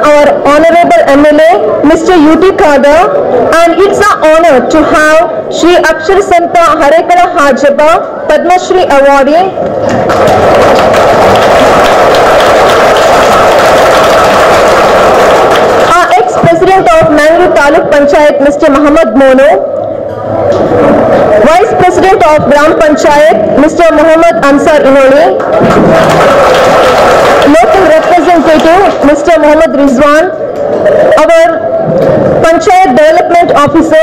our honorable MLA, Mr. UT Khadar, and it's an honor to have Shri Akshar Santa Harekala Hajaba, Padma Shri awardee, our ex-president of Mangalore Taluk Panchayat, Mr. Muhammad Mono, Vice President of Gram Panchayat, Mr. Muhammad Ansar Inoli, Local Representative, Mr. Muhammad Rizwan, our Panchayat Development Officer,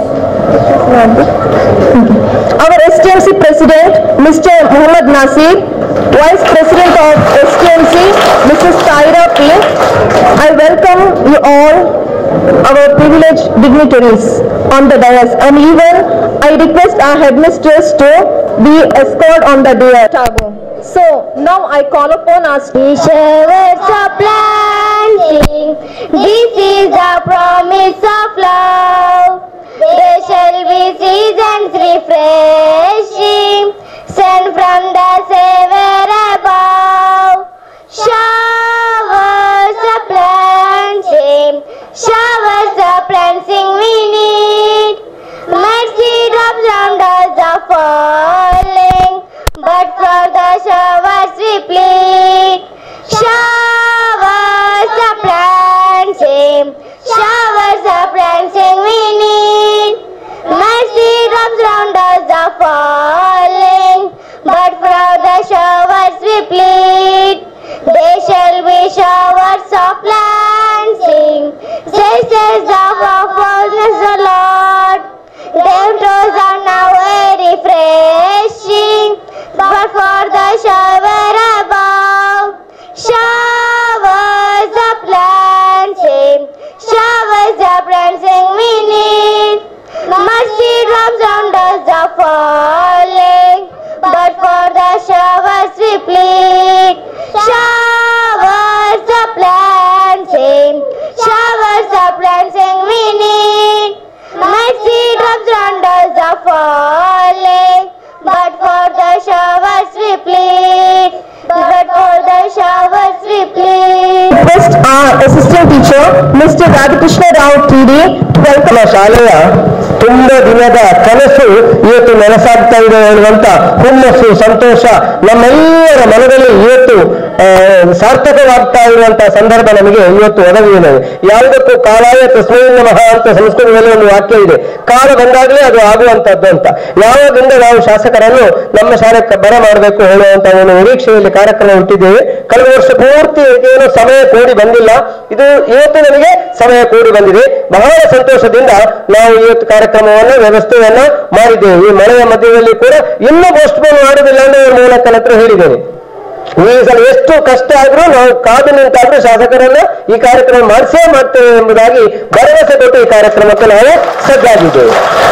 our STMC President, Mr. Muhammad Nasir, Vice President of STMC, Mrs. Taira P. I welcome you all, our privileged dignitaries on the dais, and even I request our headmistress to be escort on the day. So now I call upon our We showers of planting, this is the promise of love. There shall be seasons refreshing, sent from the Savior above. Showers of planting, showers of planting we need. Mercy drops round us are falling, but for the showers we plead. Showers of planting, showers of planting we need. Mercy drops round us are falling, but for the showers we plead. They shall be showers of planting, says the fullness the Lord. Their toes are now very refreshing, but for the shower above, showers of planting, showers of planting we need. Mercy drops round us are falling, but for the showers we plead. Showers of planting, showers of planting we need. Mercy drops round us are falling, but for the showers we plead. But for the showers we plead. request our assistant teacher, Mr. Radhakrishna Rao TD, to welcome ನಮ್ಮ ಶಾಲೆಯ ತುಂಬ ದಿನದ ಕನಸು ಇವತ್ತು ನೆನಸಾಗ್ತಾ ಇದೆ ಅನ್ನುವಂತ ಹುಮ್ಮಸ್ಸು ಸಂತೋಷ ನಮ್ಮೆಲ್ಲರ ಮನದಲ್ಲಿ ಇವತ್ತು ಆ, ಸಾರ್ಥಕವಾಗ್ತಾ ಇರುವಂತ ಸಂದರ್ಭ ನಮಗೆ ಇವತ್ತು ಒದಗಿದೆ ಯಾವುದಕ್ಕೂ ಕಾಲಾಯ ತಸ್ಮೈ ನಮಃ ಅಂತ ಸಂಸ್ಕೃತದಲ್ಲಿ ಒಂದು ವಾಕ್ಯ ಇದೆ ಕಾಲ ಬಂದಾಗಲೇ ಅದು ಆಗುವಂತದ್ದು ಅಂತ ಯಾವಾಗಿಂದ ನಾವು ಶಾಸಕರನ್ನು ನಮ್ಮ ಶಾಲೆಗೆ ಬರ ಮಾಡಬೇಕು ಹೇಳುವಂತ ಒಂದು ನಿರೀಕ್ಷೆಯಲ್ಲಿ ಕಾರ್ಯಕ್ರಮ ಹುಟ್ಟಿದ್ದೇವೆ ಕಳೆದ ವರ್ಷ ಪೂರ್ತಿ ಏನೋ ಸಮಯ ಕೂಡಿ ಬಂದಿಲ್ಲ ಇದು ಇವತ್ತು ನಮಗೆ ಸಮಯ ಕೂಡಿ ಬಂದಿದೆ ಬಹಳ ಸಂತೋಷದಿಂದ ನಾವು ಇವತ್ತು ಕಾರ್ಯಕ್ರಮವನ್ನು ವ್ಯವಸ್ಥೆಯನ್ನ ಮಾಡಿದ್ದೇವೆ ಈ ಮಳೆಯ ಮಧ್ಯದಲ್ಲಿ ಕೂಡ ಇನ್ನೂ ಪೋಸ್ಟ್ಪೋನ್ ಮಾಡುವುದಿಲ್ಲ ಅನ್ನೋ ಮೂಲಕ ನನ್ನ ಹತ್ರ ಹೇಳಿದ್ದೇನೆ ಈ ಸಲ ಎಷ್ಟು ಕಷ್ಟ ಆದ್ರೂ ನಾವು ಕಾದು ನಿಂತಾದ್ರೂ ಶಾಸಕರನ್ನ ಈ ಕಾರ್ಯಕ್ರಮ ಮಾಡಿಸೇ ಮಾಡ್ತೇವೆ ಎಂಬುದಾಗಿ ಭರವಸೆ ಕೊಟ್ಟು ಈ ಕಾರ್ಯಕ್ರಮಕ್ಕೆ ನಾವು ಸಜ್ಜಾಗಿದ್ದೇವೆ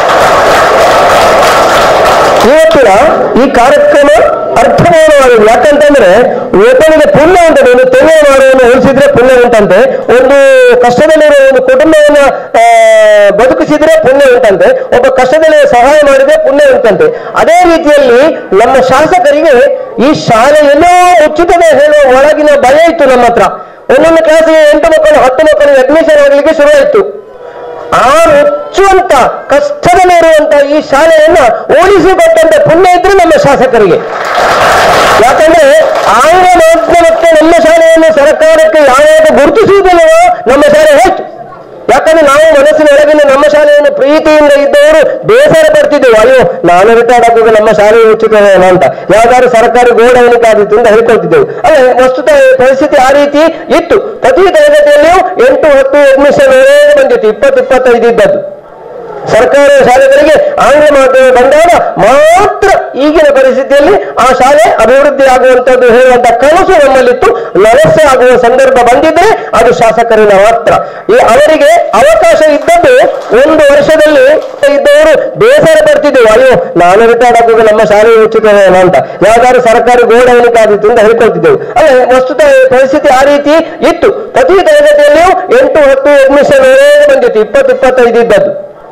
ಇವತ್ತಿನ ಈ ಕಾರ್ಯಕ್ರಮ ಅರ್ಥಪೂರ್ಣವಾಗಿದೆ ಯಾಕಂತಂದ್ರೆ ಒಬ್ಬನಿಗೆ ಪುಣ್ಯ ಉಂಟು ಒಂದು ತೆಂಗಿನ ಮಾಡುವನ್ನು ಉಳಿಸಿದ್ರೆ ಪುಣ್ಯ ಉಂಟಂತೆ ಒಂದು ಕಷ್ಟದಲ್ಲಿರುವ ಒಂದು ಕುಟುಂಬವನ್ನ ಆ, ಬದುಕಿಸಿದ್ರೆ ಪುಣ್ಯ ಉಂಟಂತೆ ಒಬ್ಬ ಕಷ್ಟದಲ್ಲಿ ಸಹಾಯ ಮಾಡಿದ್ರೆ ಪುಣ್ಯ ಉಂಟಂತೆ ಅದೇ ರೀತಿಯಲ್ಲಿ ನಮ್ಮ ಶಾಸಕರಿಗೆ ಈ ಶಾಲೆಯಲ್ಲೋ ಉಚಿತವೇ ಹೇಳುವ ಒಳಗಿನ ಭಯ ಇತ್ತು ನಮ್ಮ ಹತ್ರ ಒಂದೊಂದು ಕ್ಲಾಸಿಗೆ ಎಂಟು ಮಕ್ಕಳು ಹತ್ತು ಮಕ್ಕಳು ಅಡ್ಮಿಷನ್ ಆಗಲಿಕ್ಕೆ ಶುರುವಾಯಿತು ಆ ಮುಚ್ಚುವಂತ ಕಷ್ಟದಲ್ಲಿ ಇರುವಂತ ಈ ಶಾಲೆಯನ್ನ ಉಳಿಸಿಕೊಟ್ಟಂತ ಪುಣ್ಯ ಇದ್ರೆ ನಮ್ಮ ಶಾಸಕರಿಗೆ ಯಾಕಂದ್ರೆ ಆಂಗ್ಲ ಮಾಧ್ಯಮಕ್ಕೆ ನಮ್ಮ ಶಾಲೆಯನ್ನು ಸರ್ಕಾರಕ್ಕೆ ಯಾವಾಗ ಗುರುತಿಸುವುದಿಲ್ಲವೋ ನಮ್ಮ ಶಾಲೆ ಹೋಯ್ತು ಯಾಕಂದ್ರೆ ನಾವು ಮನಸ್ಸಿನ ಒಳಗಿನ ನಮ್ಮ ಶಾಲೆಯನ್ನು ಪ್ರೀತಿಯಿಂದ ಇದ್ದವರು ಬೇಸರ ಪಡ್ತಿದ್ದೆವು ಅಯ್ಯೋ ನಾನು ರಿಟೈರ್ಡ್ ಆಗುವಾಗ ನಮ್ಮ ಶಾಲೆ ಉಚಿತವೇನೋ ಅಂತ ಯಾವ್ದಾದ್ರು ಸರ್ಕಾರಿ ಗೋಡೌನಿಗೆ ಆದಿತ್ತು ಅಂತ ಹೇಳ್ಕೊಳ್ತಿದ್ದೆವು ಅಲ್ಲ ವಸ್ತುತ ಪರಿಸ್ಥಿತಿ ಆ ರೀತಿ ಇತ್ತು ಪ್ರತಿ ತರಗತಿಯಲ್ಲಿಯೂ ಎಂಟು ಹತ್ತು ಅಡ್ಮಿಷನ್ ಬಂದಿತ್ತು ಇಪ್ಪತ್ತು ಇಪ್ಪತ್ತೈದು ಇದ್ದದ್ದು ಸರ್ಕಾರಿ ಶಾಲೆಗಳಿಗೆ ಆಂಗ್ಲ ಮಾಧ್ಯಮ ಬಂದಾಗ ಮಾತ್ರ ಈಗಿನ ಪರಿಸ್ಥಿತಿಯಲ್ಲಿ ಆ ಶಾಲೆ ಅಭಿವೃದ್ಧಿ ಆಗುವಂತದ್ದು ಹೇಳುವಂತ ಕನಸು ನಮ್ಮಲ್ಲಿತ್ತು ನನಸೆ ಆಗುವ ಸಂದರ್ಭ ಬಂದಿದ್ರೆ ಅದು ಶಾಸಕರಿನ ಮಾತ್ರ ಈ ಅವರಿಗೆ ಅವಕಾಶ ಇದ್ದದ್ದು ಒಂದು ವರ್ಷದಲ್ಲಿ ಇದ್ದವರು ಬೇಸರ ಪಡ್ತಿದ್ದೆವು ಅಯ್ಯೋ ನಾನು ರಿಟೈರ್ಡ್ ಆಗುವಾಗ ನಮ್ಮ ಶಾಲೆ ಉಚಿತವೇನೋ ಅಂತ ಯಾವ್ದಾದ್ರು ಸರ್ಕಾರಿ ಗೋಡೌನಿಗೆ ಆದಿತ್ತು ಅಂತ ಹೇಳ್ಕೊಳ್ತಿದ್ದೆವು ಅಲ್ಲ ವಸ್ತುತ ಪರಿಸ್ಥಿತಿ ಆ ರೀತಿ ಇತ್ತು ಪ್ರತಿ ತರಗತಿಯಲ್ಲಿಯೂ ಎಂಟು ಹತ್ತು ಅಡ್ಮಿಷನ್ ಬಂದಿತ್ತು ಇಪ್ಪತ್ತು ಇಪ್ಪತ್ತೈದು ಇದ್ದದ್ದು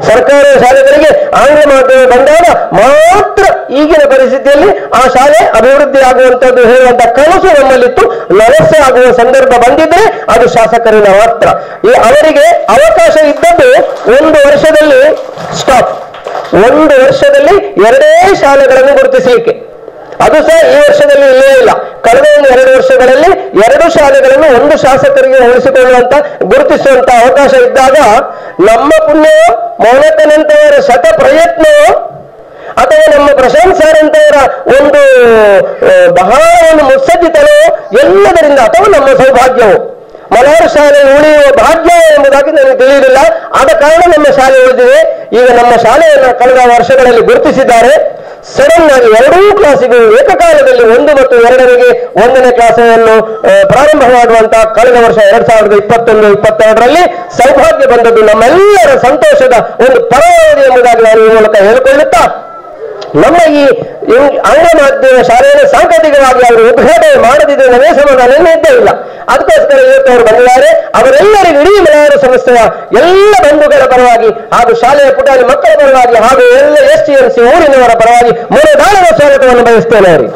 ಸರ್ಕಾರಿ ಶಾಲೆಗಳಿಗೆ ಆಂಗ್ಲ ಮಾಧ್ಯಮ ಬಂದಾಗ ಮಾತ್ರ ಈಗಿನ ಪರಿಸ್ಥಿತಿಯಲ್ಲಿ ಆ ಶಾಲೆ ಅಭಿವೃದ್ಧಿ ಆಗುವಂತದ್ದು ಹೇಳುವಂತ ಕನಸು ನಮ್ಮಲ್ಲಿತ್ತು ನನಸೆ ಆಗುವ ಸಂದರ್ಭ ಬಂದಿದ್ರೆ ಅದು ಶಾಸಕರಿಂದ ಮಾತ್ರ ಈ ಅವರಿಗೆ ಅವಕಾಶ ಇದ್ದದ್ದು ಒಂದು ವರ್ಷದಲ್ಲಿ ಸ್ಟಾಪ್ ಒಂದು ವರ್ಷದಲ್ಲಿ ಎರಡೇ ಶಾಲೆಗಳನ್ನು ಗುರುತಿಸಲಿಕ್ಕೆ ಅದು ಸಹ ಈ ವರ್ಷದಲ್ಲಿ ಇಲ್ಲೇ ಇಲ್ಲ ಕಳೆದ ಒಂದು ಎರಡು ವರ್ಷಗಳಲ್ಲಿ ಎರಡು ಶಾಲೆಗಳನ್ನು ಒಂದು ಶಾಸಕರಿಗೆ ಉಳಿಸಿಕೊಳ್ಳುವಂತ ಗುರುತಿಸುವಂತ ಅವಕಾಶ ಇದ್ದಾಗ ನಮ್ಮ ಪುಣ್ಯವೋ ಮೌನಕನಂತವರ ಶತ ಪ್ರಯತ್ನವೋ ಅಥವಾ ನಮ್ಮ ಪ್ರಶಾಂತ್ ಸರ್ ಅಂತವರ ಒಂದು ಆ, ಬಹಳ ಒಂದು ಮುತ್ಸಜ್ಜಿತನವೋ ಎಲ್ಲದರಿಂದ ಅಥವಾ ನಮ್ಮ ಸೌಭಾಗ್ಯವೋ ಮಲಯಾಳ ಶಾಲೆ ಉಳಿಯುವ ಭಾಗ್ಯ ಎಂಬುದಾಗಿ ನನಗೆ ತಿಳಿಯುವುದಿಲ್ಲ ಆದ ಕಾರಣ ನಮ್ಮ ಶಾಲೆ ಉಳಿದಿದೆ ಈಗ ನಮ್ಮ ಶಾಲೆಯನ್ನು ಕಳೆದ ವರ್ಷಗಳಲ್ಲಿ ಗುರುತಿಸಿದ್ದಾರೆ ಸಡನ್ ಆಗಿ ಎರಡೂ ಕ್ಲಾಸಿಗೂ ಏಕಕಾಲದಲ್ಲಿ ಒಂದು ಮತ್ತು ಎರಡರಿಗೆ ಒಂದನೇ ಕ್ಲಾಸನ್ನು ಆ, ಪ್ರಾರಂಭ ಮಾಡುವಂತ ಕಳೆದ ವರ್ಷ ಎರಡ್ ಸಾವಿರದ ಇಪ್ಪತ್ತೊಂದು ಇಪ್ಪತ್ತೆರಡರಲ್ಲಿ ಸೌಭಾಗ್ಯ ಬಂದದ್ದು ನಮ್ಮೆಲ್ಲರ ಸಂತೋಷದ ಒಂದು ಪರವಾನಗಿ ಎಂಬುದಾಗಿ ನಾನು ಈ ಮೂಲಕ ಹೇಳಿಕೊಳ್ಳುತ್ತಾ ನಮ್ಮ ಈ ಇಂ- ಆಂಗ್ಲ ಮಾಧ್ಯಮ ಶಾಲೆಯನ್ನು ಸಾಂಕೇತಿಕವಾಗಿ ಅವರು ಉದ್ಘಾಟನೆ ಮಾಡದಿದ್ರೆ ನಮಗೆ ಸಮಾಧಾನ ಇದ್ದೇ ಇಲ್ಲ ಅದಕ್ಕೋಸ್ಕರ ಇವತ್ತು ಅವರು ಬಂದಿದ್ದಾರೆ ಅವರೆಲ್ಲರಿಗೂ ಇಡೀ ಮಲಯಾಳ ಸಂಸ್ಥೆಯ ಎಲ್ಲ ಬಂಧುಗಳ ಪರವಾಗಿ ಹಾಗೂ ಶಾಲೆಯ ಪುಟಾಣಿ ಮಕ್ಕಳ ಪರವಾಗಿ ಹಾಗೂ ಎಲ್ಲ ಎಸ್ ಟಿ ಎಂ ಸಿ ಊರಿನವರ ಪರವಾಗಿ ಮೂರದಾಳದ ಸ್ವಾಗತವನ್ನು ಬಯಸ್ತೇನೆ ಅವರಿಗೆ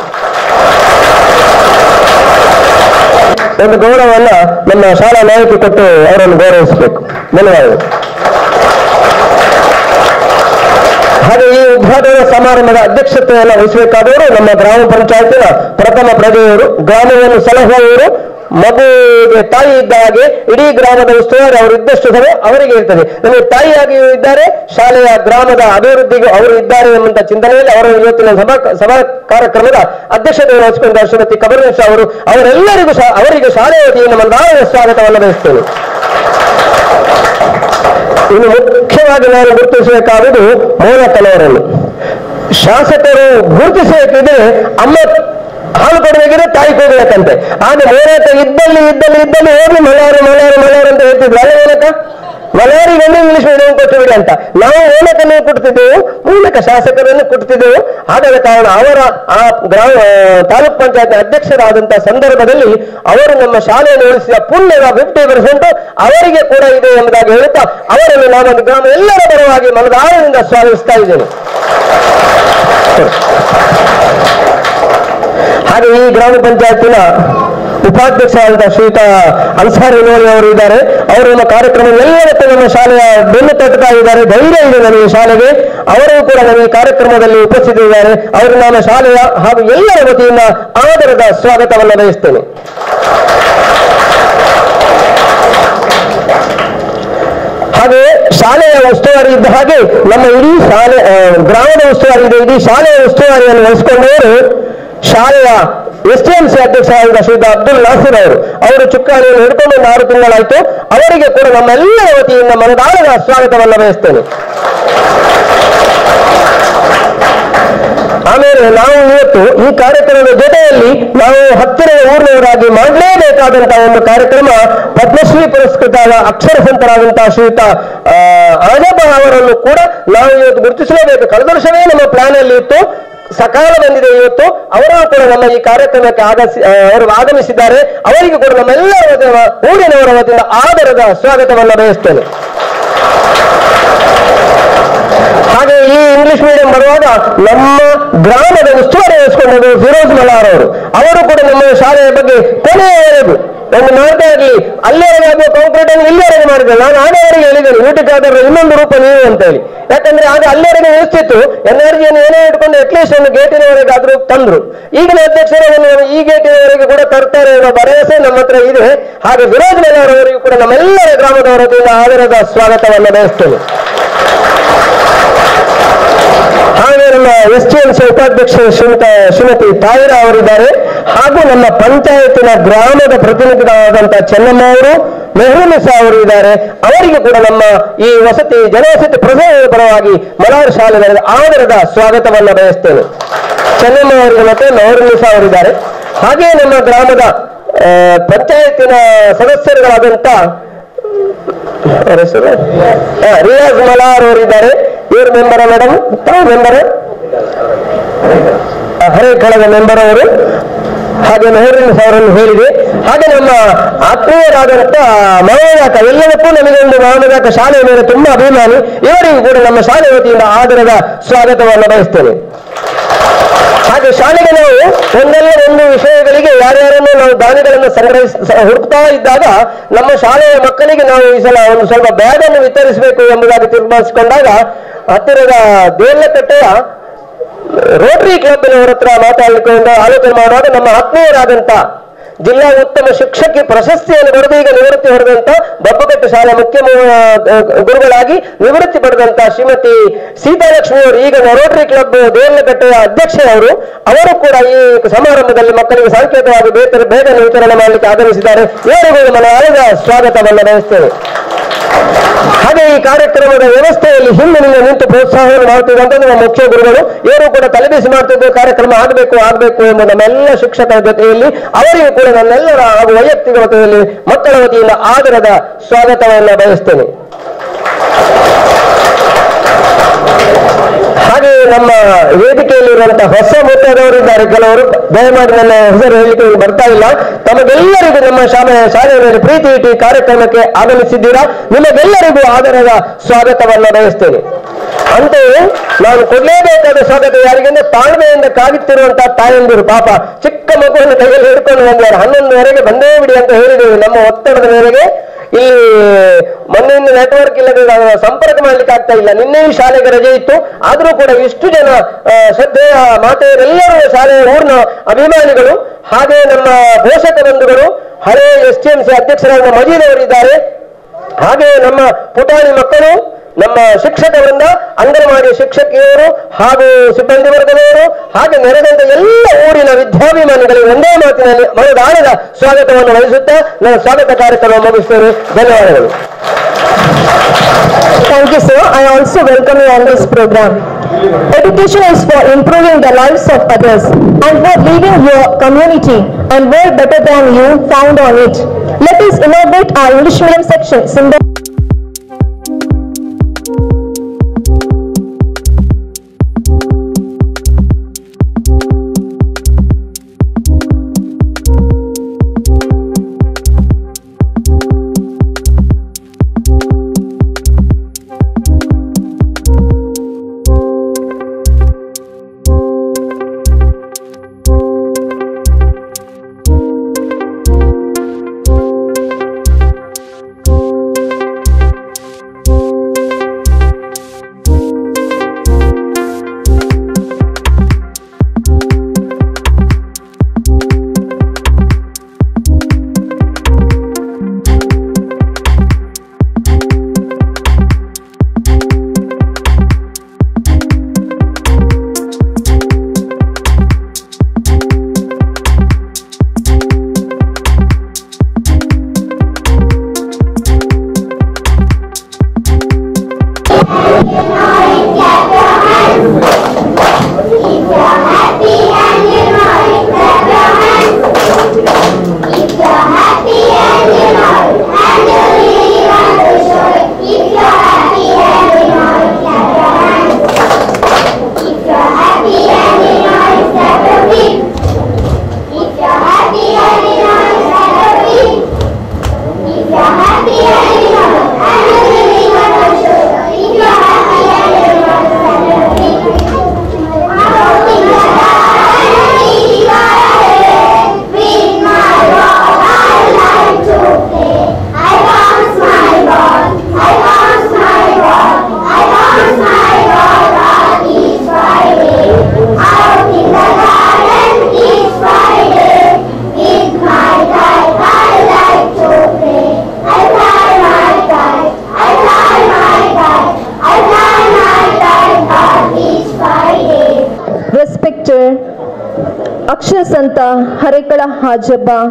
ಒಂದು ಗೌರವವನ್ನ ನಮ್ಮ ಶಾಲಾ ನಾಯಕಿ ಕೊಟ್ಟು ಅವರನ್ನು ಗೌರವಿಸಬೇಕು ಧನ್ಯವಾದಗಳು ಹಾಗೆ ಈ ಉದ್ಘಾಟನಾ ಸಮಾರಂಭದ ಅಧ್ಯಕ್ಷತೆಯನ್ನು ವಹಿಸಬೇಕಾದವರು ನಮ್ಮ ಗ್ರಾಮ ಪಂಚಾಯತಿನ ಪ್ರಥಮ ಪ್ರಜೆಯವರು ಗ್ರಾಮವನ್ನು ಸಲಹುವವರು ಮಗುವಿಗೆ ತಾಯಿ ಇದ್ದ ಹಾಗೆ ಇಡೀ ಗ್ರಾಮದ ಉಸ್ತುವಾರಿ ಅವರು ಇದ್ದಷ್ಟು ಸಮಯ ಅವರಿಗೆ ಇರ್ತದೆ ನಮಗೆ ತಾಯಿಯಾಗಿಯೂ ಇದ್ದಾರೆ ಶಾಲೆಯ ಗ್ರಾಮದ ಅಭಿವೃದ್ಧಿಗೂ ಅವರು ಇದ್ದಾರೆ ಎಂಬಂತ ಚಿಂತನೆಯಲ್ಲಿ ಅವರ ಇವತ್ತಿನ ಸಭಾ ಸಭಾ ಕಾರ್ಯಕ್ರಮದ ಅಧ್ಯಕ್ಷತೆಯನ್ನು ವಹಿಸಿಕೊಂಡ ಶ್ರೀಮತಿ ಕಬರೀಶ್ ಅವರು ಅವರೆಲ್ಲರಿಗೂ ಶಾ- ಅವರಿಗೆ ಶಾಲೆಯ ವತಿಯಿಂದ ಮಂದಾಯ ಸ್ವಾಗತವನ್ನು ಬಯಸ್ತೇನೆ ಇನ್ನು ಮುಖ್ಯವಾಗಿ ನಾನು ಗುರುತಿಸಬೇಕಾದುದು ಮೌನಕನವರನ್ನು ಶಾಸಕರು ಗುರುತಿಸಬೇಕಿದ್ರೆ ಅಮ್ಮ ಹಾಲು ಕೊಡಬೇಕಿದ್ರೆ ತಾಯಿ ಕೊಡ್ಬೇಕಂತೆ ಆಗ ಮೌನಕ ಇದ್ದಲ್ಲಿ ಇದ್ದಲ್ಲಿ ಇದ್ದಲ್ಲಿ ಹೋಗಿ ಮಲಯಾರಿ ಮಲಯಾರಿ ಮಲಯಾರಿ ಅಂತ ಹೇಳ್ತಿದ್ರು ಅಲ್ಲ ಮೌನಕ ಮಲಯಾರಿಗೊಂದು ಇಂಗ್ಲಿಷ್ ಮೀಡಿಯಂ ಕೊಟ್ಟು ಬಿಡಿ ಅಂತ ನಾವು ಮೌನಕನ್ನು ಕೊಡ್ತಿದ್ದೆವು ಮೂಲಕ ಶಾಸಕರನ್ನು ಕೊಡ್ತಿದ್ದೆವು ಆದ ಕಾರಣ ಅವರ ಆ ಗ್ರಾಮ ತಾಲೂಕ್ ಪಂಚಾಯತ್ ಅಧ್ಯಕ್ಷರಾದಂತಹ ಸಂದರ್ಭದಲ್ಲಿ ಅವರು ನಮ್ಮ ಶಾಲೆಯನ್ನು ಉಳಿಸಿದ ಪುಣ್ಯದ ಫಿಫ್ಟಿ ಪರ್ಸೆಂಟ್ ಅವರಿಗೆ ಕೂಡ ಇದೆ ಎಂಬುದಾಗಿ ಹೇಳುತ್ತಾ ಅವರನ್ನು ನಾವೊಂದು ಗ್ರಾಮ ಎಲ್ಲರ ಪರವಾಗಿ ಮನದಾಳದಿಂದ ಸ್ವಾಗತಿಸ್ತಾ ಇದ್ದೇನೆ ಹಾಗೆ ಈ ಗ್ರಾಮ ಪಂಚಾಯತಿನ ಉಪಾಧ್ಯಕ್ಷರಾದ ಶ್ರೀಯುತ ಅನ್ಸಾರಿ ನೋಳಿ ಅವರು ಇದ್ದಾರೆ ಅವರು ನಮ್ಮ ಕಾರ್ಯಕ್ರಮ ಎಲ್ಲವತ್ತೂ ನಮ್ಮ ಶಾಲೆಯ ಬೆನ್ನು ತಟ್ಟುತ್ತಾ ಇದ್ದಾರೆ ಧೈರ್ಯ ಇದೆ ನನಗೆ ಶಾಲೆಗೆ ಅವರು ಕೂಡ ನಮ್ಮ ಈ ಕಾರ್ಯಕ್ರಮದಲ್ಲಿ ಉಪಸ್ಥಿತರಿದ್ದಾರೆ ಅವರು ನಾನು ಶಾಲೆಯ ಹಾಗೂ ಎಲ್ಲರ ವತಿಯಿಂದ ಆದರದ ಸ್ವಾಗತವನ್ನು ಬಯಸ್ತೇನೆ ಹಾಗೆ ಶಾಲೆಯ ಉಸ್ತುವಾರಿ ಇದ್ದ ಹಾಗೆ ನಮ್ಮ ಇಡೀ ಶಾಲೆ ಆ, ಗ್ರಾಮದ ಉಸ್ತುವಾರಿ ಇದೆ ಇಡೀ ಶಾಲೆಯ ಉಸ್ತುವಾರಿಯನ್ನು ವಹಿಸಿಕೊಂಡವರು ಶಾಲೆಯ ಎಸ್ ಟಿ ಎಂ ಸಿ ಅಧ್ಯಕ್ಷರಾದ ಶ್ರೀಯುತ ಅಬ್ದುಲ್ ನಾಸಿರ್ ಅವರು ಅವರು ಚುಕ್ಕಾಣಿಯನ್ನು ಹಿಡ್ಕೊಂಡು ಒಂದು ಆರು ತಿಂಗಳಾಯಿತು ಅವರಿಗೆ ಕೂಡ ನಮ್ಮೆಲ್ಲರ ವತಿಯಿಂದ ಮನದಾಳದ ಸ್ವಾಗತವನ್ನು ಬಯಸ್ತೇನೆ ಆಮೇಲೆ ನಾವು ಇವತ್ತು ಈ ಕಾರ್ಯಕ್ರಮದ ಜೊತೆಯಲ್ಲಿ ನಾವು ಹತ್ತಿರದ ಊರಿನವರಾಗಿ ಮಾಡಲೇಬೇಕಾದಂತಹ ಒಂದು ಕಾರ್ಯಕ್ರಮ ಪದ್ಮಶ್ರೀ ಪುರಸ್ಕೃತ ಅಕ್ಷರ ಸಂತರಾದಂತಹ ಶ್ರೀಯುತ ಆ, ಆಜಪ್ಪ ಅವರನ್ನು ಕೂಡ ನಾವು ಇವತ್ತು ಗುರುತಿಸಲೇಬೇಕು ಕಳೆದ ವರ್ಷವೇ ನಮ್ಮ ಪ್ಲಾನ್ ಅಲ್ಲಿ ಇತ್ತು ಸಕಾಲ ಬಂದಿದೆ ಇವತ್ತು ಅವರು ಕೂಡ ನಮ್ಮ ಈ ಕಾರ್ಯಕ್ರಮಕ್ಕೆ ಆಗಸಿ ಆ, ಅವರು ಆಗಮಿಸಿದ್ದಾರೆ ಅವರಿಗೆ ಕೂಡ ನಮ್ಮೆಲ್ಲರ ವತಿಯಿಂದ, ಊರಿನವರ ವತಿಯಿಂದ ಆದರದ ಸ್ವಾಗತವನ್ನು ಬಯಸ್ತೇನೆ ಹಾಗೆ ಈ ಇಂಗ್ಲಿಷ್ ಮೀಡಿಯಂ ಬರುವಾಗ ನಮ್ಮ ಗ್ರಾಮದ ಉಸ್ತುವಾರಿ ವಹಿಸಿಕೊಂಡದ್ದು ಫಿರೋಜ್ ಮಲಾರ್ ಅವರು ಅವರು ಕೂಡ ನಮ್ಮ ಶಾಲೆಯ ಬಗ್ಗೆ ಕೊನೆಯವರೆಗೂ ಒಂದು ಮಾಡ್ತಾ ಇರಲಿ ಅಲ್ಲಿವರೆಗೆ ಆಗುವ ಕಾಂಕ್ರೀಟ್ ಅನ್ನು ಇಲ್ಲಿವರೆಗೆ ಮಾಡಿದ್ರು ನಾನು ಆಡವರೆಗೆ ಹೇಳಿದ್ದೇನೆ ಊಟಕ್ಕಾದರ ಇನ್ನೊಂದು ರೂಪ ನೀವು ಅಂತ ಹೇಳಿ ಯಾಕಂದ್ರೆ ಆಗ ಅಲ್ಲಿವರೆಗೆ ನಿಲ್ಲಿಸ್ತಿತ್ತು ಎನರ್ಜಿಯನ್ನು ಏನೇ ಇಟ್ಕೊಂಡು ಅಟ್ಲೀಸ್ಟ್ ಒಂದು ಗೇಟಿನವರೆಗೆ ಆದ್ರೂ ತಂದ್ರು ಈಗಿನ ಅಧ್ಯಕ್ಷರು ಅದನ್ನು ಈ ಗೇಟಿನವರೆಗೆ ಕೂಡ ತರ್ತಾರೆ ಅನ್ನೋ ಭರವಸೆ ನಮ್ಮ ಹತ್ರ ಇದೆ ಹಾಗೆ ವಿರೋಧ ಅವರಿಗೂ ಕೂಡ ನಮ್ಮೆಲ್ಲರ ಗ್ರಾಮದವರ ವತಿಯಿಂದ ಆದರದ ಸ್ವಾಗತವನ್ನು ಬಯಸ್ತೇನೆ ಹಾಗೆ ನಮ್ಮ ಎಸ್ ಟಿ ಎಂ ಸಿ ಉಪಾಧ್ಯಕ್ಷ ಶ್ರೀಮತ ಶ್ರೀಮತಿ ತಾಯಿರ ಅವರಿದ್ದಾರೆ ಹಾಗೂ ನಮ್ಮ ಪಂಚಾಯತಿನ ಗ್ರಾಮದ ಪ್ರತಿನಿಧಿಗಳಾದಂತಹ ಚೆನ್ನಮ್ಮ ಅವರು ಮೆಹರೂನಿಸಾ ಅವರು ಇದ್ದಾರೆ ಅವರಿಗೆ ಕೂಡ ನಮ್ಮ ಈ ವಸತಿ ಜನವಸತಿ ಪ್ರಸವದ ಪರವಾಗಿ ಮಲಾರ್ ಶಾಲೆಗಳ ಆದರದ ಸ್ವಾಗತವನ್ನು ಬಯಸ್ತೇನೆ ಚೆನ್ನಮ್ಮ ಅವರಿಗೆ ಮತ್ತೆ ಮೆಹರೂನಿಸಾ ಅವರಿದ್ದಾರೆ ಹಾಗೆ ನಮ್ಮ ಗ್ರಾಮದ ಆ, ಪಂಚಾಯತಿನ ಸದಸ್ಯರುಗಳಾದಂಥ ಅವ್ರ ಹೆಸರು ಆ, ರಿಯಾಜ್ ಮಲಾರ್ ಅವರಿದ್ದಾರೆ ಇವರು ಮೆಂಬರ ಮೇಡಮ್ ತಾವು ಮೆಂಬರ್ ಹರೇ ಕಳದ ಮೆಂಬರ್ ಅವರು ಹಾಗೆ ಮೆಹರಿನ್ ಅವರನ್ನು ಹೇಳಿದೆ ಹಾಗೆ ನಮ್ಮ ಆತ್ಮೀಯರಾದಂತ ಮಹೋದಕ ಎಲ್ಲದಕ್ಕೂ ನಮಗೆ ಒಂದು ಮಹೋದಕ ಶಾಲೆಯ ಮೇಲೆ ತುಂಬಾ ಅಭಿಮಾನಿ ಇವರಿಗೂ ಕೂಡ ನಮ್ಮ ಶಾಲೆ ವತಿಯಿಂದ ಆದರದ ಸ್ವಾಗತವನ್ನು ಬಯಸ್ತೇನೆ ಹಾಗೆ ಶಾಲೆಗೆ ನಾವು ಒಂದಲ್ಲ ಒಂದು ವಿಷಯಗಳಿಗೆ ಯಾರ್ಯಾರನ್ನು ನಾವು ದಾನಿಗಳನ್ನು ಸಂಗ್ರಹಿಸ ಸ- ಹುಡುಕ್ತಾ ಇದ್ದಾಗ ನಮ್ಮ ಶಾಲೆಯ ಮಕ್ಕಳಿಗೆ ನಾವು ಈ ಸಲ ಒಂದು ಸ್ವಲ್ಪ ಬ್ಯಾಗ್ ಅನ್ನು ವಿತರಿಸಬೇಕು ಎಂಬುದಾಗಿ ತೀರ್ಮಾನಿಸಿಕೊಂಡಾಗ ಹತ್ತಿರದ ದೇವಲಕಟ್ಟೆಯ ರೋಟರಿ ಕ್ಲಬ್ನವರ ಹತ್ರ ಮಾತಾಡಲಿಕ್ಕೆ ಒಂದು ಆಲೋಚನೆ ಮಾಡುವಾಗ ನಮ್ಮ ಆತ್ಮೀಯರಾದಂತ ಜಿಲ್ಲಾ ಉತ್ತಮ ಶಿಕ್ಷಕಿ ಪ್ರಶಸ್ತಿಯನ್ನು ಪಡೆದು ಈಗ ನಿವೃತ್ತಿ ಹೊಡೆದಂತ ಬಬ್ಬಕಟ್ಟು ಶಾಲೆ ಮುಖ್ಯ ಮು- ಆ, ಗುರುಗಳಾಗಿ ನಿವೃತ್ತಿ ಪಡೆದಂತ ಶ್ರೀಮತಿ ಸೀತಾಲಕ್ಷ್ಮಿ ಅವರು ಈಗ ರೋಟರಿ ಕ್ಲಬ್ ದೇವಲಕಟ್ಟೆಯ ಅಧ್ಯಕ್ಷೆಯವರು ಅವರು ಕೂಡ ಈ ಸಮಾರಂಭದಲ್ಲಿ ಮಕ್ಕಳಿಗೆ ಸಾಂಕೇತವಾಗಿ ಬೇತರ ಬೇಗನೆ ವಿತರಣೆ ಮಾಡಲಿಕ್ಕೆ ಆಗಮಿಸಿದ್ದಾರೆ ಇವರಿಗೂ ನಮ್ಮ ಆಳದ ಸ್ವಾಗತವನ್ನು ಬಯಸ್ತೇವೆ ಹಾಗೆ ಈ ಕಾರ್ಯಕ್ರಮದ ವ್ಯವಸ್ಥೆಯಲ್ಲಿ ಹಿಂದಿನಿಂದ ನಿಂತು ಪ್ರೋತ್ಸಾಹವನ್ನು ಮಾಡ್ತಿದ್ದಂತ ನಮ್ಮ ಮುಖ್ಯ ಗುರುಗಳು ಇವರು ಕೂಡ ತಲೆಬಿಸಿ ಮಾಡ್ತಿದ್ದು ಕಾರ್ಯಕ್ರಮ ಆಗಬೇಕು ಆಗಬೇಕು ಎಂಬ ನಮ್ಮೆಲ್ಲ ಶಿಕ್ಷಕರ ಜೊತೆಯಲ್ಲಿ ಅವರಿಗೂ ಕೂಡ ನನ್ನೆಲ್ಲರ ಹಾಗೂ ವೈಯಕ್ತಿಕ ವತಿಯಲ್ಲಿ ಮಕ್ಕಳ ವತಿಯಿಂದ ಆದರದ ಸ್ವಾಗತವನ್ನು ಬಯಸ್ತೇನೆ ಹಾಗೆ ನಮ್ಮ ವೇದಿಕೆಯಲ್ಲಿರುವಂತಹ ಹೊಸ ಮುತ್ತದವರಿದ್ದಾರೆ ಕೆಲವರು ದಯಮಾಡಿ ನನ್ನ ಹೆಸರು ಹೇಳಲಿಕ್ಕೆ ನನಗೆ ಬರ್ತಾ ಇಲ್ಲ ತಮಗೆಲ್ಲರಿಗೂ ನಮ್ಮ ಶಾಲೆಯ ಶಾಲೆಯ ಮೇಲೆ ಪ್ರೀತಿ ಇಟ್ಟು ಈ ಕಾರ್ಯಕ್ರಮಕ್ಕೆ ಆಗಮಿಸಿದ್ದೀರಾ ನಿಮಗೆಲ್ಲರಿಗೂ ಆದರದ ಸ್ವಾಗತವನ್ನು ಬಯಸ್ತೇನೆ ಅಂತೆಯೇ ನಾನು ಕೊಡಲೇಬೇಕಾದ ಸ್ವಾಗತ ಯಾರಿಗೆಂದ್ರೆ ತಾಳ್ಮೆಯಿಂದ ಕಾಯುತ್ತಿರುವಂತಹ ತಾಯಂದಿರು ಪಾಪ ಚಿಕ್ಕ ಮಗುವನ್ನು ಕೈಯಲ್ಲಿ ಹಿಡ್ಕೊಂಡು ಬಂದಿದ್ದಾರೆ ಹನ್ನೊಂದುವರೆಗೆ ಬಂದೇ ಬಿಡಿ ಅಂತ ಹೇಳಿದ್ದೇವೆ ನಮ್ಮ ಒತ್ತಡದ ಮೇರೆಗೆ ಇಲ್ಲಿ ಮೊನ್ನೆಯಿಂದ ನೆಟ್ವರ್ಕ್ ಇಲ್ಲದೆ ನಾವು ಸಂಪರ್ಕ ಮಾಡ್ಲಿಕ್ಕೆ ಆಗ್ತಾ ಇಲ್ಲ ನಿನ್ನೆಯೂ ಶಾಲೆಗೆ ರಜೆ ಇತ್ತು ಆದ್ರೂ ಕೂಡ ಇಷ್ಟು ಜನ ಆ, ಶ್ರದ್ಧೆಯ ಮಾತೆಯರೆಲ್ಲರೂ ಶಾಲೆಯ ಊರಿನ ಅಭಿಮಾನಿಗಳು ಹಾಗೆ ನಮ್ಮ ಪೋಷಕ ಬಂಧುಗಳು ಹಳೆ ಎಸ್ ಟಿ ಎಂ ಸಿ ಅಧ್ಯಕ್ಷರಾದ ಮಜೀದ್ ಅವರಿದ್ದಾರೆ ಹಾಗೆ ನಮ್ಮ ಪುಟಾಣಿ ಮಕ್ಕಳು ನಮ್ಮ ಶಿಕ್ಷಕರಿಂದ ಅಂಗನವಾಡಿ ಶಿಕ್ಷಕಿಯರು ಹಾಗೂ ಸಿಬ್ಬಂದಿ ವರ್ಗದವರು ಹಾಗೆ ನೆರೆದಂತ ಎಲ್ಲ ಊರಿನ ವಿದ್ಯಾಭಿಮಾನಿಗಳಿಗೆ ಒಂದೇ ಮಾತಿನಲ್ಲಿ ಮನದಾಳದ ಸ್ವಾಗತವನ್ನು ವಹಿಸುತ್ತಾ ನನ್ನ ಸ್ವಾಗತ ಕಾರ್ಯಕ್ರಮ ಮುಗಿಸ್ತೇನೆ ಧನ್ಯವಾದಗಳು Thank you, sir. I also welcome you on this program. Education is for improving the lives of others and for leaving your community and world better than you found on it. Let us inaugurate our English medium section. Symbol Respected Akshay Santa Harekala Hajabba,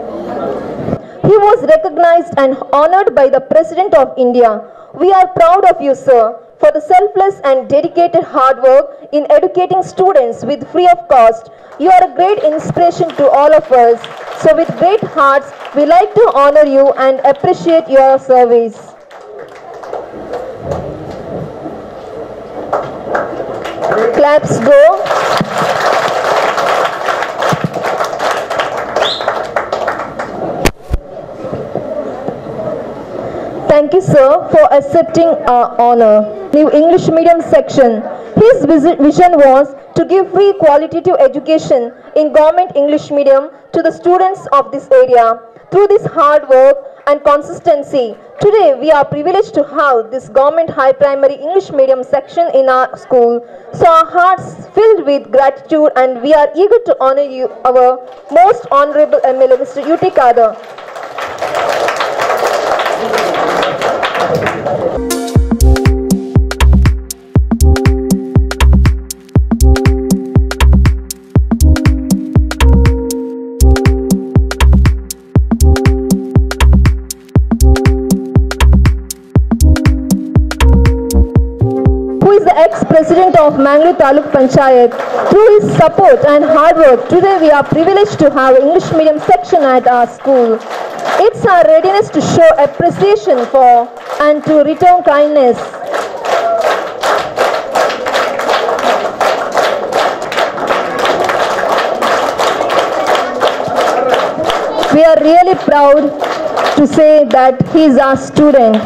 he was recognized and honored by the President of India. We are proud of you, sir, for the selfless and dedicated hard work in educating students with free of cost. You are a great inspiration to all of us. So with great hearts, we like to honor you and appreciate your service. Claps go. you, sir, for accepting our honor. New English medium section. His visi- vision was to give free qualitative education in government English medium to the students of this area. Through this hard work and consistency, today we are privileged to have this government high primary English medium section in our school. So our hearts filled with gratitude and we are eager to honor you, our most honorable MLA, Mr. U.T. Kader. who is the ex-president of Mangalore Taluk Panchayat. Through his support and hard work, today we are privileged to have English medium section at our school. It's our readiness to show appreciation for and to return kindness. We are really proud to say that he is our student.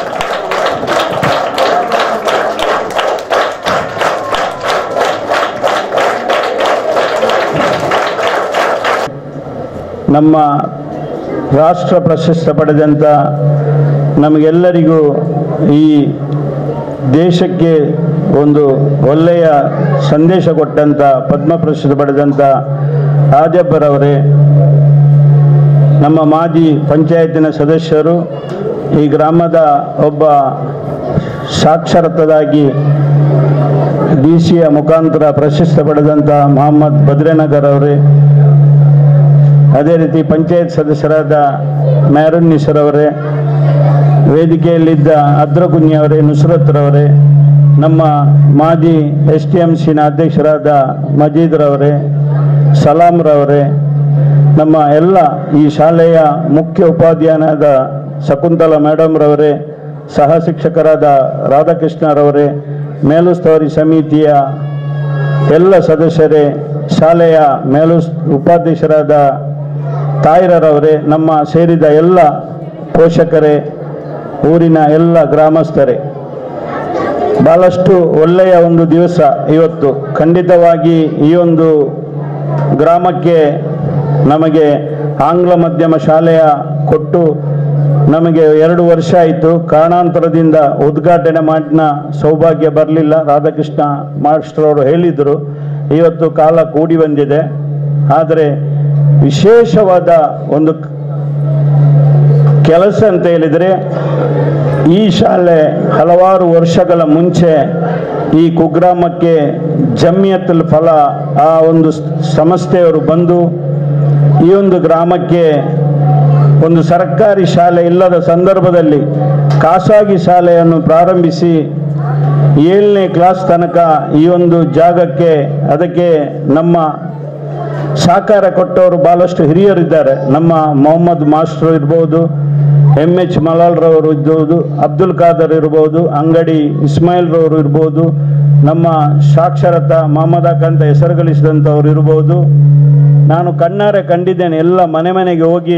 ನಮ್ಮ ರಾಷ್ಟ್ರ ಪ್ರಶಸ್ತಿ ಪಡೆದಂಥ ನಮಗೆಲ್ಲರಿಗೂ ಈ ದೇಶಕ್ಕೆ ಒಂದು ಒಳ್ಳೆಯ ಸಂದೇಶ ಕೊಟ್ಟಂಥ ಪದ್ಮ ಪ್ರಶಸ್ತಿ ಪಡೆದಂಥ ರಾಜಪ್ಪರವರೇ ನಮ್ಮ ಮಾಜಿ ಪಂಚಾಯತಿನ ಸದಸ್ಯರು ಈ ಗ್ರಾಮದ ಒಬ್ಬ ಸಾಕ್ಷರತದಾಗಿ ಡಿ ಸಿಯ ಮುಖಾಂತರ ಪ್ರಶಸ್ತಿ ಪಡೆದಂಥ ಮೊಹಮ್ಮದ್ ಬದ್ರೇನಗರ್ ಅವರೇ ಅದೇ ರೀತಿ ಪಂಚಾಯತ್ ಸದಸ್ಯರಾದ ಮ್ಯಾರುನ್ನಿಸರ್ ಅವರೇ ವೇದಿಕೆಯಲ್ಲಿದ್ದ ಅದ್ರಕುഞ്ഞಿ ಅವರೇ ನುಸ್ರತ್ರವರೇ ನಮ್ಮ ಮಾಜಿ ಎಸ್ ಟಿ ಎಂ ಸಿನ ಅಧ್ಯಕ್ಷರಾದ ಮಜೀದ್ರವರೇ ಸಲಾಂರವರೇ ನಮ್ಮ ಎಲ್ಲ ಈ ಶಾಲೆಯ ಮುಖ್ಯ ಉಪಾಧ್ಯಾಯನಾದ ಶಕುಂತಲಾ ಮೇಡಮ್ರವರೇ ಸಹ ಶಿಕ್ಷಕರಾದ ರಾಧಾಕೃಷ್ಣರವರೇ ಮೇಲುಸ್ತುವಾರಿ ಸಮಿತಿಯ ಎಲ್ಲ ಸದಸ್ಯರೇ ಶಾಲೆಯ ಮೇಲು ಉಪಾಧ್ಯಕ್ಷರಾದ ತಾಯಿರರವರೇ ನಮ್ಮ ಸೇರಿದ ಎಲ್ಲ ಪೋಷಕರೇ ಊರಿನ ಎಲ್ಲ ಗ್ರಾಮಸ್ಥರೇ ಬಹಳಷ್ಟು ಒಳ್ಳೆಯ ಒಂದು ದಿವಸ ಇವತ್ತು ಖಂಡಿತವಾಗಿ ಈ ಒಂದು ಗ್ರಾಮಕ್ಕೆ ನಮಗೆ ಆಂಗ್ಲ ಮಾಧ್ಯಮ ಶಾಲೆಯ ಕೊಟ್ಟು ನಮಗೆ ಎರಡು ವರ್ಷ ಆಯಿತು ಕಾರಣಾಂತರದಿಂದ ಉದ್ಘಾಟನೆ ಮಾಡಿನ ಸೌಭಾಗ್ಯ ಬರಲಿಲ್ಲ ರಾಧಾಕೃಷ್ಣ ಮಾಸ್ಟರ್ ಅವರು ಹೇಳಿದರು ಇವತ್ತು ಕಾಲ ಕೂಡಿ ಬಂದಿದೆ ಆದರೆ ವಿಶೇಷವಾದ ಒಂದು ಕೆಲಸ ಅಂತ ಹೇಳಿದರೆ ಈ ಶಾಲೆ ಹಲವಾರು ವರ್ಷಗಳ ಮುಂಚೆ ಈ ಕುಗ್ರಾಮಕ್ಕೆ ಜಮಿಯತ್ತಲ್ ಫಲ ಆ ಒಂದು ಸ್- ಸಂಸ್ಥೆಯವರು ಬಂದು ಈ ಒಂದು ಗ್ರಾಮಕ್ಕೆ ಒಂದು ಸರ್ಕಾರಿ ಶಾಲೆ ಇಲ್ಲದ ಸಂದರ್ಭದಲ್ಲಿ ಖಾಸಗಿ ಶಾಲೆಯನ್ನು ಪ್ರಾರಂಭಿಸಿ ಏಳನೇ ಕ್ಲಾಸ್ ತನಕ ಈ ಒಂದು ಜಾಗಕ್ಕೆ ಅದಕ್ಕೆ ನಮ್ಮ ಸಹಕಾರ ಕೊಟ್ಟವರು ಬಹಳಷ್ಟು ಹಿರಿಯರಿದ್ದಾರೆ ನಮ್ಮ ಮೊಹಮ್ಮದ್ ಮಾಸ್ಟರ್ ಇರ್ಬೋದು ಎಮ್ ಎಚ್ ಮಲಾಲ್ರವರು ಇರ್ಬೋದು ಅಬ್ದುಲ್ ಖಾದರ್ ಇರ್ಬೋದು ಅಂಗಡಿ ಇಸ್ಮಾಯಿಲ್ರವರು ಇರ್ಬೋದು ನಮ್ಮ ಸಾಕ್ಷರತಾ ಮಹಮ್ಮದ್ ಅಂತ ಹೆಸರು ಗಳಿಸಿದಂಥವ್ರು ಇರ್ಬೋದು ನಾನು ಕಣ್ಣಾರೆ ಕಂಡಿದ್ದೇನೆ ಎಲ್ಲ ಮನೆ ಮನೆಗೆ ಹೋಗಿ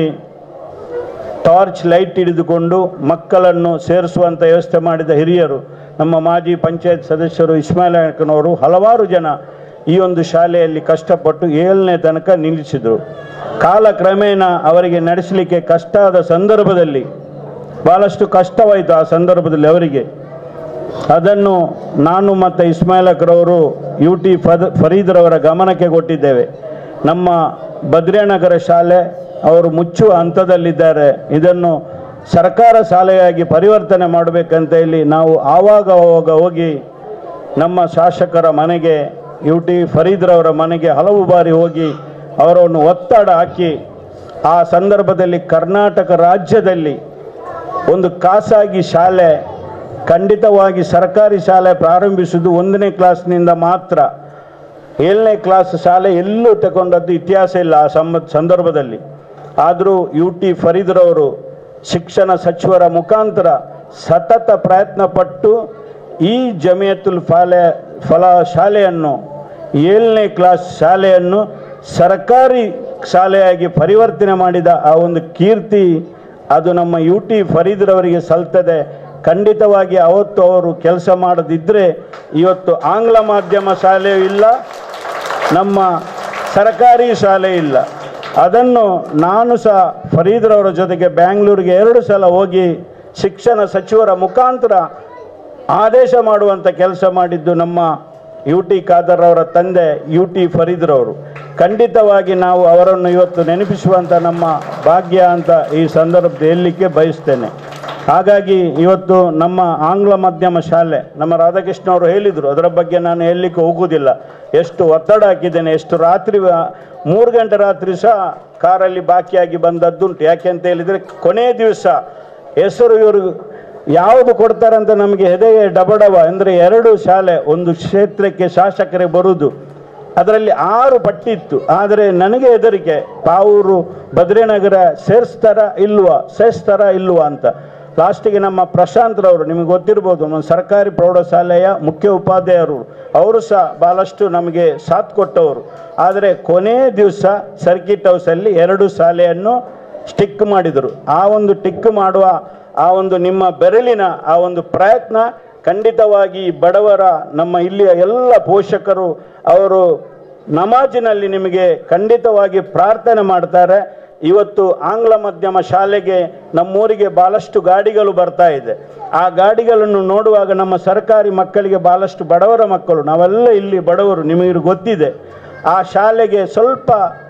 ಟಾರ್ಚ್ ಲೈಟ್ ಹಿಡಿದುಕೊಂಡು ಮಕ್ಕಳನ್ನು ಸೇರಿಸುವಂಥ ವ್ಯವಸ್ಥೆ ಮಾಡಿದ ಹಿರಿಯರು ನಮ್ಮ ಮಾಜಿ ಪಂಚಾಯತ್ ಸದಸ್ಯರು ಇಸ್ಮಾಯಿಲ್ ನಾಯಕನವರು ಹಲವಾರು ಜನ ಈ ಒಂದು ಶಾಲೆಯಲ್ಲಿ ಕಷ್ಟಪಟ್ಟು ಏಳನೇ ತನಕ ನಿಲ್ಲಿಸಿದರು ಕಾಲ ಕ್ರಮೇಣ ಅವರಿಗೆ ನಡೆಸಲಿಕ್ಕೆ ಕಷ್ಟ ಆದ ಸಂದರ್ಭದಲ್ಲಿ ಭಾಳಷ್ಟು ಕಷ್ಟವಾಯಿತು ಆ ಸಂದರ್ಭದಲ್ಲಿ ಅವರಿಗೆ ಅದನ್ನು ನಾನು ಮತ್ತು ಇಸ್ಮಾಯಿಲಕ್ರವರು ಯು ಟಿ ಫದ್ ಫರೀದ್ರವರ ಗಮನಕ್ಕೆ ಕೊಟ್ಟಿದ್ದೇವೆ ನಮ್ಮ ಬದ್ರಿಯಾನಗರ ಶಾಲೆ ಅವರು ಮುಚ್ಚುವ ಹಂತದಲ್ಲಿದ್ದಾರೆ ಇದನ್ನು ಸರ್ಕಾರ ಶಾಲೆಯಾಗಿ ಪರಿವರ್ತನೆ ಮಾಡಬೇಕಂತ ಹೇಳಿ ನಾವು ಆವಾಗ ಆವಾಗ ಹೋಗಿ ನಮ್ಮ ಶಾಸಕರ ಮನೆಗೆ ಯು ಟಿ ಫರೀದ್ರವರ ಮನೆಗೆ ಹಲವು ಬಾರಿ ಹೋಗಿ ಅವರನ್ನು ಒತ್ತಡ ಹಾಕಿ ಆ ಸಂದರ್ಭದಲ್ಲಿ ಕರ್ನಾಟಕ ರಾಜ್ಯದಲ್ಲಿ ಒಂದು ಖಾಸಗಿ ಶಾಲೆ ಖಂಡಿತವಾಗಿ ಸರ್ಕಾರಿ ಶಾಲೆ ಪ್ರಾರಂಭಿಸುವುದು ಒಂದನೇ ಕ್ಲಾಸ್ನಿಂದ ಮಾತ್ರ ಏಳನೇ ಕ್ಲಾಸ್ ಶಾಲೆ ಎಲ್ಲೂ ತಗೊಂಡದ್ದು ಇತಿಹಾಸ ಇಲ್ಲ ಆ ಸಂಬ ಸಂದರ್ಭದಲ್ಲಿ ಆದರೂ ಯು ಟಿ ಫರೀದ್ರವರು ಶಿಕ್ಷಣ ಸಚಿವರ ಮುಖಾಂತರ ಸತತ ಪ್ರಯತ್ನ ಪಟ್ಟು ಈ ಜಮಿಯತುಲ್ ಫಾಲೆ ಫಲ ಶಾಲೆಯನ್ನು ಏಳನೇ ಕ್ಲಾಸ್ ಶಾಲೆಯನ್ನು ಸರ್ಕಾರಿ ಶಾಲೆಯಾಗಿ ಪರಿವರ್ತನೆ ಮಾಡಿದ ಆ ಒಂದು ಕೀರ್ತಿ ಅದು ನಮ್ಮ ಯು ಟಿ ಫರೀದ್ರವರಿಗೆ ಸಲ್ತದೆ ಖಂಡಿತವಾಗಿ ಅವತ್ತು ಅವರು ಕೆಲಸ ಮಾಡದಿದ್ದರೆ ಇವತ್ತು ಆಂಗ್ಲ ಮಾಧ್ಯಮ ಶಾಲೆಯೂ ಇಲ್ಲ ನಮ್ಮ ಸರ್ಕಾರಿ ಶಾಲೆ ಇಲ್ಲ ಅದನ್ನು ನಾನು ಸಹ ಫರೀದ್ರವರ ಜೊತೆಗೆ ಬ್ಯಾಂಗ್ಳೂರಿಗೆ ಎರಡು ಸಲ ಹೋಗಿ ಶಿಕ್ಷಣ ಸಚಿವರ ಮುಖಾಂತರ ಆದೇಶ ಮಾಡುವಂಥ ಕೆಲಸ ಮಾಡಿದ್ದು ನಮ್ಮ ಯು ಟಿ ಖಾದರ್ ಅವರ ತಂದೆ ಯು ಟಿ ಫರೀದ್ರವರು ಖಂಡಿತವಾಗಿ ನಾವು ಅವರನ್ನು ಇವತ್ತು ನೆನಪಿಸುವಂಥ ನಮ್ಮ ಭಾಗ್ಯ ಅಂತ ಈ ಸಂದರ್ಭದಲ್ಲಿ ಹೇಳಲಿಕ್ಕೆ ಬಯಸ್ತೇನೆ ಹಾಗಾಗಿ ಇವತ್ತು ನಮ್ಮ ಆಂಗ್ಲ ಮಾಧ್ಯಮ ಶಾಲೆ ನಮ್ಮ ರಾಧಾಕೃಷ್ಣ ಅವರು ಹೇಳಿದರು ಅದರ ಬಗ್ಗೆ ನಾನು ಹೇಳಲಿಕ್ಕೆ ಹೋಗುವುದಿಲ್ಲ ಎಷ್ಟು ಒತ್ತಡ ಹಾಕಿದ್ದೇನೆ ಎಷ್ಟು ರಾತ್ರಿ ವ- ಮೂರು ಗಂಟೆ ರಾತ್ರಿ ಸಹ ಕಾರಲ್ಲಿ ಬಾಕಿಯಾಗಿ ಬಂದದ್ದುಂಟು ಯಾಕೆ ಅಂತ ಹೇಳಿದರೆ ಕೊನೆಯ ದಿವಸ ಹೆಸರು ಇವರು ಯಾವುದು ಕೊಡ್ತಾರೆ ಅಂತ ನಮಗೆ ಹೆದೆಯೇ ಡಬಡವ ಅಂದರೆ ಎರಡು ಶಾಲೆ ಒಂದು ಕ್ಷೇತ್ರಕ್ಕೆ ಶಾಸಕರೇ ಬರುವುದು ಅದರಲ್ಲಿ ಆರು ಪಟ್ಟಿತ್ತು ಆದರೆ ನನಗೆ ಹೆದರಿಕೆ ಪಾವೂರು ಬದ್ರಿನಗರ ಸೇರಿಸ್ತಾರ ಇಲ್ವಾ ಸೇರಿಸ್ತಾರ ಇಲ್ವಾ ಅಂತ ಲಾಸ್ಟಿಗೆ ನಮ್ಮ ಪ್ರಶಾಂತ್ರವರು ನಿಮಗೆ ಗೊತ್ತಿರ್ಬೋದು ನಮ್ಮ ಸರ್ಕಾರಿ ಪ್ರೌಢಶಾಲೆಯ ಮುಖ್ಯ ಉಪಾಧ್ಯಾಯರು ಅವರು ಸಹ ಭಾಳಷ್ಟು ನಮಗೆ ಸಾಥ್ ಕೊಟ್ಟವರು ಆದರೆ ಕೊನೆಯ ದಿವಸ ಸರ್ಕಿಟ್ ಹೌಸಲ್ಲಿ ಎರಡು ಶಾಲೆಯನ್ನು ಸ್ಟಿಕ್ ಮಾಡಿದರು ಆ ಒಂದು ಟಿಕ್ ಮಾಡುವ ಆ ಒಂದು ನಿಮ್ಮ ಬೆರಳಿನ ಆ ಒಂದು ಪ್ರಯತ್ನ ಖಂಡಿತವಾಗಿ ಈ ಬಡವರ ನಮ್ಮ ಇಲ್ಲಿಯ ಎಲ್ಲ ಪೋಷಕರು ಅವರು ನಮಾಜಿನಲ್ಲಿ ನಿಮಗೆ ಖಂಡಿತವಾಗಿ ಪ್ರಾರ್ಥನೆ ಮಾಡ್ತಾರೆ ಇವತ್ತು ಆಂಗ್ಲ ಮಾಧ್ಯಮ ಶಾಲೆಗೆ ನಮ್ಮೂರಿಗೆ ಭಾಳಷ್ಟು ಗಾಡಿಗಳು ಬರ್ತಾ ಇದೆ ಆ ಗಾಡಿಗಳನ್ನು ನೋಡುವಾಗ ನಮ್ಮ ಸರ್ಕಾರಿ ಮಕ್ಕಳಿಗೆ ಭಾಳಷ್ಟು ಬಡವರ ಮಕ್ಕಳು ನಾವೆಲ್ಲ ಇಲ್ಲಿ ಬಡವರು ನಿಮಗೆ ಗೊತ್ತಿದೆ ಆ ಶಾಲೆಗೆ ಸ್ವಲ್ಪ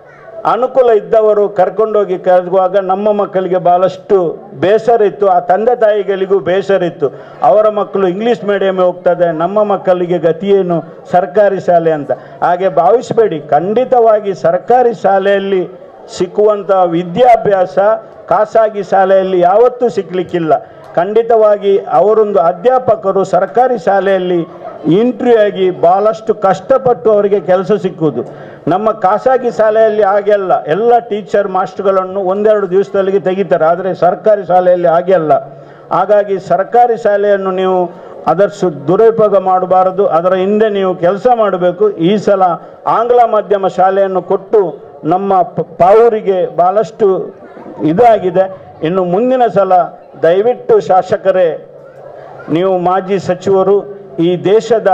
ಅನುಕೂಲ ಇದ್ದವರು ಕರ್ಕೊಂಡೋಗಿ ಕರೆದುವಾಗ ನಮ್ಮ ಮಕ್ಕಳಿಗೆ ಭಾಳಷ್ಟು ಬೇಸರ ಇತ್ತು ಆ ತಂದೆ ತಾಯಿಗಳಿಗೂ ಬೇಸರ ಇತ್ತು ಅವರ ಮಕ್ಕಳು ಇಂಗ್ಲೀಷ್ ಮೀಡಿಯಮ್ ಹೋಗ್ತದೆ ನಮ್ಮ ಮಕ್ಕಳಿಗೆ ಗತಿಯೇನು ಸರ್ಕಾರಿ ಶಾಲೆ ಅಂತ ಹಾಗೆ ಭಾವಿಸಬೇಡಿ ಖಂಡಿತವಾಗಿ ಸರ್ಕಾರಿ ಶಾಲೆಯಲ್ಲಿ ಸಿಕ್ಕುವಂಥ ವಿದ್ಯಾಭ್ಯಾಸ ಖಾಸಗಿ ಶಾಲೆಯಲ್ಲಿ ಯಾವತ್ತೂ ಸಿಕ್ಕಲಿಕ್ಕಿಲ್ಲ ಖಂಡಿತವಾಗಿ ಅವರೊಂದು ಅಧ್ಯಾಪಕರು ಸರ್ಕಾರಿ ಶಾಲೆಯಲ್ಲಿ ಇಂಟ್ರ್ಯೂ ಆಗಿ ಭಾಳಷ್ಟು ಕಷ್ಟಪಟ್ಟು ಅವರಿಗೆ ಕೆಲಸ ಸಿಕ್ಕುವುದು ನಮ್ಮ ಖಾಸಗಿ ಶಾಲೆಯಲ್ಲಿ ಹಾಗೆಲ್ಲ ಎಲ್ಲ ಟೀಚರ್ ಮಾಸ್ಟರ್ಗಳನ್ನು ಒಂದೆರಡು ದಿವಸದಲ್ಲಿ ತೆಗಿತಾರೆ ಆದರೆ ಸರ್ಕಾರಿ ಶಾಲೆಯಲ್ಲಿ ಹಾಗೆ ಅಲ್ಲ ಹಾಗಾಗಿ ಸರ್ಕಾರಿ ಶಾಲೆಯನ್ನು ನೀವು ಅದರ ದುರುಪಯೋಗ ಮಾಡಬಾರದು ಅದರ ಹಿಂದೆ ನೀವು ಕೆಲಸ ಮಾಡಬೇಕು ಈ ಸಲ ಆಂಗ್ಲ ಮಾಧ್ಯಮ ಶಾಲೆಯನ್ನು ಕೊಟ್ಟು ನಮ್ಮ ಪ- ಪಾವೂರಿಗೆ ಭಾಳಷ್ಟು ಇದಾಗಿದೆ ಇನ್ನು ಮುಂದಿನ ಸಲ ದಯವಿಟ್ಟು ಶಾಸಕರೇ ನೀವು ಮಾಜಿ ಸಚಿವರು ಈ ದೇಶದ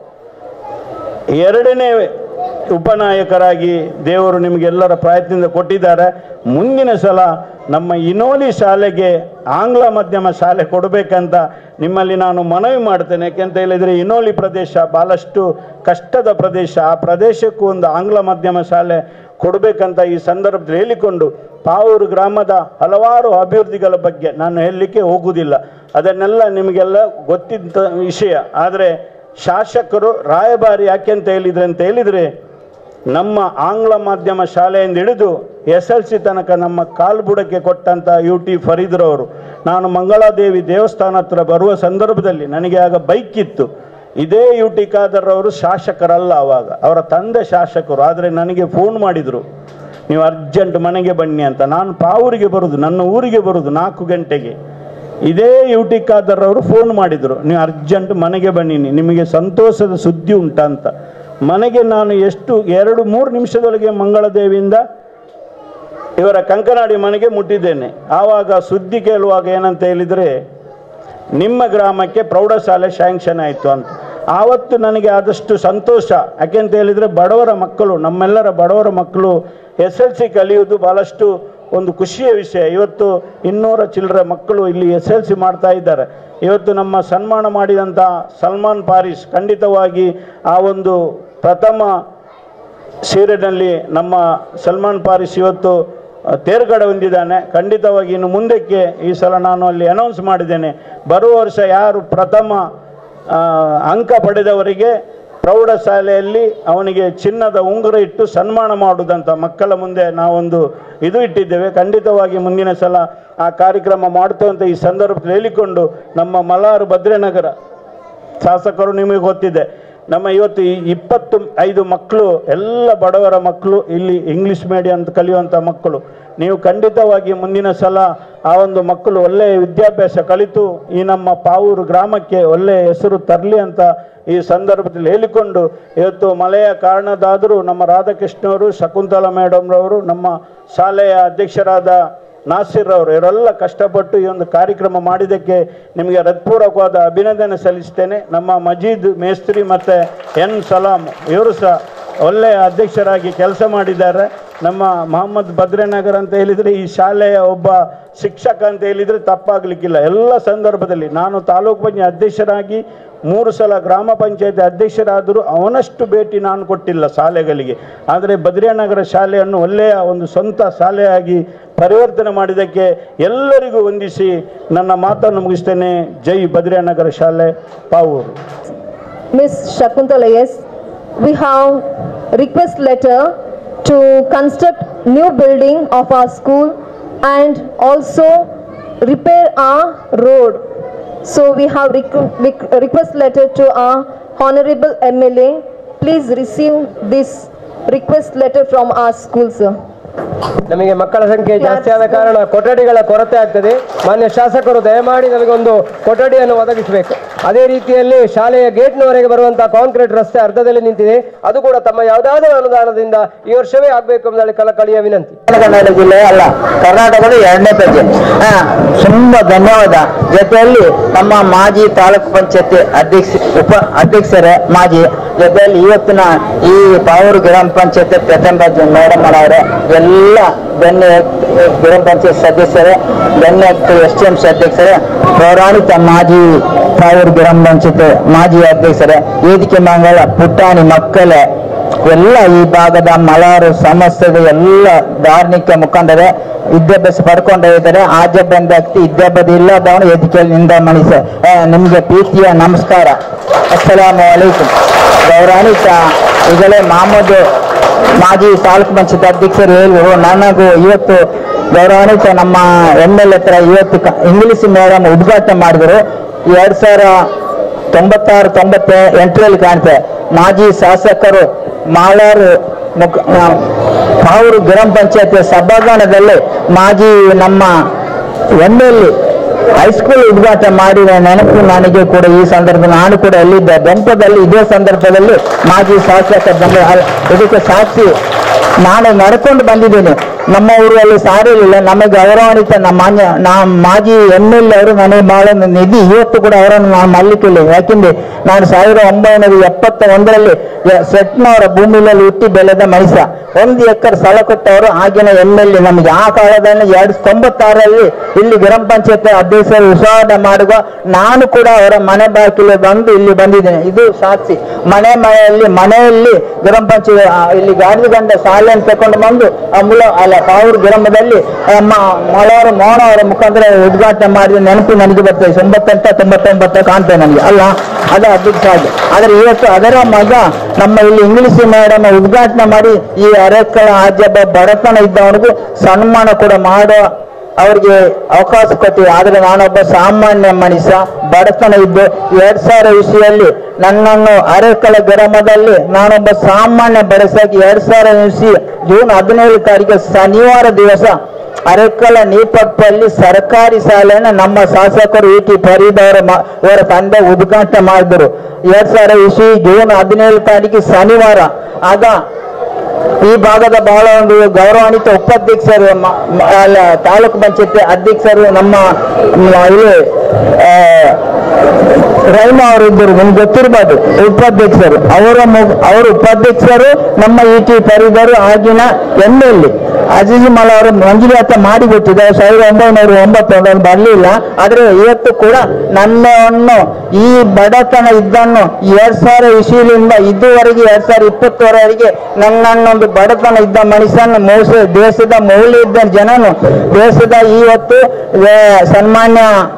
ಎರಡನೇ ಉಪನಾಯಕರಾಗಿ ದೇವರು ನಿಮಗೆಲ್ಲರ ಪ್ರಯತ್ನದಿಂದ ಕೊಟ್ಟಿದ್ದಾರೆ ಮುಂದಿನ ಸಲ ನಮ್ಮ ಇನೋಲಿ ಶಾಲೆಗೆ ಆಂಗ್ಲ ಮಾಧ್ಯಮ ಶಾಲೆ ಕೊಡಬೇಕಂತ ನಿಮ್ಮಲ್ಲಿ ನಾನು ಮನವಿ ಮಾಡ್ತೇನೆ ಯಾಕೆಂತ ಹೇಳಿದರೆ ಇನೋಲಿ ಪ್ರದೇಶ ಭಾಳಷ್ಟು ಕಷ್ಟದ ಪ್ರದೇಶ ಆ ಪ್ರದೇಶಕ್ಕೂ ಒಂದು ಆಂಗ್ಲ ಮಾಧ್ಯಮ ಶಾಲೆ ಕೊಡಬೇಕಂತ ಈ ಸಂದರ್ಭದಲ್ಲಿ ಹೇಳಿಕೊಂಡು ಪಾವೂರು ಗ್ರಾಮದ ಹಲವಾರು ಅಭಿವೃದ್ಧಿಗಳ ಬಗ್ಗೆ ನಾನು ಹೇಳಲಿಕ್ಕೆ ಹೋಗುವುದಿಲ್ಲ ಅದನ್ನೆಲ್ಲ ನಿಮಗೆಲ್ಲ ಗೊತ್ತಿದ್ದ ವಿಷಯ ಆದರೆ ಶಾಸಕರು ರಾಯಭಾರಿ ಯಾಕೆ ಅಂತ ಹೇಳಿದ್ರೆ ಅಂತ ಹೇಳಿದರೆ ನಮ್ಮ ಆಂಗ್ಲ ಮಾಧ್ಯಮ ಶಾಲೆಯಿಂದ ಹಿಡಿದು ಎಸ್ ಎಲ್ ಸಿ ತನಕ ನಮ್ಮ ಕಾಲ್ಬುಡಕ್ಕೆ ಕೊಟ್ಟಂಥ ಯು ಟಿ ಫರೀದ್ರವರು ನಾನು ಮಂಗಳಾದೇವಿ ದೇವಸ್ಥಾನ ಹತ್ರ ಬರುವ ಸಂದರ್ಭದಲ್ಲಿ ನನಗೆ ಆಗ ಬೈಕ್ ಇತ್ತು ಇದೇ ಯು ಟಿ ಖಾದರ್ ಅವರು ಶಾಸಕರಲ್ಲ ಆವಾಗ ಅವರ ತಂದೆ ಶಾಸಕರು ಆದರೆ ನನಗೆ ಫೋನ್ ಮಾಡಿದರು ನೀವು ಅರ್ಜೆಂಟ್ ಮನೆಗೆ ಬನ್ನಿ ಅಂತ ನಾನು ಪಾವೂರಿಗೆ ಬರುದು ನನ್ನ ಊರಿಗೆ ಬರುದು ನಾಲ್ಕು ಗಂಟೆಗೆ ಇದೇ ಯು ಟಿ ಖಾದರ್ ಅವರು ಫೋನ್ ಮಾಡಿದರು ನೀವು ಅರ್ಜೆಂಟ್ ಮನೆಗೆ ಬನ್ನಿನಿ ನಿಮಗೆ ಸಂತೋಷದ ಸುದ್ದಿ ಉಂಟಾ ಅಂತ ಮನೆಗೆ ನಾನು ಎಷ್ಟು ಎರಡು ಮೂರು ನಿಮಿಷದೊಳಗೆ ಮಂಗಳದೇವಿಯಿಂದ ಇವರ ಕಂಕನಾಡಿ ಮನೆಗೆ ಮುಟ್ಟಿದ್ದೇನೆ ಆವಾಗ ಸುದ್ದಿ ಕೇಳುವಾಗ ಏನಂತ ಹೇಳಿದರೆ ನಿಮ್ಮ ಗ್ರಾಮಕ್ಕೆ ಪ್ರೌಢಶಾಲೆ ಶಾಂಕ್ಷನ್ ಆಯಿತು ಅಂತ ಆವತ್ತು ನನಗೆ ಆದಷ್ಟು ಸಂತೋಷ ಯಾಕೆಂತ ಹೇಳಿದರೆ ಬಡವರ ಮಕ್ಕಳು ನಮ್ಮೆಲ್ಲರ ಬಡವರ ಮಕ್ಕಳು ಎಸ್ ಎಲ್ ಸಿ ಕಲಿಯುವುದು ಭಾಳಷ್ಟು ಒಂದು ಖುಷಿಯ ವಿಷಯ ಇವತ್ತು ಇನ್ನೂರ ಚಿಲ್ಲರೆ ಮಕ್ಕಳು ಇಲ್ಲಿ ಎಸ್ ಎಲ್ ಸಿ ಮಾಡ್ತಾ ಇದ್ದಾರೆ ಇವತ್ತು ನಮ್ಮ ಸನ್ಮಾನ ಮಾಡಿದಂಥ ಸಲ್ಮಾನ್ ಪಾರಿಸ್ ಖಂಡಿತವಾಗಿ ಆ ಒಂದು ಪ್ರಥಮ ಸೀರೆನಲ್ಲಿ ನಮ್ಮ ಸಲ್ಮಾನ್ ಪಾರಿಸ್ ಇವತ್ತು ಅ, ತೇರ್ಗಡೆ ಹೊಂದಿದ್ದಾನೆ ಖಂಡಿತವಾಗಿ ಇನ್ನು ಮುಂದಕ್ಕೆ ಈ ಸಲ ನಾನು ಅಲ್ಲಿ ಅನೌನ್ಸ್ ಮಾಡಿದ್ದೇನೆ ಬರುವ ವರ್ಷ ಯಾರು ಪ್ರಥಮ ಆ, ಅಂಕ ಪಡೆದವರಿಗೆ ಪ್ರೌಢಶಾಲೆಯಲ್ಲಿ ಅವನಿಗೆ ಚಿನ್ನದ ಉಂಗುರ ಇಟ್ಟು ಸನ್ಮಾನ ಮಾಡುವುದಂತ ಮಕ್ಕಳ ಮುಂದೆ ನಾವೊಂದು ಇದು ಇಟ್ಟಿದ್ದೇವೆ ಖಂಡಿತವಾಗಿ ಮುಂದಿನ ಸಲ ಆ ಕಾರ್ಯಕ್ರಮ ಮಾಡ್ತು ಅಂತ ಈ ಸಂದರ್ಭದಲ್ಲಿ ಹೇಳಿಕೊಂಡು ನಮ್ಮ ಮಲಾರು ಭದ್ರನಗರ ಶಾಸಕರು ನಿಮಗೆ ಗೊತ್ತಿದೆ ನಮ್ಮ ಇವತ್ತು ಈ ಇಪ್ಪತ್ತು ಐದು ಮಕ್ಕಳು ಎಲ್ಲ ಬಡವರ ಮಕ್ಕಳು ಇಲ್ಲಿ ಇಂಗ್ಲಿಷ್ ಮೀಡಿಯಂ ಅಂತ ಕಲಿಯುವಂಥ ಮಕ್ಕಳು ನೀವು ಖಂಡಿತವಾಗಿ ಮುಂದಿನ ಸಲ ಆ ಒಂದು ಮಕ್ಕಳು ಒಳ್ಳೆಯ ವಿದ್ಯಾಭ್ಯಾಸ ಕಲಿತು ಈ ನಮ್ಮ ಪಾವೂರು ಗ್ರಾಮಕ್ಕೆ ಒಳ್ಳೆಯ ಹೆಸರು ತರಲಿ ಅಂತ ಈ ಸಂದರ್ಭದಲ್ಲಿ ಹೇಳಿಕೊಂಡು ಇವತ್ತು ಮಳೆಯ ಕಾರಣದಾದರೂ ನಮ್ಮ ರಾಧಾಕೃಷ್ಣವರು ಶಕುಂತಲಾ ಮೇಡಮ್ರವರು ನಮ್ಮ ಶಾಲೆಯ ಅಧ್ಯಕ್ಷರಾದ ನಾಸಿರ್ ಅವರು ಇವರೆಲ್ಲ ಕಷ್ಟಪಟ್ಟು ಈ ಒಂದು ಕಾರ್ಯಕ್ರಮ ಮಾಡಿದ್ದಕ್ಕೆ ನಿಮಗೆ ಹೃತ್ಪೂರ್ವಕವಾದ ಅಭಿನಂದನೆ ಸಲ್ಲಿಸ್ತೇನೆ ನಮ್ಮ ಮಜೀದ್ ಮೇಸ್ತ್ರಿ ಮತ್ತು ಎನ್ ಸಲಾಂ ಇವರು ಸಹ ಒಳ್ಳೆಯ ಅಧ್ಯಕ್ಷರಾಗಿ ಕೆಲಸ ಮಾಡಿದ್ದಾರೆ ನಮ್ಮ ಮೊಹಮ್ಮದ್ ಭದ್ರನಗರ್ ಅಂತ ಹೇಳಿದರೆ ಈ ಶಾಲೆಯ ಒಬ್ಬ ಶಿಕ್ಷಕ ಅಂತ ಹೇಳಿದರೆ ತಪ್ಪಾಗಲಿಕ್ಕಿಲ್ಲ ಎಲ್ಲ ಸಂದರ್ಭದಲ್ಲಿ ನಾನು ತಾಲೂಕು ಪಂಚಾಯತ್ ಅಧ್ಯಕ್ಷರಾಗಿ ಮೂರು ಸಲ ಗ್ರಾಮ ಪಂಚಾಯತ್ ಅಧ್ಯಕ್ಷರಾದರೂ ಅವನಷ್ಟು ಭೇಟಿ ನಾನು ಕೊಟ್ಟಿಲ್ಲ ಶಾಲೆಗಳಿಗೆ ಆದರೆ ಬದ್ರಿಯಾನಗರ ಶಾಲೆಯನ್ನು ಒಳ್ಳೆಯ ಒಂದು ಸ್ವಂತ ಶಾಲೆಯಾಗಿ ಪರಿವರ್ತನೆ ಮಾಡಿದ್ದಕ್ಕೆ ಎಲ್ಲರಿಗೂ ವಂದಿಸಿ ನನ್ನ ಮಾತನ್ನು ಮುಗಿಸ್ತೇನೆ ಜೈ ಬದ್ರಿಯಾನಗರ ಶಾಲೆ Pavoor Miss Shakuntala, yes, we have request letter to construct new building of our school and also repair our road. So we have requ- req- request letter to our honorable MLA. Please receive this request letter from our school, sir. ನಮಗೆ ಮಕ್ಕಳ ಸಂಖ್ಯೆ ಜಾಸ್ತಿ ಆದ ಕಾರಣ ಕೊಠಡಿಗಳ ಕೊರತೆ ಆಗ್ತದೆ ಮಾನ್ಯ ಶಾಸಕರು ದಯಮಾಡಿ ನಮಗೊಂದು ಕೊಠಡಿಯನ್ನು ಒದಗಿಸಬೇಕು ಅದೇ ರೀತಿಯಲ್ಲಿ ಶಾಲೆಯ ಗೇಟ್ನವರೆಗೆ ಬರುವಂತಹ ಕಾಂಕ್ರೀಟ್ ರಸ್ತೆ ಅರ್ಧದಲ್ಲಿ ನಿಂತಿದೆ ಅದು ಕೂಡ ತಮ್ಮ ಯಾವುದಾದರೂ ಅನುದಾನದಿಂದ ಈ ವರ್ಷವೇ ಆಗಬೇಕು ಎಂಬುದಾಗಿ ಕಳಕಳಿಯ ವಿನಂತಿ ಕನ್ನಡ ಜಿಲ್ಲೆ ಅಲ್ಲ ಕರ್ನಾಟಕದ ಎರಡನೇ ದರ್ಜೆ ಹಾ ತುಂಬಾ ಧನ್ಯವಾದ ಜೊತೆಯಲ್ಲಿ ನಮ್ಮ ಮಾಜಿ ತಾಲೂಕು ಪಂಚಾಯತಿ ಅಧ್ಯಕ್ಷ ಉಪ ಅಧ್ಯಕ್ಷರೇ ಮಾಜಿ ಜೊತೆಯಲ್ಲಿ ಇವತ್ತಿನ ಈ ಪಾವೂರು ಗ್ರಾಮ ಪಂಚಾಯತಿ ಪ್ರಥಮ ದರ್ಜೆ ಮೇಡಮ್ ಅವರೇ ಎಲ್ಲ ಬೆನ್ನೆ ಗ್ರಾಮ ಪಂಚಾಯತ್ ಸದಸ್ಯರೇ Benne S T M C ಅಧ್ಯಕ್ಷರೇ ಪೌರಾಣಿಕ ಮಾಜಿ ಪಾವೂರು ಗ್ರಾಮ ಪಂಚಾಯತ್ ಮಾಜಿ ಅಧ್ಯಕ್ಷರೇ ವೇದಿಕೆ ಮಂಗಳ ಪುಟ್ಟಾಣಿ ಮಕ್ಕಳೇ ಎಲ್ಲ ಈ ಭಾಗದ ಮಲಾರು ಸಮಸ್ಯೆದ ಎಲ್ಲ ಧಾರ್ಮಿಕ ಮುಖಂಡರೇ ವಿದ್ಯಾಭ್ಯಾಸ ಪಡ್ಕೊಂಡೇ ಇದ್ದಾರೆ ಆಜ ಬಂದ ವ್ಯಕ್ತಿ ವಿದ್ಯಾಭ್ಯಾಸ ಇಲ್ಲದವನು ವೇದಿಕೆಯಲ್ಲಿ ನಿಂದ ಮನುಷ್ಯ ಆ, ನಿಮ್ಗೆ ಪ್ರೀತಿಯ ನಮಸ್ಕಾರ ಅಸ್ಸಲಾಂ ವಲೈಕುಂ ಗೌರವಾನ್ವಿತ ಈಗಲೇ ಮಹಮ್ಮದ್ ಮಾಜಿ ತಾಲೂಕು ಪಂಚಾಯತ್ ಅಧ್ಯಕ್ಷರು ಹೇಳಿದ್ರು ನನಗೂ ಇವತ್ತು ಗೌರವಾನ್ವಿತ ನಮ್ಮ ಎಮ್ ಎಲ್ ಹತ್ರ ಇವತ್ತು ಕ- ಇಂಗ್ಲಿಷ್ ಮೇಡಮ್ ಉದ್ಘಾಟನೆ ಮಾಡಿದರು ಎರಡ್ ಸಾವಿರ ತೊಂಬತ್ತಾರು ತೊಂಬತ್ತ ಎಂಟರಲ್ಲಿ ಕಾಣ್ತೆ ಮಾಜಿ ಶಾಸಕರು ಮಾಲಾರು ಮುಖ ಪಾವೂರು ಗ್ರಾಮ ಪಂಚಾಯತ್ ಸಭಾಂಗಣದಲ್ಲಿ ಮಾಜಿ ನಮ್ಮ ಎಮ್ ಎಲ್ ಹೈಸ್ಕೂಲ್ ಉದ್ಘಾಟನೆ ಮಾಡಿದ ನೆನಪು ನನಗೆ ಕೂಡ ಈ ಸಂದರ್ಭ ನಾನು ಕೂಡ ಅಲ್ಲಿದ್ದೆ ಬೆಂಪದಲ್ಲಿ ಇದೇ ಸಂದರ್ಭದಲ್ಲಿ ಮಾಜಿ ಶಾಸಕ ಬಂದ ಅಲ್ಲ, ಇದಕ್ಕೆ ಸಾಕ್ಷಿ ನಾನು ನಡ್ಕೊಂಡು ಬಂದಿದ್ದೀನಿ ನಮ್ಮ ಊರಲ್ಲಿ ಸಾರಿರಲಿಲ್ಲ ನಮಗೆ ಗೌರವಾನ್ವಿತ ನಮ್ಮ ಮಾನ್ಯ ನಾ ಮಾಜಿ ಎಮ್ ಎಲ್ ಅವರು ನನಗೆ ಬಹಳ ಒಂದು ನಿಧಿ ಇವತ್ತು ಕೂಡ ಅವರನ್ನು ನಾನು ಮಲ್ಲಿಕ್ಕಿಲ್ಲ ಯಾಕೆಂದ್ರೆ ನಾನು ಸಾವಿರದ ಒಂಬೈನೂರ ಎಪ್ಪತ್ತ ಒಂದರಲ್ಲಿ ಸೆಟ್ನವರ ಭೂಮಿಯಲ್ಲಿ ಹುಟ್ಟಿ ಬೆಳೆದ ಮನುಷ್ಯ ಒಂದು ಎಕರೆ ಸ್ಥಳ ಕೊಟ್ಟವರು ಆಗಿನ ಎಮ್ ಎಲ್ ಎ ನಮಗೆ ಆ ಕಾಲದಲ್ಲಿ ಎರಡು ತೊಂಬತ್ತಾರರಲ್ಲಿ ಇಲ್ಲಿ ಗ್ರಾಮ ಪಂಚಾಯತ್ ಅಧ್ಯಕ್ಷರು ವಿಷಾದ ಮಾಡುವ ನಾನು ಕೂಡ ಅವರ ಮನೆ ಬಾಗಿಲು ಬಂದು ಇಲ್ಲಿ ಬಂದಿದ್ದೇನೆ ಇದು ಸಾಕ್ಷಿ ಮನೆ ಮನೆಯಲ್ಲಿ ಮನೆಯಲ್ಲಿ ಗ್ರಾಮ ಪಂಚಾಯತ್ ಆ, ಇಲ್ಲಿ ಗಾಡಿ ಗಂಡ ಶಾಲೆಯನ್ನು ತಕೊಂಡು ಬಂದು ಆ ಮುಳ ಅಲ್ಲ ಪಾವೂರು ಗ್ರಾಮದಲ್ಲಿ ಆ, ಮ- ಮಳವರ ಮೋಹನ ಅವರ ಮುಖಾಂತರ ಉದ್ಘಾಟನೆ ಮಾಡಿದ ನೆನಪು ನನಗೆ ಬರ್ತದೆ ತೊಂಬತ್ತೆಂಟ ತೊಂಬತ್ತೊಂಬತ್ತ ಕಾಣ್ತದೆ ನನಗೆ ಅಲ್ಲ ಅದು ಅಧ್ಯಕ್ಷ ಆಗಿ ಆದರೆ ಇವತ್ತು ಅದರ ಮಗ ನಮ್ಮ ಇಲ್ಲಿ ಇಂಗ್ಲಿಷ್ ಮೇಡಮ್ ಉದ್ಘಾಟನೆ ಮಾಡಿ ಈ ಅರೆಕ್ಕಳ ಆಜಬ್ಬ ಬಡತನ ಇದ್ದವನಿಗೂ ಸನ್ಮಾನ ಕೂಡ ಮಾಡೋ ಅವ್ರಿಗೆ ಅವಕಾಶ ಕೊಟ್ಟಿವಿ ಆದ್ರೆ ನಾನೊಬ್ಬ ಸಾಮಾನ್ಯ ಮನುಷ್ಯ ಬಡತನ ಇದ್ದು ಎರಡ್ ಸಾವಿರ ವಿಷಯಲ್ಲಿ ನನ್ನನ್ನು ಅರೆಕಲ ಗ್ರಾಮದಲ್ಲಿ ನಾನೊಬ್ಬ ಸಾಮಾನ್ಯ ಬಡಸಾಗಿ ಎರಡ್ ಸಾವಿರ ವಿಷಿ ಜೂನ್ ಹದಿನೇಳು ತಾರೀಕು ಶನಿವಾರ ದಿವಸ ಅರೆಕಲ ನೀಪಪ್ಪಲ್ಲಿ ಸರ್ಕಾರಿ ಶಾಲೆಯನ್ನು ನಮ್ಮ ಶಾಸಕರು ಇ ಟಿ ಫರೀದ್ ಅವರ ಮ- ಅವರ ತಂದೆ ಉದ್ಘಾಟನೆ ಮಾಡಿದರು ಎರಡ್ ಸಾವಿರ ಇಸ್ವಿ ಜೂನ್ ಹದಿನೇಳು ತಾರೀಕು ಶನಿವಾರ ಆಗ ಈ ಭಾಗದ ಬಹಳ ಒಂದು ಗೌರವಾನ್ವಿತ ಉಪಾಧ್ಯಕ್ಷರು ಮ- ಮ- ಅಲ್ಲ ತಾಲೂಕು ಪಂಚಾಯತ್ ಅಧ್ಯಕ್ಷರು ನಮ್ಮ ಮ- ಇಲ್ಲಿ ಆ, ರೈಮ ಅವರು ಇದ್ದರು ನಿಮ್ಗೆ ಗೊತ್ತಿರ್ಬೋದು ಉಪಾಧ್ಯಕ್ಷರು ಅವರ ಮು- ಅವರು ಉಪಾಧ್ಯಕ್ಷರು ನಮ್ಮ ಇ ಟಿ ಫರೀದರು ಆಗಿನ ಎಮ್ ಎಲ್ ಎ ಅಜೀಜ್ ಮಲ ಅವರು ಮಂಜೂರಾತ ಮಾಡಿ ಕೊಟ್ಟಿದ್ದಾರೆ ಸಾವಿರದ ಒಂಬೈನೂರ ಒಂಬತ್ತೊಂದರಲ್ಲಿ ಬರಲಿಲ್ಲ ಆದ್ರೆ ಇವತ್ತು ಕೂಡ ನನ್ನನ್ನು ಈ ಬಡತನ ಇದ್ದನ್ನು ಎರಡ್ ಸಾವಿರ ಇಸುವಿನಿಂದ ಇದುವರೆಗೆ ಎರಡ್ ಸಾವಿರ ಇಪ್ಪತ್ತರವರೆಗೆ ನನ್ನನ್ನೊಂದು ಬಡತನ ಇದ್ದ ಮನುಷ್ಯನ ಮೋಸ ದೇಶದ ಮೌಲ್ಯ ಇದ್ದ ಜನನು ದೇಶದ ಇವತ್ತು ಆ, ಸನ್ಮಾನ್ಯ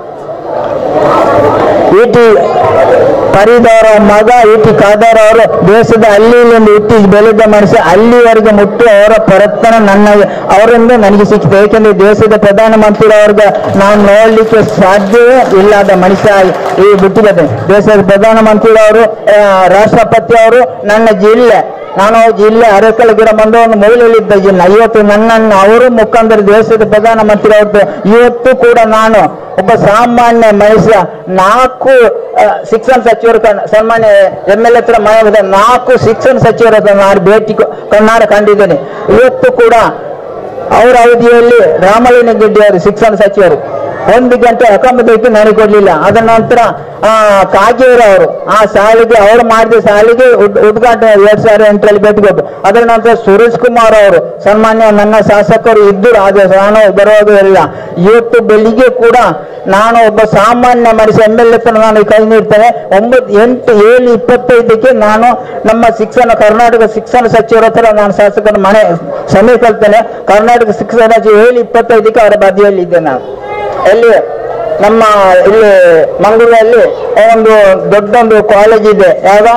ಇ ಟಿ ಫರೀದ್ ಅವರ ಮಗ ಇ ಟಿ ಖಾದರ್ ಅವರು ದೇಶದ ಅಲ್ಲಿ ಇಲ್ಲಿಂದ ಹುಟ್ಟಿ ಬೆಳೆದ ಮನುಷ್ಯ ಅಲ್ಲಿವರೆಗೆ ಮುಟ್ಟು ಅವರ ಪ್ರಯತ್ನ ನನ್ನ ಅವರಿಂದ ನನಗೆ ಸಿಕ್ಕಿದೆ ಏಕೆಂದ್ರೆ ದೇಶದ ಪ್ರಧಾನಮಂತ್ರಿ ಅವ್ರಿಗೆ ನಾನು ನೋಡ್ಲಿಕ್ಕೆ ಸಾಧ್ಯವೇ ಇಲ್ಲದ ಮನುಷ್ಯ ಈ ಬಿಟ್ಟಿದ್ದಾರೆ ದೇಶದ ಪ್ರಧಾನಮಂತ್ರಿ ಅವರು ಆ, ರಾಷ್ಟ್ರಪತಿ ಅವರು ನನ್ನ ಜಿಲ್ಲೆ ನಾನು ಜಿಲ್ಲೆ ಅರೆಕಲ್ ಗಿಡ ಬಂದು ಒಂದು ಮೂಲೆಯಲ್ಲಿದ್ದ ಜಿಲ್ಲೆ ಇವತ್ತು ನನ್ನನ್ನು ಅವರು ಮುಖಂಡರು ದೇಶದ ಪ್ರಧಾನಮಂತ್ರಿ ಅವ್ರದ್ದು ಇವತ್ತು ಕೂಡ ನಾನು ಒಬ್ಬ ಸಾಮಾನ್ಯ ಮನುಷ್ಯ ನಾಲ್ಕು ಆ, ಶಿಕ್ಷಣ ಸಚಿವರು ಕಣ್- ಸನ್ಮಾನ್ಯ ಎಮ್ ಎಲ್ ಹತ್ರ ಮನೆ ಇದೆ. ನಾಲ್ಕು ಶಿಕ್ಷಣ ಸಚಿವರ ಹತ್ರ ನಾನು ಭೇಟಿ ಕೊ- ಕಣ್ಣಾರ ಕಂಡಿದ್ದೇನೆ ಇವತ್ತು ಕೂಡ ಅವರ ಅವಧಿಯಲ್ಲಿ ರಾಮಲಿಂಗ ಗೆಡ್ಡಿ ಅವರು ಶಿಕ್ಷಣ ಸಚಿವರು ಒಂದು ಗಂಟೆ ಅಕಮದಕ್ಕೆ ನನಗೆ ಕೊಡ್ಲಿಲ್ಲ ಅದರ ನಂತರ ಆ ಕಾಗೇರ ಅವರು ಆ ಶಾಲೆಗೆ ಅವರು ಮಾಡಿದ ಶಾಲೆಗೆ ಉದ್- ಉದ್ಘಾಟನೆ ಎರಡ್ ಸಾವಿರದ ಎಂಟರಲ್ಲಿ ಭೇಟಿಕೊಟ್ಟು ಅದರ ನಂತರ ಸುರೇಶ್ ಕುಮಾರ್ ಅವರು ಸನ್ಮಾನ್ಯ ನನ್ನ ಶಾಸಕರು ಇದ್ದರು ಆದ್ರೆ ನಾನು ಬರೋದಿಲ್ಲ ಇವತ್ತು ಬೆಳಿಗ್ಗೆ ಕೂಡ ನಾನು ಒಬ್ಬ ಸಾಮಾನ್ಯ ಮನುಷ್ಯ ಎಮ್ ಎಲ್ ಎ ನಾನು ಕೈ ನೀಡ್ತೇನೆ ಒಂಬತ್ತು ಎಂಟು ಏಳು ಇಪ್ಪತ್ತೈದಕ್ಕೆ ನಾನು ನಮ್ಮ ಶಿಕ್ಷಣ ಕರ್ನಾಟಕ ಶಿಕ್ಷಣ ಸಚಿವರ ಹತ್ರ ನಾನು ಶಾಸಕರ ಮನೆ ಸಮೀಪಿಸ್ತೇನೆ ಕರ್ನಾಟಕ ಶಿಕ್ಷಣ ಸಚಿವ ಏಳು ಇಪ್ಪತ್ತೈದಕ್ಕೆ ಅವರ ಬದಿಯಲ್ಲಿ ಇದ್ದೆ ನಾನು ಎಲ್ಲಿ ನಮ್ಮ ಇಲ್ಲಿ ಮಂಗಳೂರಲ್ಲಿ ಒಂದು ದೊಡ್ಡೊಂದು ಕಾಲೇಜ್ ಇದೆ ಯಾವಾಗ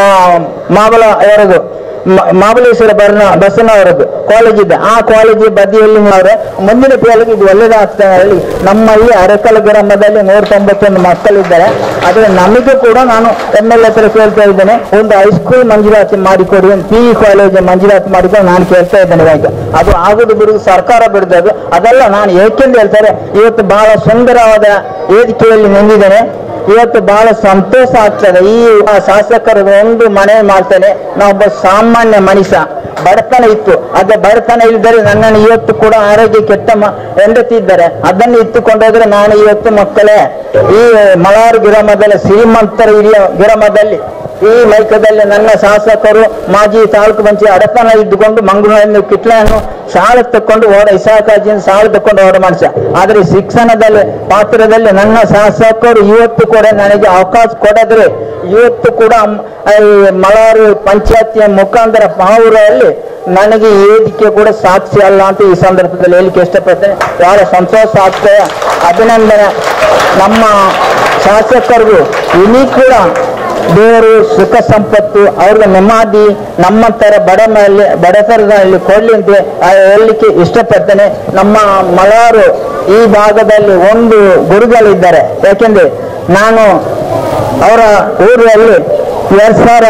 ಮಾಬಲ ಅವರದು ಮ- ಮಹಾಬಲೇಶ್ವರ ಬರ್ನ ಬಸನವರದ್ದು ಕಾಲೇಜ್ ಇದೆ ಆ ಕಾಲೇಜ್ ಬದಿಯಲ್ಲಿ ಅವರ ಮುಂದಿನ ಪೀಳಿಗೆ ಇದು ಒಳ್ಳೆಯದಾಗ್ತದೆ ಹೇಳಿ ನಮ್ಮಲ್ಲಿ ಅರಕಲ ಗ್ರಾಮದಲ್ಲಿ ನೂರ ತೊಂಬತ್ತೊಂದು ಮಕ್ಕಳಿದ್ದಾರೆ ಆದರೆ ನಮಗೆ ಕೂಡ ನಾನು ಎಮ್ ಎಲ್ ಹತ್ರ ಕೇಳ್ತಾ ಇದ್ದೇನೆ ಒಂದು ಹೈಸ್ಕೂಲ್ ಮಂಜೂರಾತಿ ಮಾಡಿಕೊಡಿ ಒಂದು ಪಿ ಇ ಕಾಲೇಜ್ ಮಂಜೂರಾತಿ ಮಾಡಿಕೊಂಡು ನಾನು ಕೇಳ್ತಾ ಇದ್ದೇನೆ ಇವಾಗ ಅದು ಆಗುದು ಬಿಡುದು ಸರ್ಕಾರ ಬಿಡುದು ಅದು ಅದಲ್ಲ ನಾನು ಏಕೆಂದು ಹೇಳ್ತಾರೆ ಇವತ್ತು ಬಹಳ ಸುಂದರವಾದ ವೇದಿಕೆಯಲ್ಲಿ ನಿಂತಿದ್ದೇನೆ ಇವತ್ತು ಬಹಳ ಸಂತೋಷ ಆಗ್ತದೆ ಈ ಶಾಸಕರು ಒಂದು ಮನೆ ಮಾಡ್ತೇನೆ ನಾವೊಬ್ಬ ಸಾಮಾನ್ಯ ಮನುಷ್ಯ ಬಡತನ ಇತ್ತು ಅದೇ ಬಡತನ ಇಲ್ಲದರೆ ನನ್ನನ್ನು ಇವತ್ತು ಕೂಡ ಆರೋಗ್ಯ ಕೆಟ್ಟ ಮ ಹೆಂಡತಿ ಇದ್ದಾರೆ ಅದನ್ನು ಇತ್ತುಕೊಂಡೋದ್ರೆ ನಾನು ಇವತ್ತು ಮಕ್ಕಳೇ ಈ ಮಲಾರು ಗ್ರಾಮದಲ್ಲಿ ಶ್ರೀಮಂತರ ಇರುವ ಗ್ರಾಮದಲ್ಲಿ ಈ ಮೈಕದಲ್ಲಿ ನನ್ನ ಶಾಸಕರು ಮಾಜಿ ತಾಲೂಕು ಪಂಚಾಯತ್ ಅಡತನ ಇದ್ದುಕೊಂಡು ಮಂಗಳೂರಿನ ಕಿಟ್ಲೆಯನ್ನು ಸಾಲ ತಕೊಂಡು ಓಡ ಇಸಾಕಾಜಿಯಿಂದ ಸಾಲ ತಕೊಂಡು ಓಡ ಮನುಷ್ಯ ಆದರೆ ಶಿಕ್ಷಣದಲ್ಲಿ ಪಾತ್ರದಲ್ಲಿ ನನ್ನ ಶಾಸಕರು ಇವತ್ತು ಕೂಡ ನನಗೆ ಅವಕಾಶ ಕೊಡದ್ರೆ ಇವತ್ತು ಕೂಡ ಮ್- ಈ ಮಲಾರು ಪಂಚಾಯತಿಯ ಮುಖಾಂತರ ಪಾವೂರಲ್ಲಿ ನನಗೆ ಈ ವೇದಿಕೆ ಕೂಡ ಸಾಕ್ಷಿ ಅಲ್ಲ ಅಂತ ಈ ಸಂದರ್ಭದಲ್ಲಿ ಹೇಳಿಕ್ಕೆ ಇಷ್ಟಪಡ್ತೇನೆ ಬಹಳ ಸಂತೋಷ ಆಗ್ತದೆ ಅಭಿನಂದನೆ ನಮ್ಮ ಶಾಸಕರಿಗೂ ಇನಿ ಕೂಡ ದೇವರು ಸುಖ ಸಂಪತ್ತು ಅವ್ರಿಗೆ ನೆಮ್ಮದಿ ನಮ್ಮಂತರ ಬಡ ಮೇಲೆ ಬಡತನದಲ್ಲಿ ಕೊಡ್ಲಿ ಅಂತ ಆ ಹೇಳಲಿಕ್ಕೆ ಇಷ್ಟಪಡ್ತೇನೆ ನಮ್ಮ ಮಲಾರು ಈ ಭಾಗದಲ್ಲಿ ಒಂದು ಗುರುಗಳಿದ್ದಾರೆ ಯಾಕೆಂದ್ರೆ ನಾನು ಅವರ ಊರಲ್ಲಿ ಎರಡ್ ಸಾವಿರ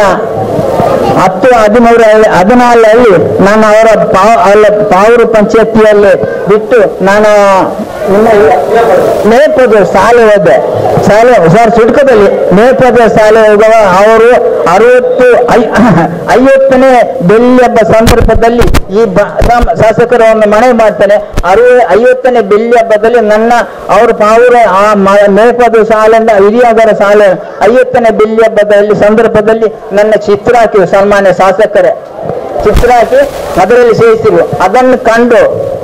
ಹತ್ತು ಹದಿಮೂರಲ್ಲಿ ಹದಿನಾಲ್ಕರಲ್ಲಿ ನಾನು ಅವರ ಪಾವ್ ಅಲ್ಲ ಪಾವೂರು ಪಂಚಾಯತಿಯಲ್ಲಿ ಬಿಟ್ಟು ನಾನು ನಿಮ್ಮ ನೇಪದ ಶಾಲೆ ಹೋದೆ ಶಾಲೆ ಸರ್ ಸುಡ್ಕದಲ್ಲಿ ನೇಪದ ಶಾಲೆ ಹೋಗುವ ಅವರು ಅರವತ್ತು ಐ- ಐವತ್ತನೇ ಬೆಳ್ಳಿ ಹಬ್ಬ ಸಂದರ್ಭದಲ್ಲಿ ಈ ಬ- ಶಾಮ- ಶಾಸಕರ ಒಂದು ಮನೆ ಮಾಡ್ತಾನೆ ಅರವ ಐವತ್ತನೇ ಬೆಳ್ಳಿ ಹಬ್ಬದಲ್ಲಿ ನನ್ನ ಅವರು ಪಾವೂರ ಆ ಮ- ನೇಪದ ಶಾಲೆಯಿಂದ ಹಿರಿಯಗರ ಶಾಲೆ ಐವತ್ತನೇ ಬೆಳ್ಳಿ ಹಬ್ಬದಲ್ಲಿ ಸಂದರ್ಭದಲ್ಲಿ ನನ್ನ ಚಿತ್ರ ಹಾಕಿದ್ರು ಸನ್ಮಾನ್ಯ ಶಾಸಕರೇ ಚಿತ್ರ ಹಾಕಿ ಅದರಲ್ಲಿ ಸೇರಿಸಿರು ಅದನ್ನು ಕಂಡು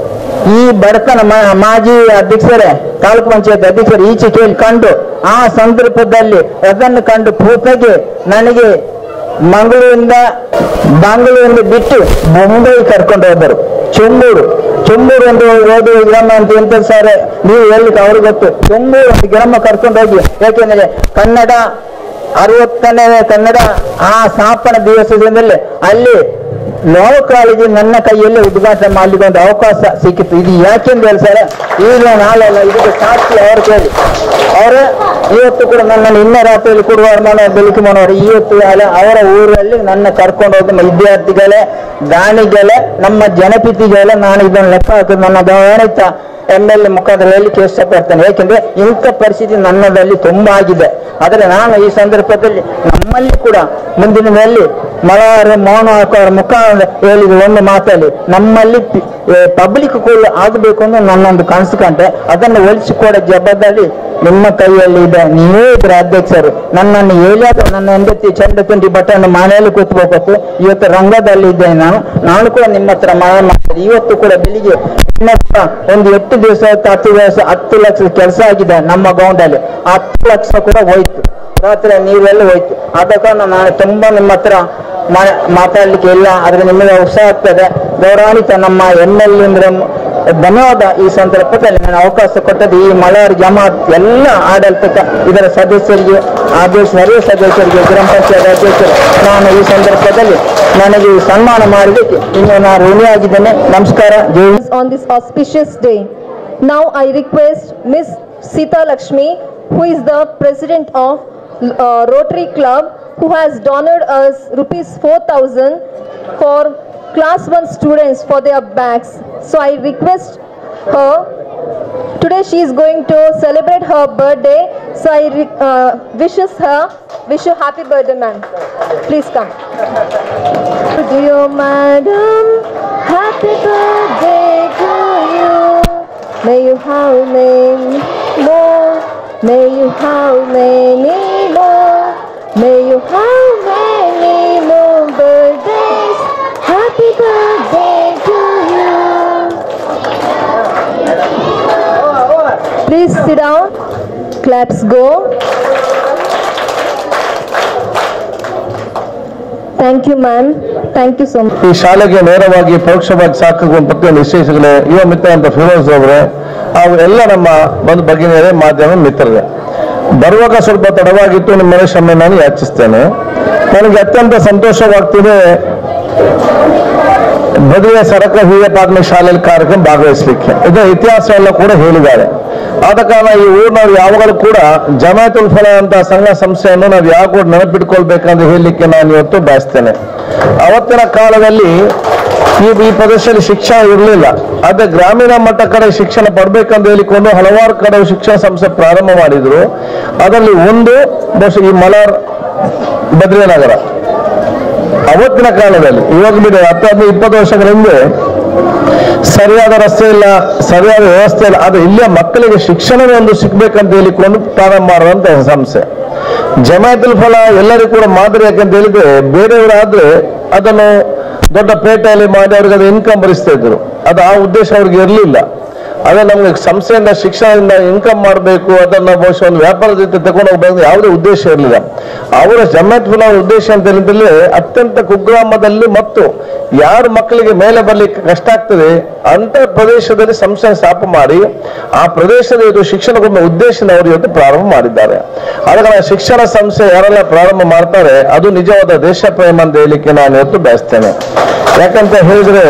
ಈ ಬಡತನ ಮ- ಮಾಜಿ ಅಧ್ಯಕ್ಷರೇ ತಾಲೂಕು ಪಂಚಾಯತ್ ಅಧ್ಯಕ್ಷರು ಈಚೆ ಕೇಳಿ ಕಂಡು ಆ ಸಂದರ್ಭದಲ್ಲಿ ಅದನ್ನು ಕಂಡು ಪೂರ್ತಿಗೆ ನನಗೆ ಮಂಗಳೂರಿಂದ ಬೆಂಗಳೂರಿಂದ ಬಿಟ್ಟು ಮುಂಬೈ ಕರ್ಕೊಂಡು ಹೋದರು ಚೊಂಬೂರು ಚೊಂಬೂರು ಒಂದು ಓದುವ ಗ್ರಾಮ ಅಂತ ಎಂತ ಸರ್ ನೀವು ಹೇಳಿ ಅವ್ರಿಗೆ ಗೊತ್ತು ಚೊಂಬೂರು ಒಂದು ಗ್ರಾಮ ಕರ್ಕೊಂಡು ಹೋಗಿ ಯಾಕೆಂದ್ರೆ ಕನ್ನಡ ಅರವತ್ತನೇ ಕನ್ನಡ ಆ ಸ್ಥಾಪನ ದಿವಸದಿಂದಲೇ ಅಲ್ಲಿ ಲೋ ಕಾಲೇಜು ನನ್ನ ಕೈಯಲ್ಲಿ ಉದ್ಘಾಟನೆ ಮಾಡ್ಲಿಕ್ಕೆ ಒಂದು ಅವಕಾಶ ಸಿಕ್ಕಿತ್ತು ಇದು ಯಾಕೆಂದು ಹೇಳ್ತಾರೆ ಈಗ ನಾಳೆ ಅಲ್ಲ ಇದಕ್ಕೆ ಸಾಕ್ಷಿ ಅವರು ಕೇಳಿ ಅವರು ಇವತ್ತು ಕೂಡ ನನ್ನನ್ನು ಇನ್ನೇ ರಾತ್ರಿಯಲ್ಲಿ ಕೊಡುವ ಮನ ಬೆಳಕು ಮಾಡೋರು ಇವತ್ತು ಅಲ್ಲ ಅವರ ಊರಲ್ಲಿ ನನ್ನ ಕರ್ಕೊಂಡು ಹೋಗಿ ನಮ್ಮ ವಿದ್ಯಾರ್ಥಿಗಳೇ ದಾನಿಗಳೇ ನಮ್ಮ ಜನಪಿತಿಗಳೇ ನಾನು ಇದನ್ನು ಲೆಕ್ಕ ಹಾಕಿದ್ದು ನನ್ನ ಗಮನಿತ ಎಮ್ ಎಲ್ ಎ ಮುಖಾಂತರ ಹೇಳಲಿಕ್ಕೆ ಇಷ್ಟಪಡ್ತೇನೆ ಏಕೆಂದ್ರೆ ಇಂಥ ಪರಿಸ್ಥಿತಿ ನನ್ನದಲ್ಲಿ ತುಂಬಾ ಆಗಿದೆ ಆದರೆ ನಾನು ಈ ಸಂದರ್ಭದಲ್ಲಿ ನಮ್ಮಲ್ಲಿ ಕೂಡ ಮುಂದಿನದಲ್ಲಿ ಮಲಯಾರ ಮೌನ ಹಾಕುವವರ ಮುಖಾಂತರ ಹೇಳಿದ ಒಂದು ಮಾತಲ್ಲಿ ನಮ್ಮಲ್ಲಿ ಪಬ್ಲಿಕ್ ಕೂಡ ಆಗಬೇಕು ಅಂತ ನನ್ನೊಂದು ಕನಸು ಕಂಡೆ ಅದನ್ನು ಒಲಿಸಿಕೊಡೋ ಜವಾಬ್ದಾರಿ ನಿಮ್ಮ ಕೈಯಲ್ಲಿ ಇದೆ ನೀವೇ ಇದ್ರ ಅಧ್ಯಕ್ಷರು ನನ್ನನ್ನು ಹೇಳಿಯಾದ ನನ್ನ ಹೆಂಡತಿ ಚಂದ ತುಂಡಿ ಬಟ್ಟನ್ನು ಮನೆಯಲ್ಲಿ ಕೂತ್ಕೋಬೇಕು ಇವತ್ತು ರಂಗದಲ್ಲಿ ಇದ್ದೇನೆ ನಾನು ನಾನು ಕೂಡ ನಿಮ್ಮ ಹತ್ರ ಮನೆ ಮಾಡಿದೆ ಇವತ್ತು ಕೂಡ ಬೆಳಿಗ್ಗೆ ನಿಮ್ಮ ಹತ್ರ ಒಂದು ಎಂಟು ದಿವಸ ಆಯ್ತು, ಹತ್ತು ದಿವಸ ಹತ್ತು ಲಕ್ಷ ಕೆಲಸ ಆಗಿದೆ ನಮ್ಮ ಗೌಂಡಲ್ಲಿ ಆ ಹತ್ತು ಲಕ್ಷ ಕೂಡ ಹೋಯ್ತು ರಾತ್ರಿ ನೀರೆಲ್ಲ ಹೋಯ್ತು ಆದ ಕಾರಣ ನಾನು ತುಂಬಾ ನಿಮ್ಮ ಹತ್ರ ಮಾ- ಮಾತಾಡ್ಲಿಕ್ಕೆ ಇಲ್ಲ ಆದ್ರೆ ನಿಮಗೆ ಉತ್ಸಾಹ ಆಗ್ತದೆ ಗೌರವಾನ್ವಿತ ನಮ್ಮ ಎಮ್ ಎಲ್ ಅಂದ್ರೆ ಧನ್ಯವಾದ ಈ ಸಂದರ್ಭದಲ್ಲಿ ನಾನು ಅವಕಾಶ ಕೊಟ್ಟದ್ದು ಈ ಮಲಯಾಳ ಜಮಾತ್ ಎಲ್ಲ ಆಡಳಿತ ಇದರ ಸದಸ್ಯರಿಗೆ ಆದೇಶ ಸರ್ವ ಸದಸ್ಯರಿಗೆ ಗ್ರಾಮ ಪಂಚಾಯತ್ ಅಧ್ಯಕ್ಷರು ನಾನು ಈ ಸಂದರ್ಭದಲ್ಲಿ ನನಗೆ ಈ ಸನ್ಮಾನ ಮಾಡಿದ್ದಕ್ಕೆ ಇನ್ನು ನಾನು ಋಣಿಯಾಗಿದ್ದೇನೆ ನಮಸ್ಕಾರ ಜೈ Hind. on this auspicious day. Now I request Miss Sita Lakshmi, who is the president of uh, Rotary Club, who has donated us rupees 4,000 for class 1 students for their bags. So I request her. Today she is going to celebrate her birthday. So I re- uh, wishes her, wish you happy birthday, ma'am. Please come. Dear madam, happy birthday to May you have many more. May you have many more. May you have many more birthdays. Happy birthday to you. Please sit down. Claps go. Thank you, ma'am. Thank you so much. ಈ ಶಾಲೆಗೆ ನೇರವಾಗಿ ಪರೋಕ್ಷವಾಗಿ ಸಾಕುವ ಪ್ರತಿಯೊಂದು ವಿಶೇಷಗಳೇ ಯುವ ಮಿತ್ರ ಅಂತ ಫಿರೋಜ್ ಅವರೇ ಹಾಗೂ ಎಲ್ಲ ನಮ್ಮ ಬಂಧು ಭಗಿನಿಯರೇ ಮಾಧ್ಯಮ ಮಿತ್ರರೇ ಬರುವಾಗ ಸ್ವಲ್ಪ ತಡವಾಗಿತ್ತು ನಿಮ್ಮನೆ ಕ್ಷಮೆ ನಾನು ಯಾಚಿಸ್ತೇನೆ ನನಗೆ ಅತ್ಯಂತ ಸಂತೋಷವಾಗ್ತಿದೆ ಬದಲಿಯ ಸರಕಾರಿ ಹಿರಿಯ ಪ್ರಾಥಮಿಕ ಶಾಲೆಯಲ್ಲಿ ಕಾರ್ಯಕ್ರಮ ಭಾಗವಹಿಸಲಿಕ್ಕೆ ಇದರ ಇತಿಹಾಸ ಎಲ್ಲ ಕೂಡ ಹೇಳಿದ್ದಾರೆ ಆದ ಕಾರಣ ಈ ಊರಿನವ್ರು ಯಾವಾಗಲೂ ಕೂಡ ಜಮಾಯತುಲ್ ಫಲ ಅಂತ ಸಂಘ ಸಂಸ್ಥೆಯನ್ನು ನಾವು ಯಾವ ಕೂಡ ನೆನಪಿಟ್ಕೊಳ್ಬೇಕಂತ ಹೇಳಲಿಕ್ಕೆ ನಾನು ಇವತ್ತು ಬಯಸ್ತೇನೆ ಅವತ್ತಿನ ಕಾಲದಲ್ಲಿ ಈ ಈ ಪ್ರದೇಶದಲ್ಲಿ ಶಿಕ್ಷಣ ಇರಲಿಲ್ಲ ಆದ್ರೆ ಗ್ರಾಮೀಣ ಮಟ್ಟ ಕಡೆ ಶಿಕ್ಷಣ ಪಡ್ಬೇಕಂತ ಹೇಳಿಕೊಂಡು ಹಲವಾರು ಕಡೆ ಶಿಕ್ಷಣ ಸಂಸ್ಥೆ ಪ್ರಾರಂಭ ಮಾಡಿದ್ರು ಅದರಲ್ಲಿ ಒಂದು ಬಹುಶಃ ಈ ಮಲಾರ್ ಬದ್ರಿನಗರ ಅವತ್ತಿನ ಕಾಲದಲ್ಲಿ ಇವಾಗ ಬಿಡಿ ಹತ್ತು ಹದಿನೈದು ಇಪ್ಪತ್ತು ವರ್ಷಗಳ ಹಿಂದೆ ಸರಿಯಾದ ರಸ್ತೆ ಇಲ್ಲ ಸರಿಯಾದ ವ್ಯವಸ್ಥೆ ಇಲ್ಲ ಅದು ಇಲ್ಲಿಯ ಮಕ್ಕಳಿಗೆ ಶಿಕ್ಷಣವೇ ಒಂದು ಸಿಗ್ಬೇಕಂತ ಹೇಳಿಕೊಂಡು ಪ್ರಾರಂಭ ಮಾಡುವಂತ ಸಂಸ್ಥೆ ಜಮಾಯತುಲ್ ಫಲ ಎಲ್ಲರಿಗೂ ಕೂಡ ಮಾದರಿ ಯಾಕಂತ ಹೇಳಿದ್ರೆ ಬೇರೆಯವರಾದ್ರೆ ಅದನ್ನು ದೊಡ್ಡ ಪೇಟೆಯಲ್ಲಿ ಮಾಡಿ ಅವ್ರಿಗೆ ಅದು ಇನ್ಕಮ್ ಭರಿಸ್ತಾ ಇದ್ರು ಅದು ಆ ಉದ್ದೇಶ ಅವ್ರಿಗೆ ಇರಲಿಲ್ಲ ಅದೇ ನಮ್ಗೆ ಸಂಸ್ಥೆಯಿಂದ ಶಿಕ್ಷಣದಿಂದ ಇನ್ಕಮ್ ಮಾಡಬೇಕು ಅದನ್ನ ಬಹುಶಃ ಒಂದು ವ್ಯಾಪಾರದ ಜೊತೆ ತಗೊಂಡು ಹೋಗ್ಬೇಕು ಯಾವುದೇ ಉದ್ದೇಶ ಇರಲಿಲ್ಲ ಅವರ ಜಮಾತ್ ಫಲ ಉದ್ದೇಶ ಅಂತ ಹೇಳಿದ್ರೆ ಅತ್ಯಂತ ಕುಗ್ರಾಮದಲ್ಲಿ ಮತ್ತು ಯಾರ ಮಕ್ಕಳಿಗೆ ಮೇಲೆ ಬರ್ಲಿಕ್ಕೆ ಕಷ್ಟ ಆಗ್ತದೆ ಅಂತ ಪ್ರದೇಶದಲ್ಲಿ ಸಂಸ್ಥೆ ಸ್ಥಾಪನೆ ಮಾಡಿ ಆ ಪ್ರದೇಶದ ಇದು ಶಿಕ್ಷಣ ಕೊಡುವ ಉದ್ದೇಶನ ಅವರು ಇವತ್ತು ಪ್ರಾರಂಭ ಮಾಡಿದ್ದಾರೆ ಅದಕ್ಕೆ ಶಿಕ್ಷಣ ಸಂಸ್ಥೆ ಯಾರೆಲ್ಲ ಪ್ರಾರಂಭ ಮಾಡ್ತಾರೆ ಅದು ನಿಜವಾದ ದೇಶ ಪ್ರೇಮ ಅಂತ ಹೇಳಲಿಕ್ಕೆ ನಾನು ಇವತ್ತು ಬಯಸ್ತೇನೆ ಯಾಕಂತ ಹೇಳಿದ್ರೆ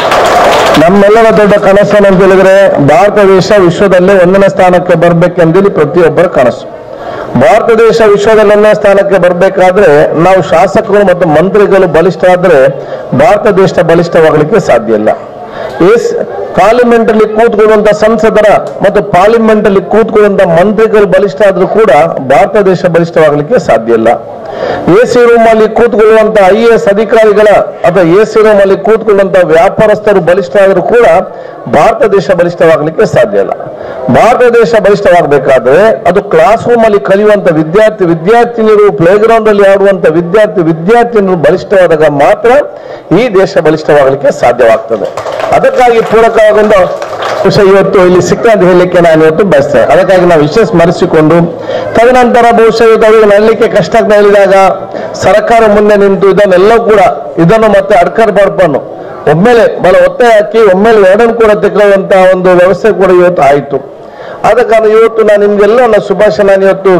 ನಮ್ಮೆಲ್ಲರ ದೊಡ್ಡ ಕನಸು ಅಂತ ಹೇಳಿದ್ರೆ ಭಾರತ ದೇಶ ವಿಶ್ವದಲ್ಲೇ ಒಂದನೇ ಸ್ಥಾನಕ್ಕೆ ಬರ್ಬೇಕೆಂದೇಳಿ ಪ್ರತಿಯೊಬ್ಬರ ಕನಸು ಭಾರತ ದೇಶ ವಿಶ್ವದಲ್ಲಿ ಒಂದನೇ ಸ್ಥಾನಕ್ಕೆ ಬರಬೇಕಾದ್ರೆ ನಾವು ಶಾಸಕರು ಮತ್ತು ಮಂತ್ರಿಗಳು ಬಲಿಷ್ಠ ಆದ್ರೆ ಭಾರತ ದೇಶ ಬಲಿಷ್ಠವಾಗಲಿಕ್ಕೆ ಸಾಧ್ಯ ಇಲ್ಲ ಎಸ್ ಪಾರ್ಲಿಮೆಂಟ್ ಅಲ್ಲಿ ಕೂತ್ಕೊಳ್ಳುವಂತ ಸಂಸದರ ಮತ್ತು ಪಾರ್ಲಿಮೆಂಟ್ ಅಲ್ಲಿ ಕೂತ್ಕೊಳ್ಳುವಂತ ಮಂತ್ರಿಗಳು ಬಲಿಷ್ಠ ಆದ್ರೂ ಕೂಡ ಭಾರತ ದೇಶ ಬಲಿಷ್ಠವಾಗಲಿಕ್ಕೆ ಸಾಧ್ಯ ಇಲ್ಲ ಎ ಸಿ ರೂಮ್ ಅಲ್ಲಿ ಕೂತ್ಕೊಳ್ಳುವಂತ ಐ ಎ ಎಸ್ ಅಧಿಕಾರಿಗಳ ಅಥವಾ ಎ ಸಿ ರೂಮ್ ಅಲ್ಲಿ ಕೂತ್ಕೊಳ್ಳುವಂತ ವ್ಯಾಪಾರಸ್ಥರು ಬಲಿಷ್ಠ ಆದರೂ ಕೂಡ ಭಾರತ ದೇಶ ಬಲಿಷ್ಠವಾಗಲಿಕ್ಕೆ ಸಾಧ್ಯ ಇಲ್ಲ ಭಾರತ ದೇಶ ಬಲಿಷ್ಠವಾಗಬೇಕಾದ್ರೆ ಅದು ಕ್ಲಾಸ್ ರೂಮ್ ಅಲ್ಲಿ ಕಲಿಯುವಂತ ವಿದ್ಯಾರ್ಥಿ ವಿದ್ಯಾರ್ಥಿನಿಯರು ಪ್ಲೇ ಗ್ರೌಂಡ್ ಅಲ್ಲಿ ಆಡುವಂತ ವಿದ್ಯಾರ್ಥಿ ವಿದ್ಯಾರ್ಥಿನಿಯರು ಬಲಿಷ್ಠವಾದಾಗ ಮಾತ್ರ ಈ ದೇಶ ಬಲಿಷ್ಠವಾಗಲಿಕ್ಕೆ ಸಾಧ್ಯವಾಗ್ತದೆ ಅದಕ್ಕಾಗಿ ಪೂರಕವಾಗೊಂದು ವಿಷಯ ಇವತ್ತು ಇಲ್ಲಿ ಸಿಕ್ಕ ಅಂತ ಹೇಳಲಿಕ್ಕೆ ನಾನು ಇವತ್ತು ಬಯಸ್ತೇನೆ ಅದಕ್ಕಾಗಿ ನಾವು ವಿಷಯ ಸ್ಮರಿಸಿಕೊಂಡು ತದನಂತರ ಬಹುಶಃ ಇವತ್ತು ಅವರಿಗೆ ನಡಲಿಕ್ಕೆ ಕಷ್ಟ ಅಂತ ಹೇಳಿದಾಗ ಸರ್ಕಾರ ಮುಂದೆ ನಿಂತು ಇದನ್ನೆಲ್ಲ ಕೂಡ ಇದನ್ನು ಮತ್ತೆ ಅಡ್ಕರ್ ಬರ್ಪನ್ನು ಒಮ್ಮೆಲೆ ಬಲ ಒತ್ತಾಯ ಹಾಕಿ ಒಮ್ಮೆಲೆ ಎರಡನ್ನು ಕೂಡ ತೆಗೆದುವಂತ ಒಂದು ವ್ಯವಸ್ಥೆ ಕೂಡ ಇವತ್ತು ಆಯಿತು ಆದ ಕಾರಣ ಇವತ್ತು ನಾನು ನಿಮ್ಗೆಲ್ಲ ನನ್ನ ಶುಭಾಶಯ ನಾನು ಇವತ್ತು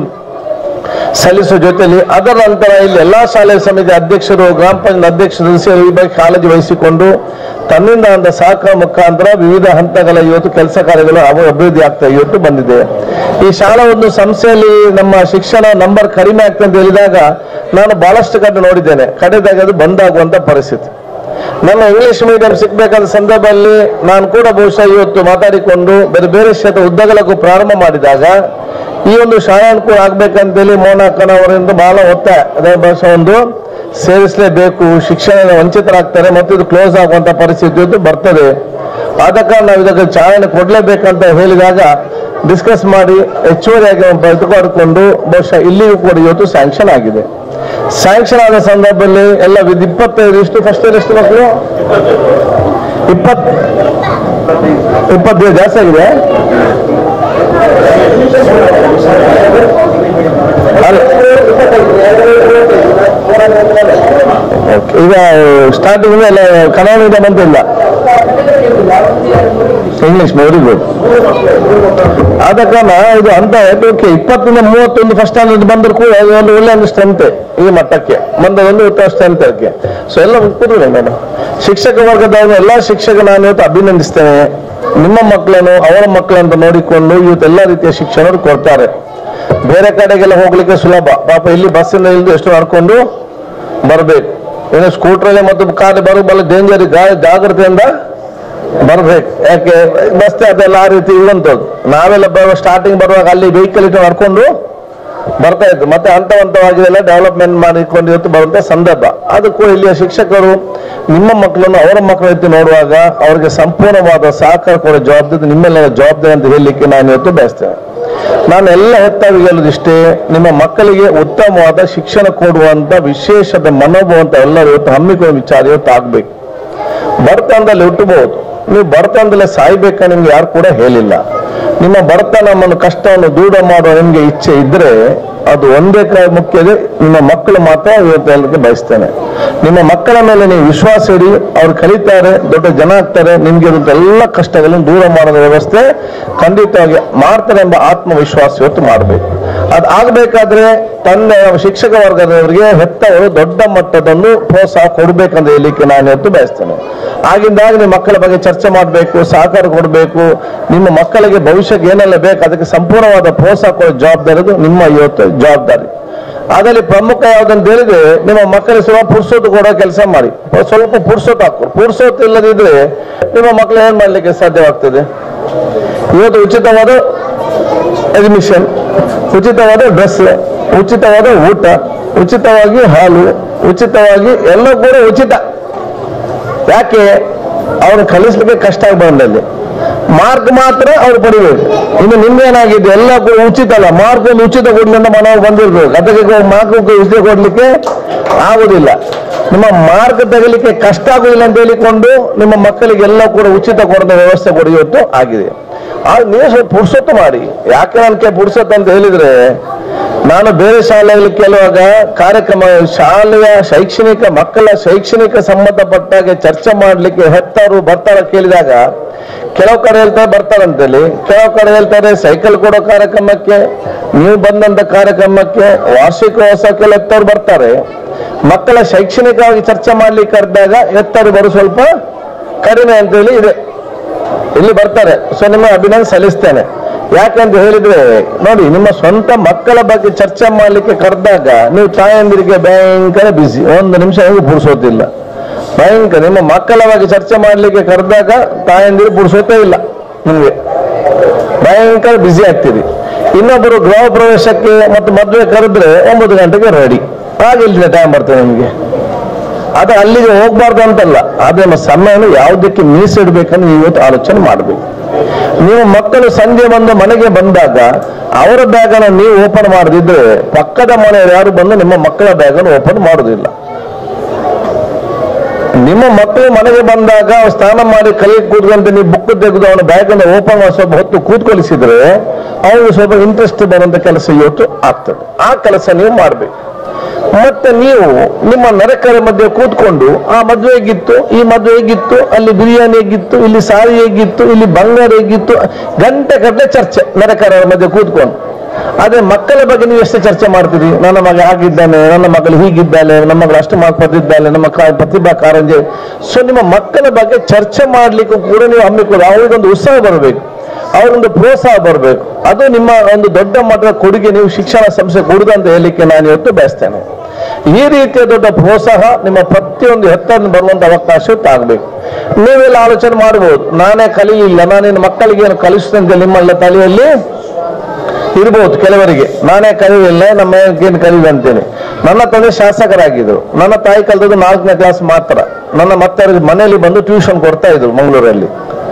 ಸಲ್ಲಿಸುವ ಜೊತೆಲಿ ಅದರ ನಂತರ ಇಲ್ಲಿ ಎಲ್ಲಾ ಶಾಲೆಯ ಸಮಿತಿ ಅಧ್ಯಕ್ಷರು ಗ್ರಾಮ ಪಂಚಾಯತ್ ಅಧ್ಯಕ್ಷ ಸದಸ್ಯರು ಈ ಬಗ್ಗೆ ಕಾಳಜಿ ವಹಿಸಿಕೊಂಡು ತನ್ನಿಂದ ಅಂದ ಸಹಕಾರ ಮುಖಾಂತರ ವಿವಿಧ ಹಂತಗಳ ಇವತ್ತು ಕೆಲಸ ಕಾರ್ಯಗಳು ಅವ- ಅಭಿವೃದ್ಧಿ ಆಗ್ತಾ ಇವತ್ತು ಬಂದಿದೆ ಈ ಶಾಲಾ ಒಂದು ಸಂಸ್ಥೆಯಲ್ಲಿ ನಮ್ಮ ಶಿಕ್ಷಣ ನಂಬರ್ ಕಡಿಮೆ ಆಗ್ತದೆ ಅಂತ ಹೇಳಿದಾಗ ನಾನು ಬಹಳಷ್ಟು ಕಡೆ ನೋಡಿದ್ದೇನೆ ಕಡೆದಾಗ ಅದು ಬಂದಾಗುವಂತ ಪರಿಸ್ಥಿತಿ ನಮ್ಮ ಇಂಗ್ಲಿಷ್ ಮೀಡಿಯಂ ಸಿಗ್ಬೇಕಾದ ಸಂದರ್ಭದಲ್ಲಿ ನಾನು ಕೂಡ ಬಹುಶಃ ಇವತ್ತು ಮಾತಾಡಿಕೊಂಡು ಬೇರೆ ಬೇರೆ ಕ್ಷೇತ್ರ ಉದ್ದಗಲಕ್ಕೂ ಪ್ರಾರಂಭ ಮಾಡಿದಾಗ ಈ ಒಂದು ಶಾಲೆ ಅನುಕೂಲ ಆಗ್ಬೇಕಂತೇಳಿ ಮೋನಾಕನವರಿಂದ ಬಹಳ ಒತ್ತಾಯ ಅದೇ ಬಹುಶಃ ಒಂದು ಸೇರಿಸಲೇಬೇಕು ಶಿಕ್ಷಣ ವಂಚಿತರಾಗ್ತಾರೆ ಮತ್ತು ಇದು ಕ್ಲೋಸ್ ಆಗುವಂತ ಪರಿಸ್ಥಿತಿ ಇವತ್ತು ಬರ್ತದೆ ಆದ ಕಾರಣ ನಾವು ಇದಕ್ಕೆ ಚಾಲನೆ ಕೊಡ್ಲೇಬೇಕಂತ ಹೇಳಿದಾಗ ಡಿಸ್ಕಸ್ ಮಾಡಿ ಹೆಚ್ಚುವರಿಯಾಗಿ ಬರೆದುಕೊಂಡು ಬಹುಶಃ ಇಲ್ಲಿಯೂ ಕೂಡ ಇವತ್ತು ಸ್ಯಾಂಕ್ಷನ್ ಆಗಿದೆ ಸ್ಯಾಂಕ್ಷನ್ ಆದ ಸಂದರ್ಭದಲ್ಲಿ ಎಲ್ಲ ವಿದ್ ಇಪ್ಪತ್ತೈದು ಇಷ್ಟು ಫಸ್ಟ್ ಇಯರ್ ಎಷ್ಟು ಮಕ್ಕಳು ಇಪ್ಪತ್ ಇಪ್ಪತ್ತೈದು ಜಾಸ್ತಿ ಆಗಿದೆ ಅಲ್ಲ. Okay. ಈಗ ಸ್ಟಾರ್ಟಿಂಗ್ ಎಲ್ಲ ಕನ್ನಡ ಮೀಡಿಯಂ ಅಂತ ಇಲ್ಲ ಇಂಗ್ಲಿಷ್ ವೆರಿ ಗುಡ್ ಆದ ಕಾರಣ ಇದು ಅಂತ ಓಕೆ ಇಪ್ಪತ್ತರಿಂದ ಮೂವತ್ತೊಂದು ಫಸ್ಟ್ ಸ್ಟ್ಯಾಂಡರ್ಡ್ ಬಂದ್ರು ಕೂಡ ಅದು ಒಂದು ಒಳ್ಳೆ ಒಂದು ಸ್ಟ್ರೆಂತ್ ಈ ಮಟ್ಟಕ್ಕೆ ಬಂದ ಒಂದು ಉತ್ತಮ ಸ್ಟ್ರೆಂತ್ ಅದಕ್ಕೆ ಸೊ ಎಲ್ಲ ಕೂತ್ಕೊಳ್ಳಿ ನಾನು ಶಿಕ್ಷಕ ವರ್ಗದವರು ಎಲ್ಲ ಶಿಕ್ಷಕ ನಾನು ಇವತ್ತು ಅಭಿನಂದಿಸ್ತೇನೆ ನಿಮ್ಮ ಮಕ್ಕಳನ್ನು ಅವರ ಮಕ್ಕಳಂತ ನೋಡಿಕೊಂಡು ಇವತ್ತು ಎಲ್ಲ ರೀತಿಯ ಶಿಕ್ಷಣ ಕೊಡ್ತಾರೆ ಬೇರೆ ಕಡೆಗೆಲ್ಲ ಹೋಗ್ಲಿಕ್ಕೆ ಸುಲಭ ಪಾಪ ಇಲ್ಲಿ ಬಸ್ಸಿಂದ ಇಳಿದು ಎಷ್ಟು ನಡ್ಕೊಂಡು ಬರಬೇಕು ಇನ್ನು ಸ್ಕೂಟ್ರಲ್ಲಿ ಮತ್ತು ಕಾರ್ ಬರೋ ಬಲ್ಲ ಡೇಂಜರ್ ಜಾಗ್ರತೆಯಿಂದ ಬರ್ಬೇಕು ಯಾಕೆ ರಸ್ತೆ ಅದೆಲ್ಲ ಆ ರೀತಿ ಇರುವಂಥದ್ದು ನಾವೆಲ್ಲ ಬರುವ ಸ್ಟಾರ್ಟಿಂಗ್ ಬರುವಾಗ ಅಲ್ಲಿ ವೆಹಿಕಲ್ ಇಟ್ಟು ನಡ್ಕೊಂಡು ಬರ್ತಾ ಇತ್ತು ಮತ್ತೆ ಹಂತ ಹಂತವಾಗಿ ಎಲ್ಲ ಡೆವಲಪ್ಮೆಂಟ್ ಮಾಡಿಕೊಂಡು ಇವತ್ತು ಬರುವಂತ ಸಂದರ್ಭ ಅದಕ್ಕೂ ಇಲ್ಲಿಯ ಶಿಕ್ಷಕರು ನಿಮ್ಮ ಮಕ್ಕಳನ್ನು ಅವರ ಮಕ್ಕಳ ರೀತಿ ನೋಡುವಾಗ ಅವರಿಗೆ ಸಂಪೂರ್ಣವಾದ ಸಹಕಾರ ಕೊಡೋ ಜವಾಬ್ದಾರಿ ನಿಮ್ಮೆಲ್ಲರ ಜವಾಬ್ದಾರಿ ಅಂತ ಹೇಳಲಿಕ್ಕೆ ನಾನು ಇವತ್ತು ಬಯಸ್ತೇನೆ ನಾನು ಎಲ್ಲ ಹೆತ್ತವರಿಗೆ ಹೇಳೋದಿಷ್ಟೇ ನಿಮ್ಮ ಮಕ್ಕಳಿಗೆ ಉತ್ತಮವಾದ ಶಿಕ್ಷಣ ಕೊಡುವಂತ ವಿಶೇಷದ ಮನೋಭಾವ ಅಂತ ಎಲ್ಲರೂ ಇವತ್ತು ಹಮ್ಮಿಕೊಳ್ಳೋ ವಿಚಾರ ಇವತ್ತು ಆಗ್ಬೇಕು ಬಡತನದಲ್ಲಿ ಹುಟ್ಟಬಹುದು ನೀವು ಬಡತನದಲ್ಲೇ ಸಾಯ್ಬೇಕ ನಿಮ್ಗೆ ಯಾರು ಕೂಡ ಹೇಳಿಲ್ಲ ನಿಮ್ಮ ಬಡತನ ನಮ್ಮನ್ನು ಕಷ್ಟವನ್ನು ದೂರ ಮಾಡುವ ನಿಮ್ಗೆ ಇಚ್ಛೆ ಇದ್ರೆ ಅದು ಒಂದೇ ಕ- ಮುಖ್ಯದೆ ನಿಮ್ಮ ಮಕ್ಕಳು ಮಾತ್ರ ಇವತ್ತು ಹೇಳಲಿಕ್ಕೆ ಬಯಸ್ತೇನೆ ನಿಮ್ಮ ಮಕ್ಕಳ ಮೇಲೆ ನೀವು ವಿಶ್ವಾಸ ಇಡಿ ಅವ್ರು ಕಲಿತಾರೆ ದೊಡ್ಡ ಜನ ಆಗ್ತಾರೆ ನಿಮ್ಗೆ ಇರುವಂತ ಎಲ್ಲ ಕಷ್ಟಗಳನ್ನು ದೂರ ಮಾಡೋದ ವ್ಯವಸ್ಥೆ ಖಂಡಿತವಾಗಿ ಮಾಡ್ತಾರೆ ಎಂಬ ಆತ್ಮವಿಶ್ವಾಸ ಇವತ್ತು ಮಾಡಬೇಕು ಅದು ಆಗ್ಬೇಕಾದ್ರೆ ತಂದೆ ಶಿಕ್ಷಕ ವರ್ಗದವರಿಗೆ ಹೆತ್ತವರು ದೊಡ್ಡ ಮಟ್ಟದೊಂದು ಪ್ರೋತ್ಸಾಹ ಕೊಡ್ಬೇಕಂತ ಹೇಳಲಿಕ್ಕೆ ನಾನು ಇವತ್ತು ಬಯಸ್ತೇನೆ ಆಗಿಂದಾಗ ನಿಮ್ಮ ಮಕ್ಕಳ ಬಗ್ಗೆ ಚರ್ಚೆ ಮಾಡಬೇಕು ಸಹಕಾರ ಕೊಡಬೇಕು ನಿಮ್ಮ ಮಕ್ಕಳಿಗೆ ಭವಿಷ್ಯಕ್ಕೆ ಏನೆಲ್ಲ ಬೇಕು ಅದಕ್ಕೆ ಸಂಪೂರ್ಣವಾದ ಪ್ರೋತ್ಸಾಹ ಕೊಡೋ ಜವಾಬ್ದಾರಿ ಅದು ನಿಮ್ಮ ಇವತ್ತು ಜವಾಬ್ದಾರಿ ಅದರಲ್ಲಿ ಪ್ರಮುಖ ಯಾವ್ದಂತ ಹೇಳಿದ್ರೆ ನಿಮ್ಮ ಮಕ್ಕಳಿಗೆ ಸ್ವಲ್ಪ ಪುರ್ಸೊತ್ತು ಕೊಡೋ ಕೆಲಸ ಮಾಡಿ ಸ್ವಲ್ಪ ಪುರ್ಸೊತ್ತು ಹಾಕು ಪುರ್ಸೊತ್ತು ಇಲ್ಲದಿದ್ರೆ ನಿಮ್ಮ ಮಕ್ಕಳು ಏನ್ ಮಾಡ್ಲಿಕ್ಕೆ ಸಾಧ್ಯವಾಗ್ತದೆ ಇವತ್ತು ಉಚಿತವಾದ ಅಡ್ಮಿಷನ್ ಉಚಿತವಾದ ಡ್ರೆಸ್ ಉಚಿತವಾದ ಊಟ ಉಚಿತವಾಗಿ ಹಾಲು ಉಚಿತವಾಗಿ ಎಲ್ಲ ಕೂಡ ಉಚಿತ ಯಾಕೆ ಅವ್ರು ಕಲಿಸ್ಲಿಕ್ಕೆ ಕಷ್ಟ ಬಂದಲ್ಲಿ ಮಾರ್ಕ್ ಮಾತ್ರ ಅವ್ರು ಪಡಿಬೇಕು ಇನ್ನು ನಿಮ್ಗೇನಾಗಿದೆ ಎಲ್ಲ ಕೂಡ ಉಚಿತ ಅಲ್ಲ ಮಾರ್ಕ್ ಒಂದು ಉಚಿತ ಕೊಡ್ಲಿ ಅಂತ ಮನೋರು ಬಂದಿರ್ಬೇಕು ಅದಕ್ಕೆ ಮಾರ್ಕ್ ಉಚಿತ ಕೊಡ್ಲಿಕ್ಕೆ ಆಗುದಿಲ್ಲ ನಿಮ್ಮ ಮಾರ್ಕ್ ತೆಗಲಿಕ್ಕೆ ಕಷ್ಟ ಆಗುದಿಲ್ಲ ಅಂತ ಹೇಳಿಕೊಂಡು ನಿಮ್ಮ ಮಕ್ಕಳಿಗೆಲ್ಲ ಕೂಡ ಉಚಿತ ಕೊಡದ ವ್ಯವಸ್ಥೆ ಕೊಡಿ ಇವತ್ತು ಆಗಿದೆ ಆಗ ನೀವು ಸ್ವಲ್ಪ ಪುರ್ಸೊತ್ತು ಮಾಡಿ ಯಾಕೆ ನನಗೆ ಪುರ್ಸೊತ್ತು ಅಂತ ಹೇಳಿದ್ರೆ ನಾನು ಬೇರೆ ಶಾಲೆಯಲ್ಲಿ ಕೇಳುವಾಗ ಕಾರ್ಯಕ್ರಮ ಶಾಲೆಯ ಶೈಕ್ಷಣಿಕ ಮಕ್ಕಳ ಶೈಕ್ಷಣಿಕ ಸಂಬಂಧಪಟ್ಟಾಗೆ ಚರ್ಚೆ ಮಾಡಲಿಕ್ಕೆ ಹೆತ್ತವರು ಬರ್ತಾರ ಕೇಳಿದಾಗ ಕೆಲವು ಕಡೆ ಹೇಳ್ತಾರೆ ಬರ್ತಾರಂತೇಳಿ ಕೆಲವು ಕಡೆ ಹೇಳ್ತಾರೆ ಸೈಕಲ್ ಕೊಡೋ ಕಾರ್ಯಕ್ರಮಕ್ಕೆ ನೀವು ಬಂದಂತ ಕಾರ್ಯಕ್ರಮಕ್ಕೆ ವಾರ್ಷಿಕೋತ್ಸವಕ್ಕೆಲ್ಲ ಹೆತ್ತವ್ರು ಬರ್ತಾರೆ ಮಕ್ಕಳ ಶೈಕ್ಷಣಿಕವಾಗಿ ಚರ್ಚೆ ಮಾಡ್ಲಿಕ್ಕೆ ಕರೆದಾಗ ಹೆತ್ತವರು ಬರೋ ಸ್ವಲ್ಪ ಕಡಿಮೆ ಅಂತೇಳಿ ಇದೆ ಇಲ್ಲಿ ಬರ್ತಾರೆ ಸೊ ನಿಮ್ಮ ಅಭಿನಂದನೆ ಸಲ್ಲಿಸ್ತೇನೆ ಯಾಕಂತ ಹೇಳಿದ್ರೆ ನೋಡಿ ನಿಮ್ಮ ಸ್ವಂತ ಮಕ್ಕಳ ಬಗ್ಗೆ ಚರ್ಚೆ ಮಾಡ್ಲಿಕ್ಕೆ ಕರೆದಾಗ ನೀವು ತಾಯಂದಿರಿಗೆ ಭಯಂಕರ ಬಿಸಿ ಒಂದು ನಿಮಿಷ ಹೆಂಗೂ ಪುಡ್ಸೋತಿಲ್ಲ ಭಯಂಕರ ನಿಮ್ಮ ಮಕ್ಕಳ ಬಗ್ಗೆ ಚರ್ಚೆ ಮಾಡ್ಲಿಕ್ಕೆ ಕರೆದಾಗ ತಾಯಂದಿರು ಪುಡ್ಸೋತೇ ಇಲ್ಲ ನಿಮ್ಗೆ ಭಯಂಕರ ಬ್ಯುಸಿ ಆಗ್ತೀರಿ ಇನ್ನೊಬ್ಬರು ಗೃಹ ಪ್ರವೇಶಕ್ಕೆ ಮತ್ತು ಮದುವೆ ಕರೆದ್ರೆ ಒಂಬತ್ತು ಗಂಟೆಗೆ ರೆಡಿ ಆಗಿಲ್ಲ ಟೈಮ್ ಬರ್ತದೆ ನಿಮಗೆ ಅದು ಅಲ್ಲಿಗೆ ಹೋಗ್ಬಾರ್ದು ಅಂತಲ್ಲ ಆದ್ರೆ ನಮ್ಮ ಸಮಯನ ಯಾವುದಕ್ಕೆ ಮೀಸಿಡ್ಬೇಕಂದ್ರೆ ನೀವು ಇವತ್ತು ಆಲೋಚನೆ ಮಾಡಬೇಕು ನೀವು ಮಕ್ಕಳು ಸಂಜೆ ಬಂದು ಮನೆಗೆ ಬಂದಾಗ ಅವರ ಬ್ಯಾಗನ್ನು ನೀವು ಓಪನ್ ಮಾಡದಿದ್ರೆ ಪಕ್ಕದ ಮನೆಯವರು ಯಾರು ಬಂದು ನಿಮ್ಮ ಮಕ್ಕಳ ಬ್ಯಾಗನ್ನು ಓಪನ್ ಮಾಡುವುದಿಲ್ಲ ನಿಮ್ಮ ಮಕ್ಕಳು ಮನೆಗೆ ಬಂದಾಗ ಅವ್ರು ಸ್ನಾನ ಮಾಡಿ ಕೈ ಕೂತ್ಕೊಂತ ನೀವು ಬುಕ್ ತೆಗೆದು ಅವನ ಬ್ಯಾಗ್ ಅನ್ನು ಓಪನ್ ಮಾಡಿ ಸ್ವಲ್ಪ ಹೊತ್ತು ಕೂತ್ಕೊಳಿಸಿದ್ರೆ ಅವನಿಗೆ ಸ್ವಲ್ಪ ಇಂಟ್ರೆಸ್ಟ್ ಬರುವಂತ ಕೆಲಸ ಇವತ್ತು ಆಗ್ತದೆ ಆ ಕೆಲಸ ನೀವು ಮಾಡಬೇಕು ಮತ್ತೆ ನೀವು ನಿಮ್ಮ ನರಕರ ಮಧ್ಯೆ ಕೂತ್ಕೊಂಡು ಆ ಮದುವೆ ಹೇಗಿತ್ತು ಈ ಮದುವೆ ಹೇಗಿತ್ತು ಅಲ್ಲಿ ಬಿರಿಯಾನಿ ಹೇಗಿತ್ತು ಇಲ್ಲಿ ಸಾರಿ ಹೇಗಿತ್ತು ಇಲ್ಲಿ ಬಂಗಾರ ಹೇಗಿತ್ತು ಗಂಟೆ ಗಟ್ಟಲೆ ಚರ್ಚೆ ನರಕರ ಮಧ್ಯೆ ಕೂತ್ಕೊಂಡು ಆದ್ರೆ ಮಕ್ಕಳ ಬಗ್ಗೆ ನೀವು ಎಷ್ಟು ಚರ್ಚೆ ಮಾಡ್ತೀರಿ ನನ್ನ ಮಗ ಹಾಗಿದ್ದಾನೆ ನನ್ನ ಮಗಳು ಹೀಗಿದ್ದಾನೆ ನಮ್ಮ ಮಗಳು ಅಷ್ಟು ಮಾರ್ಕ್ ಪಡೆದಿದ್ದಾನೆ ನಮ್ಮ ಕಾ- ಪ್ರತಿಭಾ ಕಾರಂಜಿ ಸೊ ನಿಮ್ಮ ಮಕ್ಕಳ ಬಗ್ಗೆ ಚರ್ಚೆ ಮಾಡ್ಲಿಕ್ಕೂ ಕೂಡ ನೀವು ಹಮ್ಮಿಕೊಳ್ಳಿ ಅವರಿಗೊಂದು ಉತ್ಸಾಹ ಬರಬೇಕು ಅವರೊಂದು ಪ್ರೋತ್ಸಾಹ ಬರಬೇಕು ಅದು ನಿಮ್ಮ ಒಂದು ದೊಡ್ಡ ಮಟ್ಟದ ಕೊಡುಗೆ ನೀವು ಶಿಕ್ಷಣ ಸಂಸ್ಥೆ ಕೊಡುದು ಅಂತ ಹೇಳಲಿಕ್ಕೆ ನಾನು ಇವತ್ತು ಬಯಸ್ತೇನೆ ಈ ರೀತಿಯ ದೊಡ್ಡ ಪ್ರೋತ್ಸಾಹ ನಿಮ್ಮ ಪ್ರತಿಯೊಂದು ಹೆತ್ತನ್ನು ಬರುವಂತ ಅವಕಾಶ ಆಗಬೇಕು ನೀವೆಲ್ಲ ಆಲೋಚನೆ ಮಾಡಬಹುದು ನಾನೇ ಕಲೀಲಿಲ್ಲ ನಾನೇನು ಮಕ್ಕಳಿಗೆ ಏನು ಕಲಿಸ್ತಂತೆ ನಿಮ್ಮೆಲ್ಲ ತಲೆಯಲ್ಲಿ ಇರ್ಬೋದು ಕೆಲವರಿಗೆ ನಾನೇ ಕಲಿಯಿಲ್ಲ ನಮ್ಮ ಏನು ಕಲಿಯಿಲ್ಲ ಅಂತೇಳಿ ನನ್ನ ತಂದೆ ಶಾಸಕರಾಗಿದ್ರು ನನ್ನ ತಾಯಿ ಕಲಿತದ್ದು ನಾಲ್ಕನೇ ಕ್ಲಾಸ್ ಮಾತ್ರ ನನ್ನ ಮತ್ತೆ ಮನೆಯಲ್ಲಿ ಬಂದು ಟ್ಯೂಷನ್ ಕೊಡ್ತಾ ಇದ್ರು ಮಂಗಳೂರಲ್ಲಿ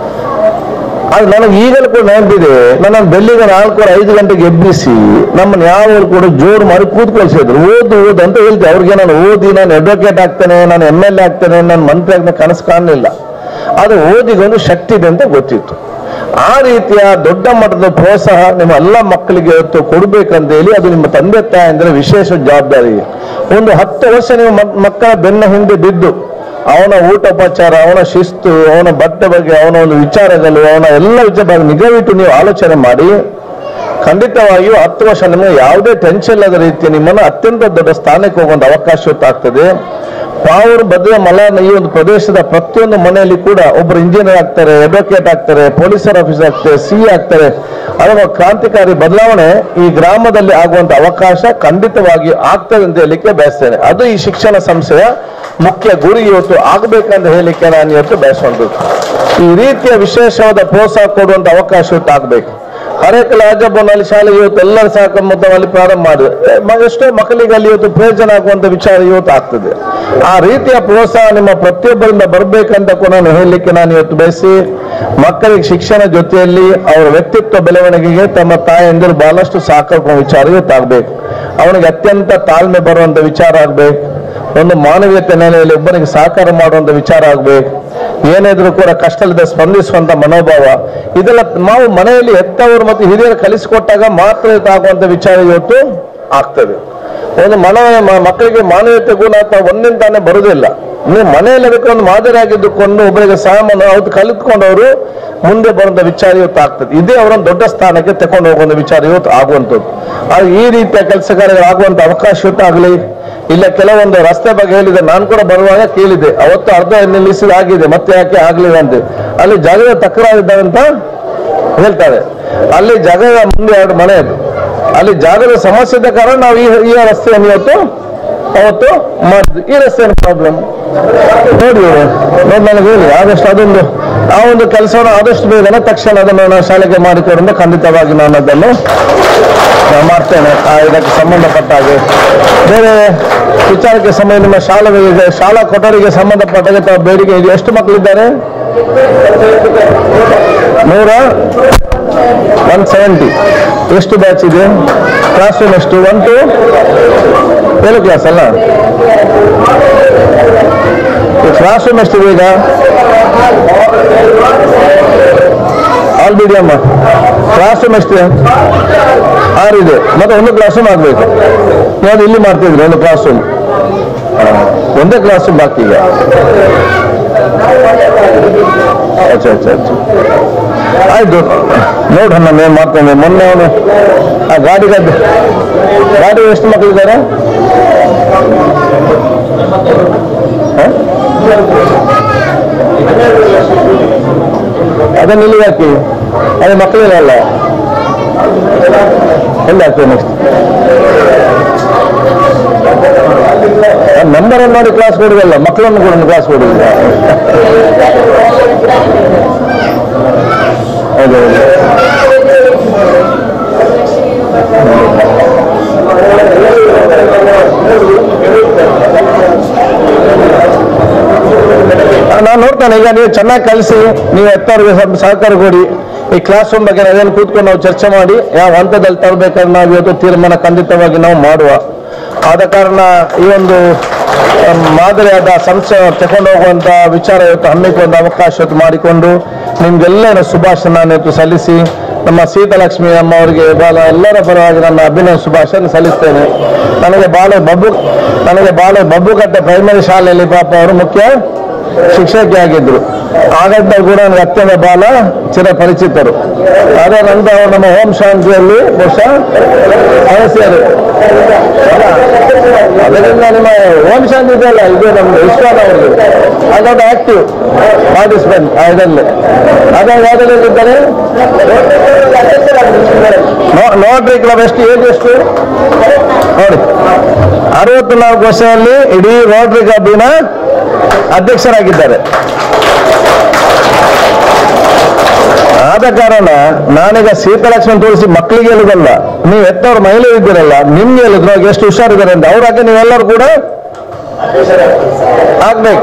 ಅದು ನನಗೆ ಈಗಲೂ ಕೂಡ ನೆನಪಿದೆ ನನ್ನ ಬೆಳ್ಳಿಗೆ ನಾಲ್ಕೂವರೆ ಐದು ಗಂಟೆಗೆ ಎಬ್ಬಿಸಿ ನಮ್ಮನ್ನು ಯಾವಾಗ ಕೂಡ ಜೋರು ಮಾಡಿ ಕೂತ್ಕೊಳ್ಸಿದ್ರು ಓದು ಓದು ಅಂತ ಹೇಳ್ತೆ ಅವ್ರಿಗೆ ನಾನು ಓದಿ ನಾನು ಅಡ್ವೊಕೇಟ್ ಆಗ್ತೇನೆ ನಾನು ಎಮ್ ಎಲ್ ಎ ಆಗ್ತೇನೆ ನಾನು ಮಂತ್ರಿ ಆಗ್ತೇನೆ ಕನಸು ಕಾಣಲಿಲ್ಲ ಅದು ಓದಿಗೊಂದು ಶಕ್ತಿ ಇದೆ ಅಂತ ಗೊತ್ತಿತ್ತು ಆ ರೀತಿಯ ದೊಡ್ಡ ಮಟ್ಟದ ಪ್ರೋತ್ಸಾಹ ನಿಮ್ಮ ಎಲ್ಲ ಮಕ್ಕಳಿಗೆ ಇವತ್ತು ಕೊಡಬೇಕಂತ ಹೇಳಿ ಅದು ನಿಮ್ಮ ತಂದೆ ತಾಯಂದ್ರೆ ವಿಶೇಷ ಜವಾಬ್ದಾರಿ ಒಂದು ಹತ್ತು ವರ್ಷ ನೀವು ಮಕ್- ಮಕ್ಕಳ ಬೆನ್ನ ಹಿಂದೆ ಬಿದ್ದು ಅವನ ಊಟೋಪಚಾರ ಅವನ ಶಿಸ್ತು ಅವನ ಬಟ್ಟೆ ಬಗ್ಗೆ ಅವನ ಒಂದು ವಿಚಾರಗಳು ಅವನ ಎಲ್ಲ ವಿಚಾರ ಬಗ್ಗೆ ನಿಗವಿಟ್ಟು ನೀವು ಆಲೋಚನೆ ಮಾಡಿ ಖಂಡಿತವಾಗಿಯೂ ಹತ್ತು ವರ್ಷ ನಿಮಗೆ ಯಾವುದೇ ಟೆನ್ಷನ್ ಇಲ್ಲದ ರೀತಿ ನಿಮ್ಮನ್ನು ಅತ್ಯಂತ ದೊಡ್ಡ ಸ್ಥಾನಕ್ಕೆ ಹೋಗುವಂತ ಅವಕಾಶ ಆಗ್ತದೆ ಪಾವೂರು ಬದ್ರಿಯ ಮಲಾನ ಈ ಒಂದು ಪ್ರದೇಶದ ಪ್ರತಿಯೊಂದು ಮನೆಯಲ್ಲಿ ಕೂಡ ಒಬ್ಬರು ಇಂಜಿನಿಯರ್ ಆಗ್ತಾರೆ ಅಡ್ವೊಕೇಟ್ ಆಗ್ತಾರೆ ಪೊಲೀಸರ್ ಆಫೀಸರ್ ಆಗ್ತಾರೆ ಸಿ ಆಗ್ತಾರೆ ಅದರ ಕ್ರಾಂತಿಕಾರಿ ಬದಲಾವಣೆ ಈ ಗ್ರಾಮದಲ್ಲಿ ಆಗುವಂತ ಅವಕಾಶ ಖಂಡಿತವಾಗಿ ಆಗ್ತದೆ ಅಂತ ಹೇಳಲಿಕ್ಕೆ ಬಯಸ್ತೇನೆ ಅದು ಈ ಶಿಕ್ಷಣ ಸಂಸ್ಥೆಯ ಮುಖ್ಯ ಗುರಿ ಇವತ್ತು ಆಗಬೇಕಂತ ಹೇಳಲಿಕ್ಕೆ ನಾನು ಇವತ್ತು ಬಯಸುವಂಥದ್ದು ಈ ರೀತಿಯ ವಿಶೇಷವಾದ ಪ್ರೋತ್ಸಾಹ ಕೊಡುವಂತ ಅವಕಾಶ ಇವತ್ತು ಆಗಬೇಕು ಹರೇಕ ರಾಜಭವನಲ್ಲಿ ಶಾಲೆ ಇವತ್ತು ಎಲ್ಲರ ಸಹಕರ್ಮದಲ್ಲಿ ಪ್ರಾರಂಭ ಮಾಡಿದೆ ಮ- ಎಷ್ಟೋ ಮಕ್ಕಳಿಗೆ ಅಲ್ಲಿ ಇವತ್ತು ಪ್ರಯೋಜನ ಆಗುವಂತ ವಿಚಾರ ಇವತ್ತು ಆಗ್ತದೆ ಆ ರೀತಿಯ ಪ್ರೋತ್ಸಾಹ ನಿಮ್ಮ ಪ್ರತಿಯೊಬ್ಬರಿಂದ ಬರ್ಬೇಕಂತ ಕೂಡ ನಾನು ಹೇಳಲಿಕ್ಕೆ ನಾನು ಇವತ್ತು ಬಯಸಿ ಮಕ್ಕಳಿಗೆ ಶಿಕ್ಷಣ ಜೊತೆಯಲ್ಲಿ ಅವರ ವ್ಯಕ್ತಿತ್ವ ಬೆಳವಣಿಗೆಗೆ ತಮ್ಮ ತಾಯಂದಿರು ಬಹಳಷ್ಟು ಸಹಕರಿಸುವ ವಿಚಾರ ಇವತ್ತಾಗಬೇಕು ಅವನಿಗೆ ಅತ್ಯಂತ ತಾಳ್ಮೆ ಬರುವಂತ ವಿಚಾರ ಆಗ್ಬೇಕು ಒಂದು ಮಾನವೀಯತೆ ನೆಲೆಯಲ್ಲಿ ಒಬ್ಬನಿಗೆ ಸಹಕಾರ ಮಾಡುವಂತ ವಿಚಾರ ಆಗ್ಬೇಕು ಏನಿದ್ರು ಕೂಡ ಕಷ್ಟದಿಂದ ಸ್ಪಂದಿಸುವಂತ ಮನೋಭಾವ ಇದೆಲ್ಲ ನಾವು ಮನೆಯಲ್ಲಿ ಹೆತ್ತವರು ಮತ್ತು ಹಿರಿಯರು ಕಲಿಸಿಕೊಟ್ಟಾಗ ಮಾತ್ರ ಇದಾಗುವಂತ ವಿಚಾರ ಇವತ್ತು ಆಗ್ತದೆ ಒಂದು ಮನ ಮ- ಮಕ್ಕಳಿಗೆ ಮಾನವೀಯತೆ ಗುಣ ಅಥವಾ ಒಂದಿಂದಾನೆ ಬರುವುದಿಲ್ಲ ನೀವು ಮನೆಯಲ್ಲಿ ಅದಕ್ಕೆ ಒಂದು ಮಾದರಿಯಾಗಿದ್ದುಕೊಂಡು ಒಬ್ಬರಿಗೆ ಸಹ ಮನ ಅವ್ರು ಕಲಿತ್ಕೊಂಡವರು ಮುಂದೆ ಬರುವಂತ ವಿಚಾರ ಇವತ್ತು ಆಗ್ತದೆ ಇದೇ ಅವರನ್ನು ದೊಡ್ಡ ಸ್ಥಾನಕ್ಕೆ ತಕೊಂಡು ಹೋಗುವಂತ ವಿಚಾರ ಇವತ್ತು ಆಗುವಂಥದ್ದು ಆಗ ಈ ರೀತಿಯ ಕೆಲಸ ಕಾರ್ಯಗಳು ಆಗುವಂತ ಅವಕಾಶ ಇವತ್ತು ಆಗಲಿ ಇಲ್ಲ ಕೆಲವೊಂದು ರಸ್ತೆ ಬಗ್ಗೆ ಹೇಳಿದೆ ನಾನು ಕೂಡ ಬರುವಾಗ ಕೇಳಿದೆ ಅವತ್ತು ಅರ್ಧ ನಿಲ್ಲಿಸಿದ ಆಗಿದೆ ಮತ್ತೆ ಯಾಕೆ ಆಗ್ಲಿಲ್ಲ ಅಂತ ಅಲ್ಲಿ ಜಾಗದ ತಕರಾರಿದ್ದಾವೆ ಅಂತ ಹೇಳ್ತಾರೆ ಅಲ್ಲಿ ಜಾಗದ ಮುಂದೆ ಎರಡು ಮನೆ ಅದು ಅಲ್ಲಿ ಜಾಗದ ಸಮಸ್ಯೆ ಇದ್ದ ಕಾರಣ ನಾವು ಈ ಈ ರಸ್ತೆಯನ್ನು ಇವತ್ತು ಅವತ್ತು ಮಾಡಿದ್ವಿ ಈ ರಸ್ತೆ ಪ್ರಾಬ್ಲಮ್ ನೋಡಿ ಇವ್ರೆ, ನೋಡಿ ನನಗೆ ಹೇಳಿ ಆದಷ್ಟು ಅದೊಂದು ಆ ಒಂದು ಕೆಲಸವನ್ನು ಆದಷ್ಟು ಬೇಗನೆ ತಕ್ಷಣ ಅದನ್ನು ನಾನು ಶಾಲೆಗೆ ಮಾಡಿಕೊಡೋದ್ರಿಂದ ಖಂಡಿತವಾಗಿ ನಾನು ಅದನ್ನು ನಾನು ಮಾಡ್ತೇನೆ ಆ ಇದಕ್ಕೆ ಸಂಬಂಧಪಟ್ಟ ಹಾಗೆ ಬೇರೆ ವಿಚಾರಕ್ಕೆ ಸಂಬಂಧ ನಿಮ್ಮ ಶಾಲೆಗಳಿಗೆ ಶಾಲಾ ಕೊಠಡಿಗೆ ಸಂಬಂಧಪಟ್ಟಾಗೆ ತಾವು ಬೇಡಿಕೆ ಇದೆ ಎಷ್ಟು ಮಕ್ಕಳಿದ್ದಾರೆ ನೂರ ಒನ್ ಸೆವೆಂಟಿ ಎಷ್ಟು ಬ್ಯಾಚ್ ಇದೆ ಕ್ಲಾಸ್ ರೂಮ್ ಎಷ್ಟು ಒನ್ ಟು ಏಳು ಕ್ಲಾಸ್ ಅಲ್ಲ ಕ್ಲಾಸ್ ರೂಮ್ ಎಷ್ಟಿದೆ ಈಗ ಆಲ್ ಮೀಡಿಯಮ್ ಕ್ಲಾಸ್ ರೂಮ್ ಎಷ್ಟಿದೆ ಆರಿದೆ ಮತ್ತೆ ಒಂದು ಕ್ಲಾಸ್ ರೂಮ್ ಆಗ್ಬೇಕು ಯಾವ್ದು ಇಲ್ಲಿ ಮಾಡ್ತಿದ್ರಿ ಒಂದು ಕ್ಲಾಸ್ ರೂಮ್ ಒಂದೇ ಕ್ಲಾಸ್ ರೂಮ್ ಬಾಕಿ ಈಗ ಅಚ್ಚಾ ಅಚ್ಚಾ ಅಚ್ಚಾ ಆಯ್ತು ನೋಡು ನಾನು ಏನ್ ಮಾಡ್ತೇನೆ ಮೊನ್ನೆ ಅವನು ಆ ಗಾಡಿಗೆ ಅದು- ಗಾಡಿ ಎಷ್ಟು ಮಕ್ಕಳಿದ್ದಾರೆ ಹ? ಅದನ್ನ ಇಲ್ಲಿ ಹಾಕಿ ಅದೇ ಮಕ್ಕಳಿರಲ್ಲ ಎಲ್ಲಿ ಹಾಕ್ತೇವೆ ನೆಕ್ಸ್ಟ್ ನಂಬರ್ ನೋಡಿ ಕ್ಲಾಸ್ ಕೊಡುದಲ್ಲ ಮಕ್ಕಳನ್ನು ಕೂಡ ಕ್ಲಾಸ್ ಕೊಡುದಿಲ್ಲ ಹೌದು ನಾನು ನೋಡ್ತಾನೆ ಈಗ ನೀವು ಚೆನ್ನಾಗಿ ಕಲಿಸಿ ನೀವು ಎತ್ತವ್ರಿಗೆ ಸ್ವಲ್ಪ ಸಹಕಾರ ಕೊಡಿ ಈ ಕ್ಲಾಸ್ ರೂಮ್ ಬಗ್ಗೆ ನಾವೇನು ಕೂತ್ಕೊಂಡು ನಾವು ಚರ್ಚೆ ಮಾಡಿ ಯಾವ ಹಂತದಲ್ಲಿ ತರಬೇಕಾದ್ರೆ ನಾವು ಇವತ್ತು ತೀರ್ಮಾನ ಖಂಡಿತವಾಗಿ ನಾವು ಮಾಡುವ ಆದ ಕಾರಣ ಈ ಒಂದು ಆ, ಮಾದರಿಯಾದ ಸಂಸ್ಥೆ ತಗೊಂಡು ಹೋಗುವಂತ ವಿಚಾರ ಇವತ್ತು ಹಮ್ಮಿಕೊಂಡ ಅವಕಾಶ ಇವತ್ತು ಮಾಡಿಕೊಂಡು ನಿಮ್ಗೆಲ್ಲರ ಶುಭಾಶಯ ನಾನು ಇವತ್ತು ಸಲ್ಲಿಸಿ ನಮ್ಮ ಸೀತಾಲಕ್ಷ್ಮಿ ಅಮ್ಮ ಅವರಿಗೆ ಬಹಳ ಎಲ್ಲರ ಪರವಾಗಿ ನನ್ನ ಅಭಿನಯ ಶುಭಾಶಯ ಸಲ್ಲಿಸ್ತೇನೆ ನನಗೆ ಬಾಳೆ ಬಬ್ಬು ನನಗೆ ಬಾಳೆ ಬಬ್ಬುಕಟ್ಟೆ ಪ್ರೈಮರಿ ಶಾಲೆಯಲ್ಲಿ ಪಾಪ ಅವರು ಮುಖ್ಯ ಶಿಕ್ಷಕಿಯಾಗಿದ್ರು ಹಾಗಂತ ಕೂಡ ನನಗೆ ಅತ್ಯಂತ ಬಾಲ ಚಿರಪರಿಚಿತರು ಅದೇ ನಂತರ ಅವರು ನಮ್ಮ ಹೋಮ್ ಶಾಂತಿಯಲ್ಲಿ ಬಹುಶಃ ಸದಸ್ಯರು ಅಲ್ಲ, ಅದರಿಂದ ನಿಮ್ಮ ಹೋಮ್ ಶಾಂತಿ ಇದೆಯಲ್ಲ ಇದು ನಮ್ದು ಇಸ್ಕಾನ್ ಅವ್ರದ್ದು ಅದೊಂದು ಆಕ್ಟಿವ್ ಪಾರ್ಟಿಸಿಪೆಂಟ್ ಇದರಲ್ಲಿ ಅದೇ ಯಾವ್ದ್ರಲ್ಲಿದ್ದಾರೆ ನೋಡ್ರಿ ಕ್ಲಬ್ ಎಷ್ಟು ಏಜ್ ಎಷ್ಟು ನೋಡಿ ಅರವತ್ನಾಲ್ಕು ವರ್ಷದಲ್ಲಿ ಇಡೀ ರೋಟರಿ ಕ್ಲಬ್ಬಿನ ಅಧ್ಯಕ್ಷರಾಗಿದ್ದಾರೆ ಆದ ಕಾರಣ ನಾನೀಗ ಸೀತಾಲಕ್ಷ್ಮಿ ತೋರಿಸಿ ಮಕ್ಕಳಿಗೆ ಹೇಳುದಲ್ಲ ನೀವು ಎತ್ತವ್ರ ಮಹಿಳೆ ಇದ್ದೀರಲ್ಲ ನಿಮ್ಗೆ ಹೇಳಿದ್ರು ಅವ್ರಿಗೆ ಎಷ್ಟು ಹುಷಾರಿದ್ದಾರೆ ಅಂತ ಅವ್ರಾಗೆ ನೀವೆಲ್ಲರೂ ಕೂಡ ಆಗ್ಬೇಕು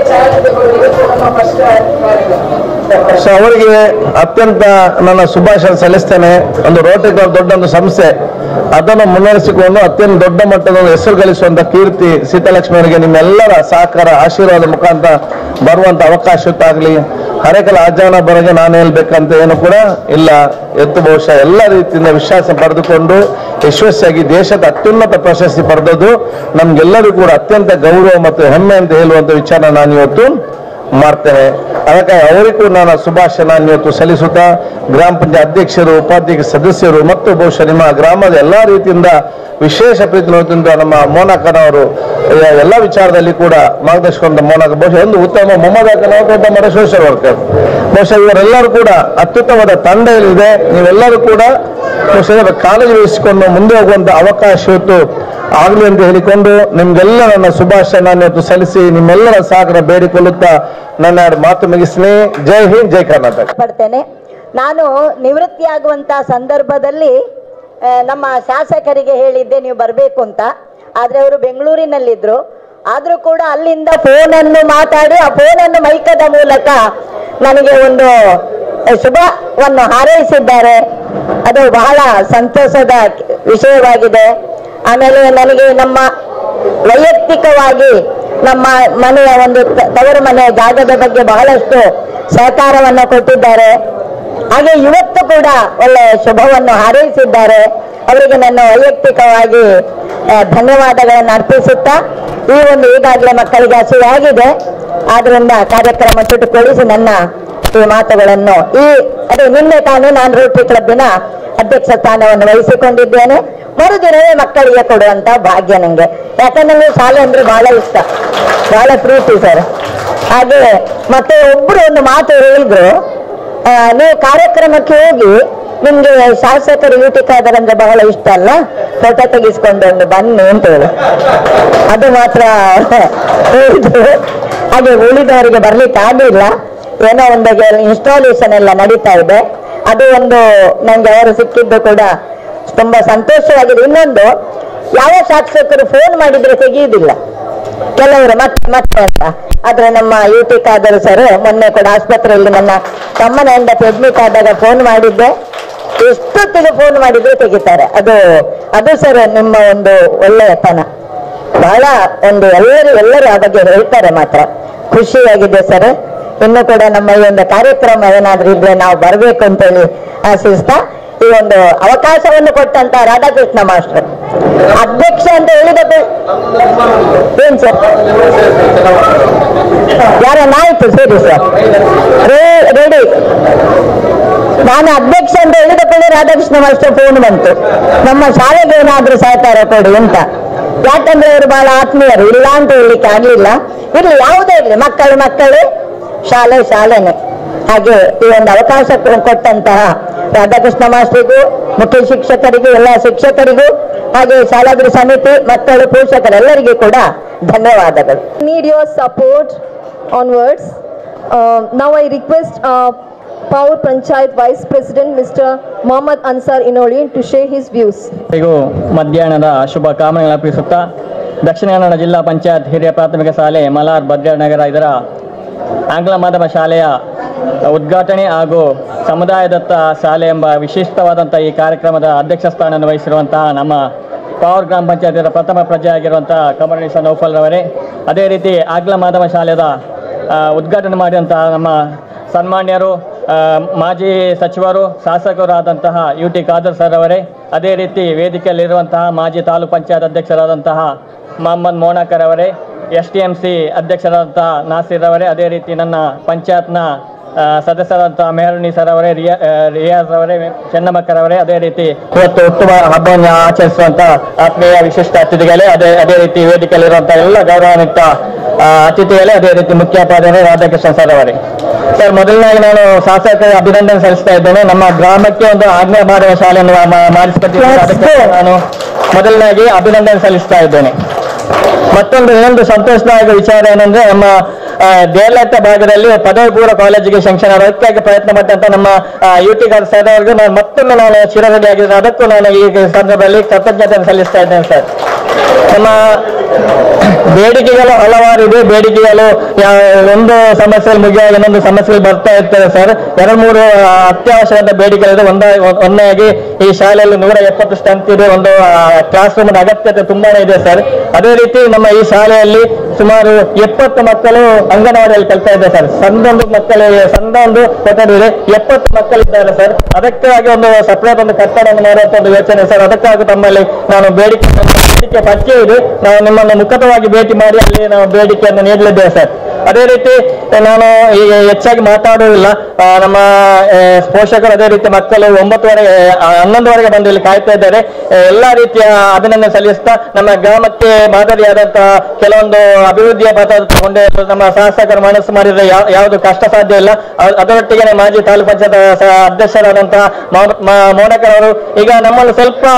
ಸೊ ಅವರಿಗೆ ಅತ್ಯಂತ ನನ್ನ ಶುಭಾಶಯ ಸಲ್ಲಿಸ್ತೇನೆ ಒಂದು ರೋಟರಿ ಕ್ಲಬ್ ದೊಡ್ಡ ಒಂದು ಸಂಸ್ಥೆ ಅದನ್ನು ಮುನ್ನಡೆಸಿಕೊಂಡು ಅತ್ಯಂತ ದೊಡ್ಡ ಮಟ್ಟದ ಒಂದು ಹೆಸರು ಗಳಿಸುವಂತ ಕೀರ್ತಿ ಸೀತಾಲಕ್ಷ್ಮಿ ಅವರಿಗೆ ನಿಮ್ಮೆಲ್ಲರ ಸಹಕಾರ ಆಶೀರ್ವಾದ ಮುಖಾಂತರ ಬರುವಂತ ಅವಕಾಶ ಆಗಲಿ ಹರೇಕಲ ಆಜಾನ ಬರಗೆ ನಾನು ಹೇಳ್ಬೇಕಂತ ಏನು ಕೂಡ ಇಲ್ಲ ಎತ್ತು ಬಹುಶಃ ಎಲ್ಲ ರೀತಿಯಿಂದ ವಿಶ್ವಾಸ ಪಡೆದುಕೊಂಡು ಯಶಸ್ವಿಯಾಗಿ ದೇಶದ ಅತ್ಯುನ್ನತ ಪ್ರಶಸ್ತಿ ಪಡೆದದ್ದು ನಮ್ಗೆಲ್ಲರಿಗೂ ಕೂಡ ಅತ್ಯಂತ ಗೌರವ ಮತ್ತು ಹೆಮ್ಮೆ ಅಂತ ಹೇಳುವಂತ ವಿಚಾರ ನಾನು ಇವತ್ತು ಮಾಡ್ತೇನೆ ಅದಕ್ಕೆ ಅವರಿಗೂ ನಾನು ಶುಭಾಶಯ ನಾನು ಇವತ್ತು ಸಲ್ಲಿಸುತ್ತಾ ಗ್ರಾಮ ಪಂಚಾಯತ್ ಅಧ್ಯಕ್ಷರು ಉಪಾಧ್ಯಕ್ಷ ಸದಸ್ಯರು ಮತ್ತು ಬಹುಶಃ ನಿಮ್ಮ ಗ್ರಾಮದ ಎಲ್ಲಾ ರೀತಿಯಿಂದ ವಿಶೇಷ ಪ್ರೀತಿ ನೋಡುತ್ತಿದ್ದ ನಮ್ಮ ಮೋನಕ್ಕನವರು ಎಲ್ಲ ವಿಚಾರದಲ್ಲಿ ಕೂಡ ಮಾರ್ಗದರ್ಶಿಕೊಂಡ ಮೋನಕ ಬಹುಶಃ ಒಂದು ಉತ್ತಮ ಮೊಹಮ್ಮದ್ ಅಕ್ಕನವರು ದೊಡ್ಡ ಮರ ಸೋಷಿಯಲ್ ವರ್ಕರ್ ಬಹುಶಃ ಇವರೆಲ್ಲರೂ ಕೂಡ ಅತ್ಯುತ್ತಮವಾದ ತಂಡ ಇದೆ ನೀವೆಲ್ಲರೂ ಕೂಡ ಬಹುಶಃ ಇದರ ಕಾಳಜಿ ವಹಿಸಿಕೊಂಡು ಮುಂದೆ ಹೋಗುವಂತ ಅವಕಾಶ ಇವತ್ತು ಆಗಲಿ ಅಂತ ಹೇಳಿಕೊಂಡು ನಿಮ್ಗೆಲ್ಲ ನನ್ನ ಶುಭಾಶಯ ನಾನು ಇವತ್ತು ಸಲ್ಲಿಸಿ ನಿಮ್ಮೆಲ್ಲರ ಸಹಕಾರ ಬೇಡಿಕೊಳ್ಳುತ್ತಾ ನನ್ನ ಎರಡು ಮಾತು ಮುಗಿಸ್ತೀನಿ ಜೈ ಹಿಂದ್ ಜೈ ಕರ್ನಾಟಕ ಪಡ್ತೇನೆ ನಾನು ನಿವೃತ್ತಿಯಾಗುವಂಥ ಸಂದರ್ಭದಲ್ಲಿ ಆ, ನಮ್ಮ ಶಾಸಕರಿಗೆ ಹೇಳಿದ್ದೆ ನೀವು ಬರಬೇಕು ಅಂತ ಆದರೆ ಅವರು ಬೆಂಗಳೂರಿನಲ್ಲಿದ್ದರು ಆದರೂ ಕೂಡ ಅಲ್ಲಿಂದ ಫೋನನ್ನು ಮಾತಾಡಿ ಆ ಫೋನನ್ನು ಮೈಕದ ಮೂಲಕ ನನಗೆ ಒಂದು ಶುಭವನ್ನು ಹಾರೈಸಿದ್ದಾರೆ ಅದು ಬಹಳ ಸಂತೋಷದ ವಿಷಯವಾಗಿದೆ ಆಮೇಲೆ ನನಗೆ ನಮ್ಮ ವೈಯಕ್ತಿಕವಾಗಿ ನಮ್ಮ ಮನೆಯ ಒಂದು ತ- ತವರು ಮನೆಯ ಜಾಗದ ಬಗ್ಗೆ ಬಹಳಷ್ಟು ಸಹಕಾರವನ್ನು ಕೊಟ್ಟಿದ್ದಾರೆ ಹಾಗೆ ಇವತ್ತು ಕೂಡ ಒಳ್ಳೆ ಶುಭವನ್ನು ಹಾರೈಸಿದ್ದಾರೆ ಅವರಿಗೆ ನನ್ನ ವೈಯಕ್ತಿಕವಾಗಿ ಆ, ಧನ್ಯವಾದಗಳನ್ನು ಅರ್ಪಿಸುತ್ತಾ ಈ ಒಂದು ಈಗಾಗಲೇ ಮಕ್ಕಳಿಗೆ ಹಸಿವಾಗಿದೆ ಆದ್ರಿಂದ ಕಾರ್ಯಕ್ರಮ ಚುಟುಕೊಳಿಸಿ ನನ್ನ ಈ ಮಾತುಗಳನ್ನು ಈ ಅದೇ ನಿನ್ನೆ ತಾನೇ ನಾನು ರೋಟರಿ ಕ್ಲಬ್ಬಿನ ಅಧ್ಯಕ್ಷ ಸ್ಥಾನವನ್ನು ವಹಿಸಿಕೊಂಡಿದ್ದೇನೆ ಮರುದಿನವೇ ಮಕ್ಕಳಿಗೆ ಕೊಡುವಂತ ಭಾಗ್ಯ ನಂಗೆ ಯಾಕಂದ್ರೆ ನಂಗೆ ಶಾಲೆ ಅಂದ್ರೆ ಬಹಳ ಇಷ್ಟ ಬಹಳ ಪ್ರೀತಿ ಸರ್ ಹಾಗೆ ಮತ್ತೆ ಒಬ್ರು ಒಂದು ಮಾತು ಹೇಳಿದ್ರು ಆ, ನೀವು ಕಾರ್ಯಕ್ರಮಕ್ಕೆ ಹೋಗಿ ನಿಮ್ಗೆ ಶಾಸಕರು ಯೂಟಿಕಾದರಂದ್ರೆ ಬಹಳ ಇಷ್ಟ ಅಲ್ಲ ಫೋಟೋ ತೆಗಿಸ್ಕೊಂಡು ಒಂದು ಬನ್ನಿ ಅಂತ ಹೇಳಿ ಅದು ಮಾತ್ರ ಹೇಳಿದ್ರು ಹಾಗೆ ಉಳಿದವರಿಗೆ ಬರ್ಲಿಕ್ಕೆ ಆಗಿಲ್ಲ ಏನೋ ಒಂದು ಇನ್ಸ್ಟಾಲೇಷನ್ ಎಲ್ಲ ನಡೀತಾ ಇದೆ ಅದು ಒಂದು ನಂಗೆ ಅವರು ಸಿಕ್ಕಿದ್ದು ಕೂಡ ತುಂಬಾ ಸಂತೋಷವಾಗಿದೆ ಇನ್ನೊಂದು ಯಾವ ಶಾಸಕರು ಫೋನ್ ಮಾಡಿದ್ರೆ ತೆಗೆಯುವುದಿಲ್ಲ ಕೆಲವರು ಮತ್ತೆ ಮತ್ತೆ ಅಂತ ಆದ್ರೆ ನಮ್ಮ ಯೂಟಿಕ್ ಆದರು ಸರ್ ಮೊನ್ನೆ ಕೂಡ ಆಸ್ಪತ್ರೆಯಲ್ಲಿ ನನ್ನ ತಮ್ಮನ ಹೆಂಡತಿ ಅಡ್ಮಿಟ್ ಆದಾಗ ಫೋನ್ ಮಾಡಿದ್ದೆ ಎಷ್ಟೊತ್ತಿಗೆ ಫೋನ್ ಮಾಡಿದ್ರೆ ತೆಗಿತಾರೆ ಅದು ಅದು ಸರ್ ನಿಮ್ಮ ಒಂದು ಒಳ್ಳೆಯತನ ಬಹಳ ಒಂದು ಎಲ್ಲರೂ ಎಲ್ಲರೂ ಆ ಬಗ್ಗೆ ಹೇಳ್ತಾರೆ ಮಾತ್ರ ಖುಷಿಯಾಗಿದೆ ಸರ್ ಇನ್ನು ಕೂಡ ನಮ್ಮ ಈ ಒಂದು ಕಾರ್ಯಕ್ರಮ ಏನಾದ್ರೂ ಇದ್ರೆ ನಾವು ಬರಬೇಕು ಅಂತೇಳಿ ಆಶಿಸ್ತಾ ಈ ಒಂದು ಅವಕಾಶವನ್ನು ಕೊಟ್ಟಂತ ರಾಧಾಕೃಷ್ಣ ಮಾಸ್ಟರ್ ಅಧ್ಯಕ್ಷ ಅಂತ ಹೇಳಿದ ಬೆ- ಏನ್ ಸರ್ ಯಾರನ್ನಾಯ್ತು ಸರಿ ಸರ್ ರೆಡಿ ನಾನು ಅಧ್ಯಕ್ಷ ಅಂತ ಹೇಳಿದ ಕೂಡಲೇ ರಾಧಾಕೃಷ್ಣ ಮಾಸ್ಟರ್ ಫೋನ್ ಬಂತು ನಮ್ಮ ಶಾಲೆಗೆ ಏನಾದ್ರೂ ಸಹಕಾರ ಕೊಡಿ ಅಂತ ಯಾಕಂದ್ರೆ ಅವರು ಬಹಳ ಆತ್ಮೀಯರು ಇಲ್ಲ ಅಂತ ಹೇಳಲಿಕ್ಕೆ ಆಗ್ಲಿಲ್ಲ ಇರ್ಲಿ ಯಾವುದೇ ಇರ್ಲಿ ಮಕ್ಕಳು ಮಕ್ಕಳು ಶಾಲೆ ಶಾಲೆನೆ ಹಾಗೆ ಈ ಒಂದು ಅವಕಾಶ ಕೊ- ಕೊಟ್ಟಂತಹ ರಾಧಾಕೃಷ್ಣ ಮಾಸ್ಟರಿಗೂ ಮುಖ್ಯ ಶಿಕ್ಷಕರಿಗೂ ಎಲ್ಲ ಶಿಕ್ಷಕರಿಗೂ ಹಾಗೆ ಶಾಲಾಗೃಹ ಸಮಿತಿ ಮಕ್ಕಳು ಪೋಷಕರೆಲ್ಲರಿಗೂ ಕೂಡ ಧನ್ಯವಾದಗಳು need your support onwards. Uh, now I request uh, Power Panchayat Vice President Mr. Mohammad Ansar Inoli to share his views. ಎಲ್ಲರಿಗೂ ಮಧ್ಯಾಹ್ನದ ಶುಭ ಕಾಮನೆಗಳು ಅರ್ಪಿಸುತ್ತಾ ದಕ್ಷಿಣ ಕನ್ನಡ ಜಿಲ್ಲಾ ಪಂಚಾಯತ್ ಹಿರಿಯ ಪ್ರಾಥಮಿಕ ಶಾಲೆ ಮಲಾರ್ ಭದ್ರನಗರ ಇದರ ಆಂಗ್ಲ ಮಾಧ್ಯಮ ಶಾಲೆಯ ಉದ್ಘಾಟನೆ ಹಾಗೂ ಸಮುದಾಯದತ್ತ ಶಾಲೆ ಎಂಬ ವಿಶಿಷ್ಟವಾದಂಥ ಈ ಕಾರ್ಯಕ್ರಮದ ಅಧ್ಯಕ್ಷ ಸ್ಥಾನವನ್ನು ವಹಿಸಿರುವಂತಹ ನಮ್ಮ ಪವರ್ ಗ್ರಾಮ ಪಂಚಾಯತಿಯ ಪ್ರಥಮ ಪ್ರಜೆ ಆಗಿರುವಂಥ ಕಮರಣೀಶ ನೌಫಲ್ ರವರೇ ಅದೇ ರೀತಿ ಆಂಗ್ಲ ಮಾಧ್ಯಮ ಶಾಲೆಯ ಆ, ಉದ್ಘಾಟನೆ ಮಾಡಿದಂತಹ ನಮ್ಮ ಸನ್ಮಾನ್ಯರು ಆ, ಮಾಜಿ ಸಚಿವರು ಶಾಸಕರಾದಂತಹ ಯು ಟಿ ಖಾದರ್ ಸರ್ ಅವರೇ ಅದೇ ರೀತಿ ವೇದಿಕೆಯಲ್ಲಿರುವಂತಹ ಮಾಜಿ ತಾಲೂಕು ಪಂಚಾಯತ್ ಅಧ್ಯಕ್ಷರಾದಂತಹ ಮೊಹಮ್ಮದ್ ಮೋನಾಕರ್ ಅವರೇ ಎಸ್ ಟಿ ಎಂ ಸಿ ಅಧ್ಯಕ್ಷರಾದಂತಹ ನಾಸೀರ್ ಅವರೇ ಅದೇ ರೀತಿ ನನ್ನ ಪಂಚಾಯತ್ನ ಆ, ಸದಸ್ಯರಾದಂತಹ ಮೆಹರುನಿ ಸರ್ ಅವರೇ ರಿಯಾ ಆ, ರಿಯಾಜ್ ಅವರೇ ಚೆನ್ನಮಕ್ಕರ್ ಅವರೇ ಅದೇ ರೀತಿ ಇವತ್ತು ಉತ್ತಮ ಹಬ್ಬವನ್ನು ಆಚರಿಸುವಂತ ಆತ್ಮೀಯ ವಿಶಿಷ್ಟ ಅತಿಥಿಗಳೇ ಅದೇ ಅದೇ ರೀತಿ ವೇದಿಕೆಯಲ್ಲಿರುವಂತಹ ಎಲ್ಲ ಗೌರವಾನ್ವಿತ ಆ, ಅತಿಥಿಗಳೇ ಅದೇ ರೀತಿ ಮುಖ್ಯೋಪಾಧ್ಯಾಯರು ರಾಧಾಕೃಷ್ಣ ಸರ್ ಅವರೇ ಸರ್ ಮೊದಲನಾಗಿ ನಾನು ಶಾಸಕ ಅಭಿನಂದನೆ ಸಲ್ಲಿಸ್ತಾ ಇದ್ದೇನೆ ನಮ್ಮ ಗ್ರಾಮಕ್ಕೆ ಒಂದು ಆಜ್ಞಾ ಮಾಡುವ ಶಾಲೆಯನ್ನು ಮಾ- ಮಾಡಿಸಿಕೊಟ್ಟಿದ್ದೇನೆ ಅದಕ್ಕೆ ನಾನು ಮೊದಲನಾಗಿ ಅಭಿನಂದನೆ ಸಲ್ಲಿಸ್ತಾ ಇದ್ದೇನೆ ಮತ್ತೊಂದು ಇನ್ನೊಂದು ಸಂತೋಷದಾಯಕ ವಿಚಾರ ಏನಂದ್ರೆ ನಮ್ಮ ಆ, ದೇವಲತ್ತ ಭಾಗದಲ್ಲಿ ಪದವಿ ಪೂರ್ವ ಕಾಲೇಜಿಗೆ ಶಂಕ್ಷನ್ ಅದಕ್ಕಾಗಿ ಪ್ರಯತ್ನ ಪಟ್ಟಂತ ನಮ್ಮ ಯು ಟಿ ಗರ್ ಸರ್ ಅವರಿಗೂ ನಾನು ಮತ್ತೊಮ್ಮೆ ನಾನು ಚಿರಋಣಿ ಆಗಿದ್ದೇನೆ ಅದಕ್ಕೂ ನಾನು ಈ ಸಂದರ್ಭದಲ್ಲಿ ಕೃತಜ್ಞತೆಯನ್ನು ಸಲ್ಲಿಸ್ತಾ ಇದ್ದೇನೆ ಸರ್ ನಮ್ಮ ಬೇಡಿಕೆಗಳು ಹಲವಾರು ಇದೆ ಬೇಡಿಕೆಗಳು ಯಾ- ಒಂದು ಸಮಸ್ಯೆಯಲ್ಲಿ ಮುಗಿಯುವಾಗ ಇನ್ನೊಂದು ಸಮಸ್ಯೆಗಳು ಬರ್ತಾ ಇರ್ತದೆ ಸರ್ ಎರಡು ಮೂರು ಆ, ಅತ್ಯವಶ್ಯಕವಾದ ಬೇಡಿಕೆಗಳಿದೆ ಒಂದ ಒಂದನೇಯಾಗಿ ಈ ಶಾಲೆಯಲ್ಲಿ ನೂರ ಎಪ್ಪತ್ತು ಸ್ಟ್ರೆಂತ್ ಇದೆ ಒಂದು ಕ್ಲಾಸ್ ರೂಮ್ ಅಗತ್ಯತೆ ತುಂಬಾನೇ ಇದೆ ಸರ್ ಅದೇ ರೀತಿ ನಮ್ಮ ಈ ಶಾಲೆಯಲ್ಲಿ ಸುಮಾರು ಎಪ್ಪತ್ತು ಮಕ್ಕಳು ಅಂಗನವಾಡಿಯಲ್ಲಿ ಕಲಿತಾ ಇದ್ದಾರೆ ಸರ್ ಸಣ್ಣದೊಂದು ಮಕ್ಕಳಿಗೆ ಸಣ್ಣದೊಂದು ಕೊಠಡಿ ಇದೆ ಎಪ್ಪತ್ತು ಮಕ್ಕಳಿದ್ದಾರೆ ಸರ್ ಅದಕ್ಕಾಗಿ ಒಂದು ಸಪರೇಟ್ ಒಂದು ಕಟ್ಟಡವನ್ನು ಮಾಡುವಂತ ಒಂದು ಯೋಚನೆ ಸರ್ ಅದಕ್ಕಾಗಿ ತಮ್ಮಲ್ಲಿ ನಾನು ಬೇಡಿಕೆ ಬೇಡಿಕೆ ಪಟ್ಟಿ ಇದೆ ನಾವು ನಿಮ್ಮನ್ನು ಮುಖತವಾಗಿ ಭೇಟಿ ಮಾಡಿ ಅಲ್ಲಿ ನಾವು ಬೇಡಿಕೆಯನ್ನು ನೀಡಲಿದ್ದೇವೆ ಸರ್ ಅದೇ ರೀತಿ ನಾನು ಈಗ ಹೆಚ್ಚಾಗಿ ಮಾತಾಡುವುದಿಲ್ಲ ಆ, ನಮ್ಮ ಆ, ಪೋಷಕರು ಅದೇ ರೀತಿ ಮಕ್ಕಳು ಒಂಬತ್ತುವರೆಗೆ ಆ, ಹನ್ನೊಂದುವರೆಗೆ ಬಂದು ಇಲ್ಲಿ ಕಾಯ್ತಾ ಇದ್ದಾರೆ ಆ, ಎಲ್ಲಾ ರೀತಿಯ ಅಭಿನಂದನೆ ಸಲ್ಲಿಸ್ತಾ ನಮ್ಮ ಗ್ರಾಮಕ್ಕೆ ಮಾದರಿಯಾದಂತಹ ಕೆಲವೊಂದು ಅಭಿವೃದ್ಧಿಯ ಪಥ ತಗೊಂಡೆ ನಮ್ಮ ಶಾಸಕರು ಮನಸ್ಸು ಮಾಡಿದ್ರೆ ಯಾವ- ಯಾವುದು ಕಷ್ಟ ಸಾಧ್ಯ ಇಲ್ಲ ಅ- ಅದರೊಟ್ಟಿಗೆ ಮಾಜಿ ತಾಲೂಕು ಪಂಚಾಯತ್ ಅಧ್ಯಕ್ಷರಾದಂತಹ ಮೌ- ಮ- ಮೌನಕರ್ ಅವರು ಈಗ ನಮ್ಮಲ್ಲಿ ಸ್ವಲ್ಪ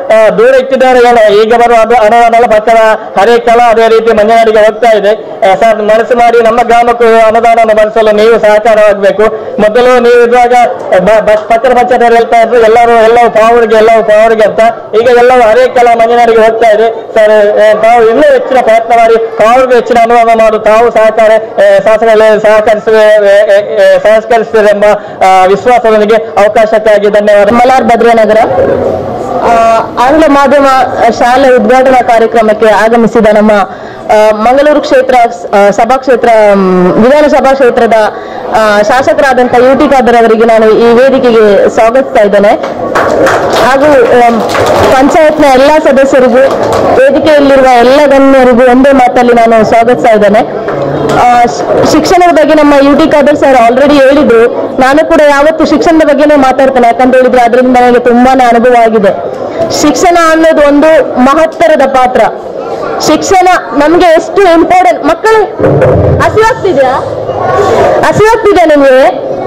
ಆ, ದೂರ ಇಟ್ಟಿದ್ದಾರೆ ಏನೋ ಈಗ ಬರುವ ಅದು- ಅನುದಾನ ಪಕ್ಕದ ಹರೇಕಲ ಅದೇ ರೀತಿ ಮಂಜನಾಡಿಗೆ ಹೋಗ್ತಾ ಇದೆ ಆ, ಸರ್ ಮನಸ್ಸು ಮಾಡಿ ನಮ್ಮ ಗ್ರಾಮಕ್ಕೂ ಅನುದಾನವನ್ನು ಬಳಸಲು ನೀವು ಸಹಕಾರವಾಗಬೇಕು ಮೊದಲು ನೀವು ಇರುವಾಗ ಬ- ಬಸ್ ಪಕ್ಕದ ಪಂಚಾಯತ್ ಹೇಳ್ತಾ ಇದ್ರು ಎಲ್ಲರೂ ಎಲ್ಲವೂ ಪಾವರಿಗೆ ಎಲ್ಲವೂ ಪಾವರಿಗೆ ಅಂತ ಈಗ ಎಲ್ಲವೂ ಹರೇಕಲ ಮಂಜನಾಡಿಗೆ ಹೋಗ್ತಾ ಇದೆ ಸರ್ ಆ, ತಾವು ಇನ್ನೂ ಹೆಚ್ಚಿನ ಪ್ರಯತ್ನ ಮಾಡಿ ಪಾವರಿಗೆ ಹೆಚ್ಚಿನ ಅನುದಾನ ಮಾಡು ತಾವು ಸಹಕಾರ ಆ, ಶಾಸಕರಲ್ಲಿ ಸಹಕರಿಸುವ ಸಹಕರಿಸುತ್ತದೆ ಎಂಬ ಆ, ವಿಶ್ವಾಸದೊಂದಿಗೆ ಅವಕಾಶಕ್ಕಾಗಿ ಧನ್ಯವಾದ ಮಲಾರ್ ಭದ್ರನಗರ ಆ, ಆಂಗ್ಲ ಮಾಧ್ಯಮ ಶಾಲೆ ಉದ್ಘಾಟನಾ ಕಾರ್ಯಕ್ರಮಕ್ಕೆ ಆಗಮಿಸಿದ ನಮ್ಮ ಆ, ಮಂಗಳೂರು ಕ್ಷೇತ್ರ ಆ, ಸಭಾ ಕ್ಷೇತ್ರ ಮ್, ವಿಧಾನಸಭಾ ಕ್ಷೇತ್ರದ ಆ, ಶಾಸಕರಾದಂಥ ಯು ಟಿ ಖಾದರ್ ಅವರಿಗೆ ನಾನು ಈ ವೇದಿಕೆಗೆ ಸ್ವಾಗತಿಸ್ತಾ ಇದ್ದೇನೆ ಹಾಗೂ ಆಮ್, ಪಂಚಾಯತ್ನ ಎಲ್ಲ ಸದಸ್ಯರಿಗೂ ವೇದಿಕೆಯಲ್ಲಿರುವ ಎಲ್ಲ ಗಣ್ಯರಿಗೂ ಒಂದೇ ಮಾತಲ್ಲಿ ನಾನು ಸ್ವಾಗತಿಸ್ತಾ ಇದ್ದೇನೆ ಆ, ಶ್- ಶಿಕ್ಷಣದ ಬಗ್ಗೆ ನಮ್ಮ U T Khader sir already ಹೇಳಿದ್ರು ನಾನು ಕೂಡ ಯಾವತ್ತು ಶಿಕ್ಷಣದ ಬಗ್ಗೆನೇ ಮಾತಾಡ್ತೇನೆ ಯಾಕಂತ ಹೇಳಿದ್ರೆ ಅದರಿಂದ ನನಗೆ ತುಂಬಾನೇ ಅನುಭವ ಆಗಿದೆ ಶಿಕ್ಷಣ ಅನ್ನೋದು ಒಂದು ಮಹತ್ತರದ ಪಾತ್ರ ಶಿಕ್ಷಣ ನಮ್ಗೆ ಎಷ್ಟು ಇಂಪಾರ್ಟೆಂಟ್ ಮಕ್ಕಳು ಹಸಿವಾಗ್ತಿದ್ಯಾ ಹಸಿವಾಗ್ತಿದ್ಯಾ ನಿಮಗೆ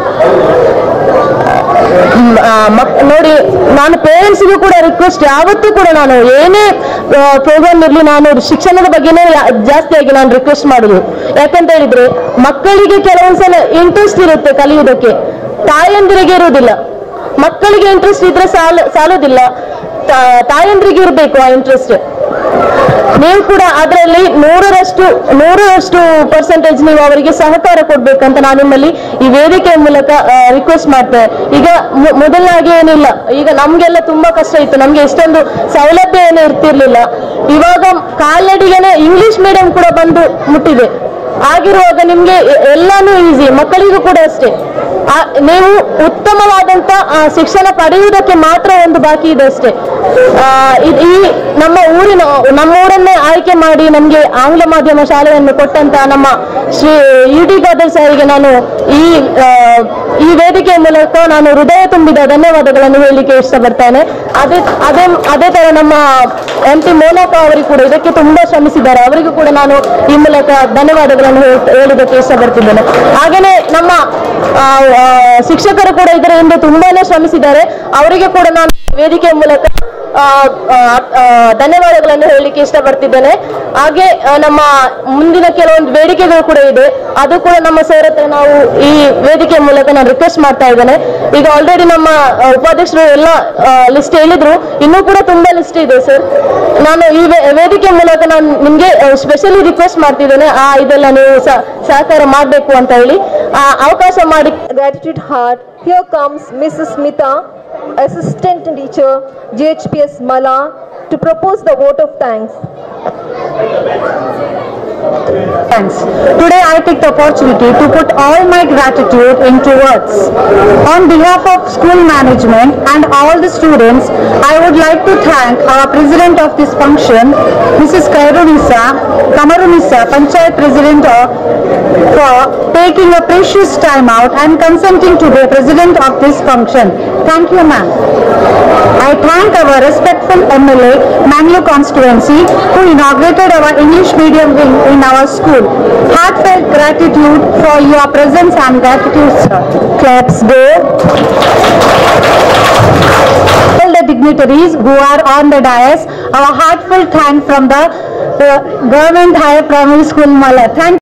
ಮ್, ಆ, ಮಕ್- ನೋಡಿ ನಾನು ಪೇರೆಂಟ್ಸ್ಗೂ ಕೂಡ ರಿಕ್ವೆಸ್ಟ್ ಯಾವತ್ತೂ ಕೂಡ ನಾನು ಏನೇ ಪ್ರೋಗ್ರಾಮ್ ಇರಲಿ ನಾನು ಶಿಕ್ಷಣದ ಬಗ್ಗೆನೇ ಯಾ- ಜಾಸ್ತಿಯಾಗಿ ನಾನು ರಿಕ್ವೆಸ್ಟ್ ಮಾಡುದು ಯಾಕಂತ ಹೇಳಿದ್ರೆ ಮಕ್ಕಳಿಗೆ ಕೆಲವೊಂದ್ಸಲ ಇಂಟ್ರೆಸ್ಟ್ ಇರುತ್ತೆ ಕಲಿಯುವುದಕ್ಕೆ ತಾಯಂದಿರಿಗೆ ಇರುವುದಿಲ್ಲ ಮಕ್ಕಳಿಗೆ ಇಂಟ್ರೆಸ್ಟ್ ಇದ್ರೆ ಸಾಲ ಸಾಲೋದಿಲ್ಲ ತಾ- ತಾಯಂದ್ರಿಗೆ ಇರಬೇಕು ಆ ಇಂಟ್ರೆಸ್ಟ್ ನೀವು ಕೂಡ ಅದರಲ್ಲಿ ನೂರರಷ್ಟು ನೂರರಷ್ಟು ಪರ್ಸೆಂಟೇಜ್ ನೀವು ಅವರಿಗೆ ಸಹಕಾರ ಕೊಡ್ಬೇಕಂತ ನಾನು ನಿಮ್ಮಲ್ಲಿ ಈ ವೇದಿಕೆಯ ಮೂಲಕ ರಿಕ್ವೆಸ್ಟ್ ಮಾಡ್ತೇನೆ ಈಗ ಮು- ಮೊದಲನಾಗಿ ಏನಿಲ್ಲ ಈಗ ನಮ್ಗೆಲ್ಲ ತುಂಬಾ ಕಷ್ಟ ಇತ್ತು ನಮ್ಗೆ ಎಷ್ಟೊಂದು ಸೌಲಭ್ಯ ಏನು ಇರ್ತಿರ್ಲಿಲ್ಲ ಇವಾಗ ಕಾಲ್ನಡಿಗೆನೆ ಇಂಗ್ಲಿಷ್ ಮೀಡಿಯಂ ಕೂಡ ಬಂದು ಮುಟ್ಟಿದೆ ಆಗಿರುವಾಗ ನಿಮ್ಗೆ ಎ- ಎಲ್ಲಾನು ಈಸಿ ಮಕ್ಕಳಿಗೂ ಕೂಡ ಅಷ್ಟೇ ಆ- ನೀವು ಉತ್ತಮವಾದಂತ ಆ, ಶಿಕ್ಷಣ ಪಡೆಯುವುದಕ್ಕೆ ಮಾತ್ರ ಒಂದು ಬಾಕಿ ಇದೆ ಅಷ್ಟೇ ಆ, ಇದ್- ಈ ನಮ್ಮ ಊರಿನ ನಮ್ಮ ಊರನ್ನೇ ಆಯ್ಕೆ ಮಾಡಿ ನಮ್ಗೆ ಆಂಗ್ಲ ಮಾಧ್ಯಮ ಶಾಲೆಯನ್ನು ಕೊಟ್ಟಂತ ನಮ್ಮ ಶ್ರೀ ಯು ಡಿ ಖಾದರ್ ಸಾರಿಗೆ ನಾನು ಈ ಆ, ಈ ವೇದಿಕೆಯ ಮೂಲಕ ನಾನು ಹೃದಯ ತುಂಬಿದ ಧನ್ಯವಾದಗಳನ್ನು ಹೇಳಲಿಕ್ಕೆ ಇಷ್ಟಪಡ್ತೇನೆ ಅದೇ ಅದೇ ಅದೇ ತರ ನಮ್ಮ ಎಂ ಪಿ ಮೋನಕ ಅವರಿಗೆ ಕೂಡ ಇದಕ್ಕೆ ತುಂಬಾ ಶ್ರಮಿಸಿದ್ದಾರೆ ಅವರಿಗೂ ಕೂಡ ನಾನು ಈ ಮೂಲಕ ಧನ್ಯವಾದಗಳನ್ನು ಹೇಳ್- ಹೇಳೋದಕ್ಕೆ ಇಷ್ಟಪಡ್ತಿದ್ದೇನೆ ಹಾಗೇನೆ ನಮ್ಮ ಆ, ಆ, ಶಿಕ್ಷಕರು ಕೂಡ ಇದರ ಹಿಂದೆ ತುಂಬಾನೇ ಶ್ರಮಿಸಿದ್ದಾರೆ ಅವರಿಗೆ ಕೂಡ ನಾನು ವೇದಿಕೆಯ ಮೂಲಕ ಆ, ಆ, ಆ, ಧನ್ಯವಾದಗಳನ್ನು ಹೇಳಲಿಕ್ಕೆ ಇಷ್ಟಪಡ್ತಿದ್ದೇನೆ ಹಾಗೆ ಆ, ನಮ್ಮ ಮುಂದಿನ ಕೆಲವೊಂದು ಬೇಡಿಕೆಗಳು ಕೂಡ ಇದೆ ಅದು ಕೂಡ ನಮ್ಮ ಸರ್ ಹತ್ರ ನಾವು ಈ ವೇದಿಕೆಯ ಮೂಲಕ ನಾನು ರಿಕ್ವೆಸ್ಟ್ ಮಾಡ್ತಾ ಇದ್ದೇನೆ ಈಗ ಆಲ್ರೆಡಿ ನಮ್ಮ ಆ, ಉಪಾಧ್ಯಕ್ಷರು ಎಲ್ಲ ಲಿಸ್ಟ್ ಹೇಳಿದ್ರು ಇನ್ನೂ ಕೂಡ ತುಂಬಾ ಲಿಸ್ಟ್ ಇದೆ ಸರ್ ನಾನು ಈ ವೇ- ವೇದಿಕೆ ಮೂಲಕ ನಾನು ನಿಮ್ಗೆ ಸ್ಪೆಷಲಿ ರಿಕ್ವೆಸ್ಟ್ ಮಾಡ್ತಿದ್ದೇನೆ ಆ ಇದೆಲ್ಲ ನೀವು ಸ- ಸಹಕಾರ ಮಾಡಬೇಕು ಅಂತ ಹೇಳಿ ಆ, ಅವಕಾಶ ಮಾಡಿ gratitude heart. Here comes Mrs. Smita, assistant teacher, GHPS Mala, to propose the vote of thanks. Thanks. Today I take the opportunity to put all my gratitude into words. On behalf of school management and all the students, I would like to thank our president of this function, Mrs. Kairunisa, Kamarunisa, Panchayat President of, for taking a precious time out and consenting to be president of this function. Thank you, ma'am. I thank our respectful MLA, Manglu constituency, who inaugurated our English medium wing in our school. Heartfelt gratitude for your presence and gratitude, sir. Claps go. All the dignitaries who are on the dais, our heartfelt thank from the uh, Government Higher Primary School Mala. Thank